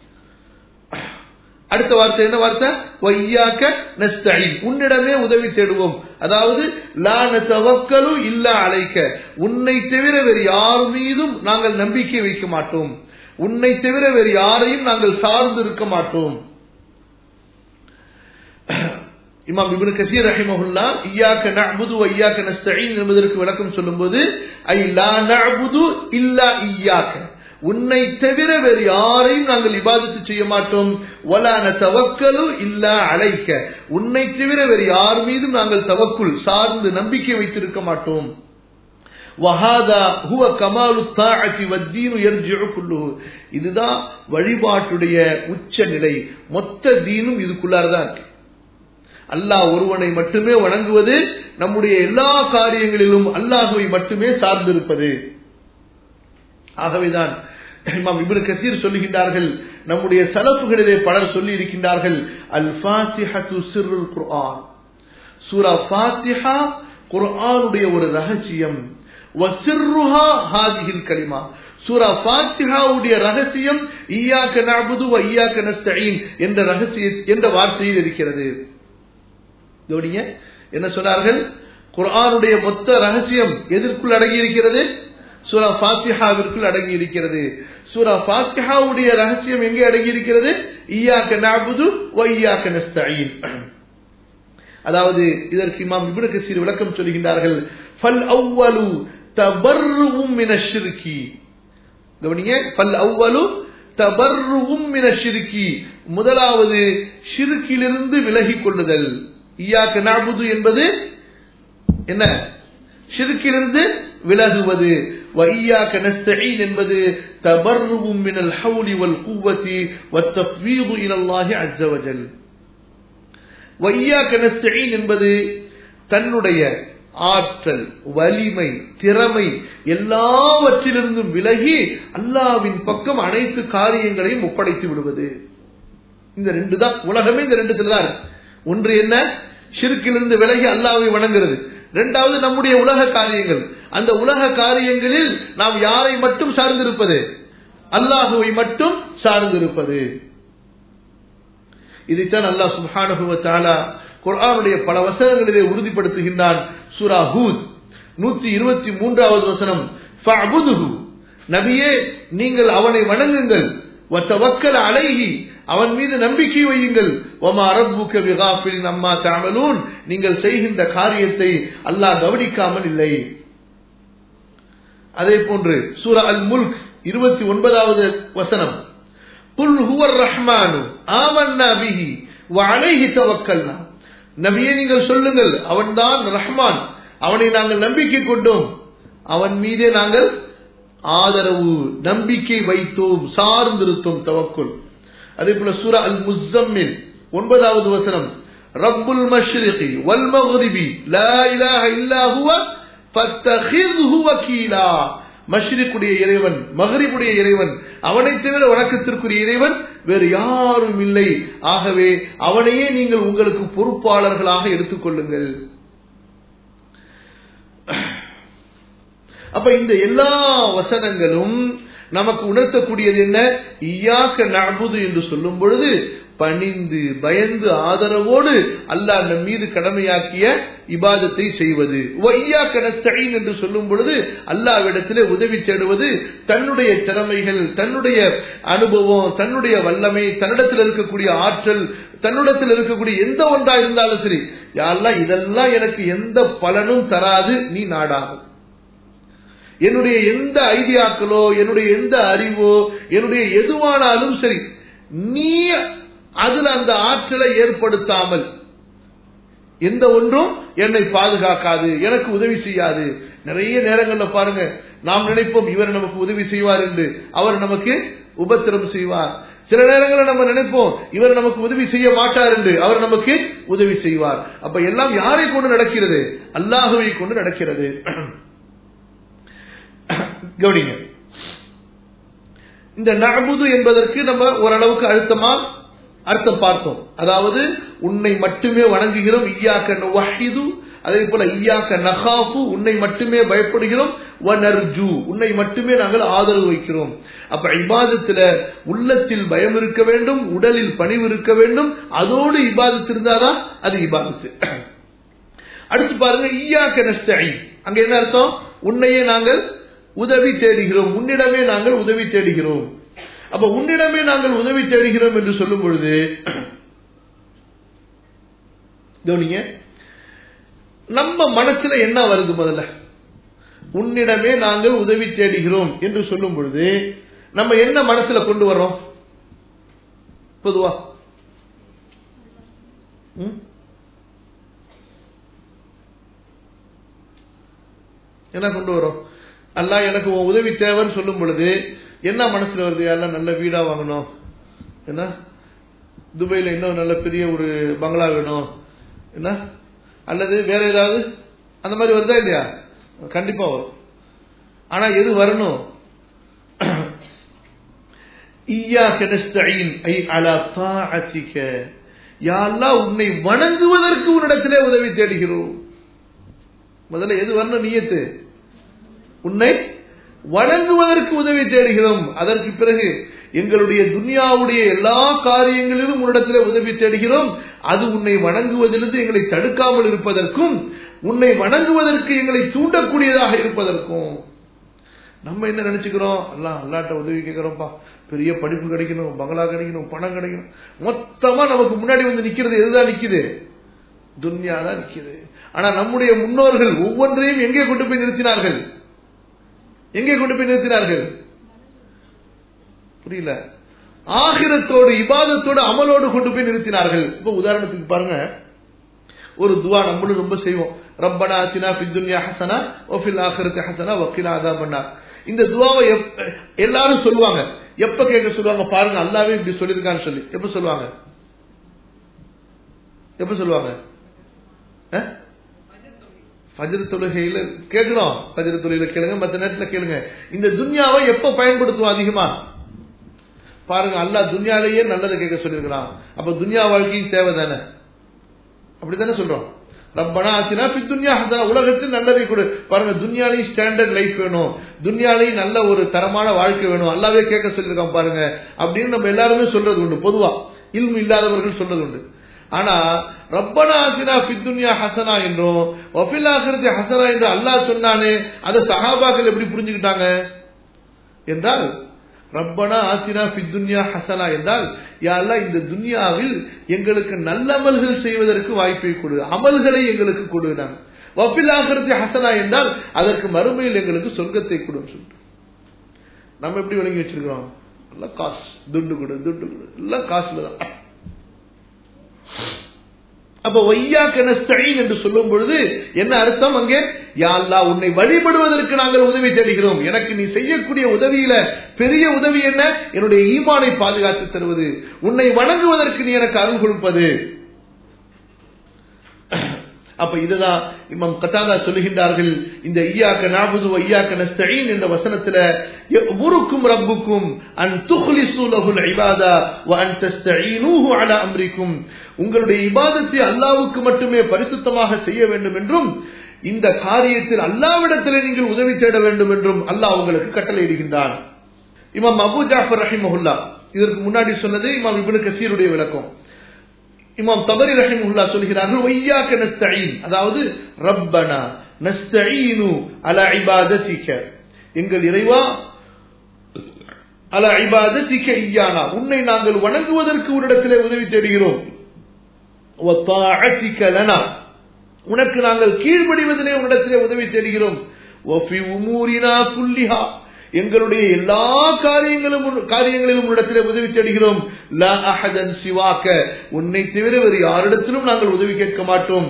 அடுத்த வார்த்தை என்ன வார்த்தை வையாக்க நஸ்தஈன் உன்னிடமே உதவி தேடுவோம் அதாவது லா நதவக்கலு இல்லா அலைக்க உன்னை தவிர வேறு யார் மீதும் நாங்கள் நம்பிக்கை வைக்க மாட்டோம் உன்னை தவிர வேறு யாரையும் நாங்கள் சார்ந்து இருக்க மாட்டோம் இமாம் இப்னு கசீர் ரஹிமஹுல்லா இய்யாக நஅபுது வ இய்யாக நஸ்தஈன் என்பதற்கு விளக்கம் சொல்லும்போது ஐ லா நஅபுது இல்லா இய்யாக உன்னை தவிர வேறு யாரையும் நாங்கள் இபாதத்து செய்ய மாட்டோம் வலா நதவக்கலு இல்லா அலைக்க உன்னை தவிர வேறு யார் மீதும் நாங்கள் தவக்குள் சார்ந்து நம்பிக்கை வைத்திருக்க மாட்டோம் வஹாதா ஹுவ கமாலு தாஅத்தி வத்தீனு யர்ஜிஉ குல்லுஹு இதுதான் வழிபாட்டுடைய உச்ச நிலை மொத்த தீனும் இதுக்குள்ளார தான் இருக்கு அல்லாஹ் ஒருவனை மட்டுமே வணங்குவது நம்முடைய எல்லா காரியங்களிலும் அல்லாஹுவை மட்டுமே சார்ந்திருப்பது ஆகவேதான் இமாம் இப்னு கசீர் சொல்லுகின்றார்கள் நம்முடைய சலப்புகளிலே பலர் சொல்லி இருக்கின்றார்கள் அல் ஃபாத்திஹத்து சிர்ருல் குர்ஆன் சூரா ஃபாத்திஹா குர்ஆனுடைய ஒரு ரகசியம் வசிர்ருஹா ஹாதிஹில் கலிமா சூரா ஃபாத்திஹாவுடைய ரகசியம் ஈயாக்க நஅபுது வ ஈயாக்க நஸ்தஈன் என்ற ரகசிய என்ற வார்த்தையில் இருக்கிறது கவனிங்க என்ன சொன்னார்கள் குர்ஆனுடைய மொத்த ரகசியம் எதற்குள் அடங்கி இருக்கிறது சூரா ஃபாத்திஹாவிற்குள் அடங்கி இருக்கிறது சூரா ஃபாத்திஹாவுடைய ரகசியம் எங்கே அடங்கி இருக்கிறது ஈயாக்க நஅபுது வ ஈயாக்க நஸ்தஈன் அதாவது இதற்கு இமாம் இப்னு கசீர் விளக்கம் சொல்கின்றார்கள் ஃபல் அவ்வலு தபர்ருவும் மின ஷிர்கி கவனிங்க ஃபல் அவ்வலு தபர்ருவும் மின ஷிர்கி முதலாவது ஷிர்கிலிருந்து விலகிக் கொள்ளுதல் ஈயாக்க நஅபுது என்பது என்ன ஷிர்கிலிருந்து விலகுவது وإياك نستعين என்பது تبرؤ من الحول والقوة والتفويض إلى الله عز وجل وإياك نستعين என்பது தன்னுடைய ஆற்றல் வலிமை திறமை எல்லாவற்றிலிருந்தும் விலகி அல்லாவின் பக்கம் அனைத்து காரியங்களையும் ஒப்படைத்து விடுவது இந்த ரெண்டு தான் உலகமே இந்த ரெண்டுத்துல தான் இருக்கு ஒன்று என்ன ஷிருக்கிலிருந்து விலகி அல்லாவை வணங்குறது இரண்டாவது நம்முடைய உலக காரியங்கள் அந்த உலக காரியங்களில் நாம் யாரை மட்டும் சார்ந்திருப்பது அல்லாஹுவை மட்டும் சார்ந்திருப்பது இதைத்தான் அல்லாஹ் சுப்ஹானஹு வ தஆலா குர்ஆனுடைய பல வசனங்களிலே உறுதிப்படுத்துகின்றான் சூரா ஹூத் நூற்றி இருபத்தி மூன்றாவது வசனம் ஃபஅபுதுஹு நபியே நீங்கள் அவனை வணங்குங்கள் வத்தவக்கல் அலைஹி அவன் மீது நம்பிக்கை வையுங்கள் ஒமா ரப்புக்க பிகாஃபிலின் அம்மா தஅமலூன் நீங்கள் செய்கின்ற காரியத்தை அல்லாஹ் கவனிக்காமல் இல்லை அதே போன்று சூரா அல் முல்க் இருபத்தி ஒன்பதாவது வசனம் குல் ஹுவர் ரஹ்மானு ஆமன்னா பிஹி வ அலைஹி தவக்கல்னா நபியே நீங்கள் சொல்லுங்கள் அவன்தான் ரஹ்மான் அவனை நாங்கள் நம்பிக்கை கொண்டோம் அவன் மீதே நாங்கள் ஆதரவு நம்பிக்கை வைத்தோம் சார்ந்திருத்தோம் தவக்குல் அதே போல சூரா அல் முஸ்ஸம்மில் ஒன்பதாவது வசனம் ரப்புல் மஷ்ரிகி வல் மக்ரிபி லா இலாஹ இல்லா ஹுவ ஃபத்தஹிஸ்ஹு வக்கீலா மஷ்ரிக்குடைய இறைவன் மகரிபுடைய இறைவன் அவனை தவிர வணக்கத்திற்குரிய இறைவன் வேறு யாரும் இல்லை ஆகவே அவனையே நீங்கள் உங்களுக்கு பொறுப்பாளர்களாக எடுத்துக்கொள்ளுங்கள் அப்ப இந்த எல்லா வசனங்களும் நமக்கு உணர்த்தக்கூடியது என்ன ஈயாக்க நபுது என்று சொல்லும் பொழுது பணிந்து பயந்து ஆதரவோடு அல்லாஹ் நம் மீது கடமையாக்கிய இபாதத்தை செய்வது ஒய்யாக்க நஸ்தீன் என்று சொல்லும் பொழுது அல்லாவிடத்திலே உதவி தேடுவது தன்னுடைய திறமைகள் தன்னுடைய அனுபவம் தன்னுடைய வல்லமை தன்னிடத்தில் இருக்கக்கூடிய ஆற்றல் தன்னிடத்தில் இருக்கக்கூடிய எந்த ஒன்றா இருந்தாலும் சரி யாரெல்லாம் இதெல்லாம் எனக்கு எந்த பலனும் தராது நீ நாடாகும் என்னுடைய எந்த ஐடியாக்களோ என்னுடைய எந்த அறிவோ என்னுடைய எதுவானாலும் சரி நீ அதுல அந்த ஆற்றலை ஏற்படுத்தாமல் எந்த ஒன்றும் என்னை பாதுகாக்காது எனக்கு உதவி செய்யாது நிறைய நேரங்கள்ல பாருங்க நாம் நினைப்போம் இவர் நமக்கு உதவி செய்வார் என்று அவர் நமக்கு உபத்திரம் செய்வார் சில நேரங்களில் நம்ம நினைப்போம் இவர் நமக்கு உதவி செய்ய மாட்டார் என்று அவர் நமக்கு உதவி செய்வார் அப்ப எல்லாம் யாரை கொண்டு நடக்கிறது அல்லாஹுவை கொண்டு நடக்கிறது கவனிங்க இந்த நபுது என்பதற்கு நம்ம ஓரளவுக்கு அழுத்தமா அர்த்தம் பார்த்தோம் அதாவது உன்னை மட்டுமே வணங்குகிறோம் ஈயாக்க வஹிது அதே போல ஈயாக்க நகாஃபு உன்னை மட்டுமே பயப்படுகிறோம் வனர்ஜு உன்னை மட்டுமே நாங்கள் ஆதரவு வைக்கிறோம் அப்ப இபாதத்துல உள்ளத்தில் பயம் இருக்க வேண்டும் உடலில் பணிவு இருக்க வேண்டும் அதோடு இபாதத்து இருந்தாதான் அது இபாதத்து அடுத்து பாருங்க ஈயாக்க நஸ்தை அங்க என்ன அர்த்தம் உன்னையே நாங்கள் உதவி தேடுகிறோம் உன்னிடமே நாங்கள் உதவி தேடுகிறோம் அப்ப உன்னிடமே நாங்கள் உதவி தேடுகிறோம் என்று சொல்லும் பொழுது கவனிங்க நம்ம மனசுல என்ன வருது முதல்ல உன்னிடமே நாங்கள் உதவி தேடுகிறோம் என்று சொல்லும் பொழுது நம்ம என்ன மனசுல கொண்டு வர்றோம் பொதுவா என்ன கொண்டு வரோம் அல்லா எனக்கு உன் உதவி தேவைன்னு சொல்லும் பொழுது என்ன மனசுல வருது எல்லாம் நல்ல வீடா வாங்கணும் என்ன துபாயில இன்னும் நல்ல பெரிய ஒரு பங்களா வேணும் என்ன அல்லது வேற ஏதாவது அந்த மாதிரி வருதா இல்லையா கண்டிப்பா வரும் ஆனா எது வரணும் உன்னை வணங்குவதற்கு உன்னிடத்திலே உதவி தேடுகிறோம் முதல்ல எது வரணும் நீயத்து உன்னை வணங்குவதற்கு உதவி தேடுகிறோம் அதற்கு பிறகு எங்களுடைய துன்யாவுடைய எல்லா காரியங்களிலும் உன்னிடத்தில் உதவி தேடுகிறோம் அது உன்னை வணங்குவதிலிருந்து எங்களை தடுக்காமல் இருப்பதற்கும் உன்னை வணங்குவதற்கு எங்களை தூண்டக்கூடியதாக இருப்பதற்கும் நம்ம என்ன நினைச்சுக்கிறோம் அல்லா அல்லாட்ட உதவி கேட்கிறோம்ப்பா பெரிய படிப்பு கிடைக்கணும் பங்களா கிடைக்கணும் பணம் கிடைக்கணும் மொத்தமா நமக்கு முன்னாடி வந்து நிக்கிறது எதுதான் நிக்குது துன்யா தான் நிக்குது ஆனா நம்முடைய முன்னோர்கள் ஒவ்வொன்றையும் எங்கே கொண்டு போய் நிறுத்தினார்கள் எங்கே கொண்டு போய் நிறுத்தினார்கள் புரியல ஆகிரத்தோடு இபாதத்தோடு அமலோடு கொண்டு போய் நிறுத்தினார்கள் இப்ப உதாரணத்துக்கு பாருங்க ஒரு துவா நம்மளும் ரொம்ப செய்வோம் ரப்பனா சினா பித்துன்யா ஹசனா ஒஃபில் ஆஹிரத்து ஹசனா வக்கீலா அதா பண்ணா இந்த துவாவை எல்லாரும் சொல்லுவாங்க எப்ப கேட்க சொல்லுவாங்க பாருங்க அல்லாவே இப்படி சொல்லியிருக்கான்னு சொல்லி எப்ப சொல்லுவாங்க எப்ப சொல்லுவாங்க ஃபஜ்ர் தொழுகையில கேட்கணும் ஃபஜ்ர் தொழுகையில கேளுங்க மற்ற நேரத்தில் கேளுங்க இந்த துன்யாவை எப்ப பயன்படுத்துவோம் அதிகமா பாருங்க அல்லாஹ் துன்யாலேயே நல்லதை கேட்க சொல்லியிருக்கிறான் அப்ப துன்யா வாழ்க்கையும் தேவை தானே அப்படித்தானே சொல்றோம் ரப்பனா ஆத்தினா பி துன்யா ஹசனா உலகத்தில் நல்லதை கொடு பாருங்க துன்யாலையும் ஸ்டாண்டர்ட் லைஃப் வேணும் துன்யாலையும் நல்ல ஒரு தரமான வாழ்க்கை வேணும் அல்லாவே கேட்க சொல்லியிருக்கான் பாருங்க அப்படின்னு நம்ம எல்லாருமே சொல்றது உண்டு பொதுவா இல்மு இல்லாதவர்கள் சொல்றது உண்டு ஆனா ரப்பனா ஆத்தினா பி துன்யா ஹசனா என்றும் வஃபில் ஆகிறது ஹசனா என்று அல்லாஹ் சொன்னானே அதை சஹாபாக்கள் எப்படி புரிஞ்சுக்கிட்டாங்க என்றால் ரப்பனா ஆசினா ஃபி துன்யா ஹசனா என்றால் யாரா இந்த துன்யாவில் எங்களுக்கு நல்ல அமல்கள் செய்வதற்கு வாய்ப்பை கொடு அமல்களை எங்களுக்கு கொடு நான் வப்பில் ஆகிறது ஹசனா என்றால் அதற்கு மறுமையில் எங்களுக்கு சொர்க்கத்தை கொடுன்னு சொல்லிட்டு நம்ம எப்படி விளங்கி வச்சிருக்கிறோம் எல்லாம் காசு துண்டு கொடு துண்டு கொடு எல்லாம் காசுல தான் அப்ப ஒய்யாக்க நஸ்தீன் என்று சொல்லும் பொழுது என்ன அர்த்தம் அங்கே யாழ்லா உன்னை வழிபடுவதற்கு நாங்கள் உதவி தேடுகிறோம் எனக்கு நீ செய்யக்கூடிய உதவியில பெரிய உதவி என்ன என்னுடைய ஈமானை பாதுகாத்து தருவது உன்னை வணங்குவதற்கு நீ எனக்கு அருள் கொடுப்பது அப்ப இதுதான் இமாம் கத்தாதா சொல்லுகின்றார்கள் இந்த ஐயாக்க நாபுது ஐயாக்க நஸ்தீன் என்ற வசனத்துல முறுக்கும் ரப்புக்கும் அன் துஹ்லிசு லஹுல் இபாதா வ அன் தஸ்தஈனுஹு அலா அம்ரிக்கும் உங்களுடைய இபாதத்தை அல்லாஹ்வுக்கு மட்டுமே பரிசுத்தமாக செய்ய வேண்டும் என்றும் இந்த காரியத்தில் அல்லாவிடத்தில் நீங்கள் உதவி தேட வேண்டும் என்றும் அல்லாஹ் உங்களுக்கு கட்டளையிடுகின்றான் இமாம் அபு ஜாஃபர் ரஹிமஹுல்லா இதற்கு முன்னாடி சொன்னது இமாம் இப்னு கசீருடைய விளக்கம் இமாம் தபரி ரஹிமுல்லா சொல்கிறார்கள் ஒய்யாக்க நஸ்தஈன் அதாவது ரப்பனா நஸ்தஈனு அலா இபாதத்திக்க எங்கள் இறைவா அலா இபாதத்திக்க ஐயானா உன்னை நாங்கள் வணங்குவதற்கு உன்னிடத்திலே உதவி தேடுகிறோம் லனா உனக்கு நாங்கள் கீழ்ப்படிவதிலே உன்னிடத்திலே உதவி தேடுகிறோம் ஒஃபி உமூரினா குல்லிஹா எங்களுடைய எல்லா காரியங்களும் காரியங்களிலும் உன்னிடத்திலே உதவி தேடுகிறோம் லா அஹதன் சிவாக்க உன்னை தவிர வேறு யாரிடத்திலும் நாங்கள் உதவி கேட்க மாட்டோம்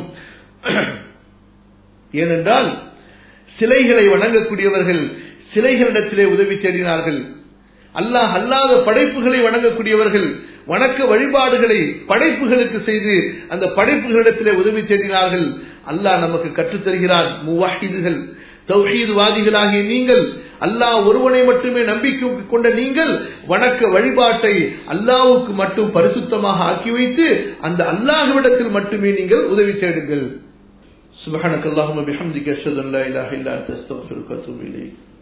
ஏனென்றால் சிலைகளை வணங்கக்கூடியவர்கள் சிலைகளிடத்திலே உதவி தேடினார்கள் அல்லாஹ் அல்லாத படைப்புகளை வணங்கக்கூடியவர்கள் வணக்க வழிபாடுகளை படைப்புகளுக்கு செய்து அந்த படைப்புகளிடத்திலே உதவி தேடினார்கள் அல்லாஹ் நமக்கு கற்றுத்தருகிறான் முவாஹிதுகள் தௌஹீதுவாதிகளாகிய நீங்கள் அல்லாஹ் ஒருவனை மட்டுமே நம்பிக்கை கொண்ட நீங்கள் வணக்க வழிபாட்டை அல்லாவுக்கு மட்டும் பரிசுத்தமாக ஆக்கி வைத்து அந்த அல்லாஹ்விடத்தில் மட்டுமே நீங்கள் உதவி தேடுங்கள் சுபஹானக்கல்லாஹும்ம பிஹம்திக அஷ்ஹது அன் லா இலாஹா இல்லா அன்த அஸ்தக்ஃபிருக்க வ அத்தூபு இலைக்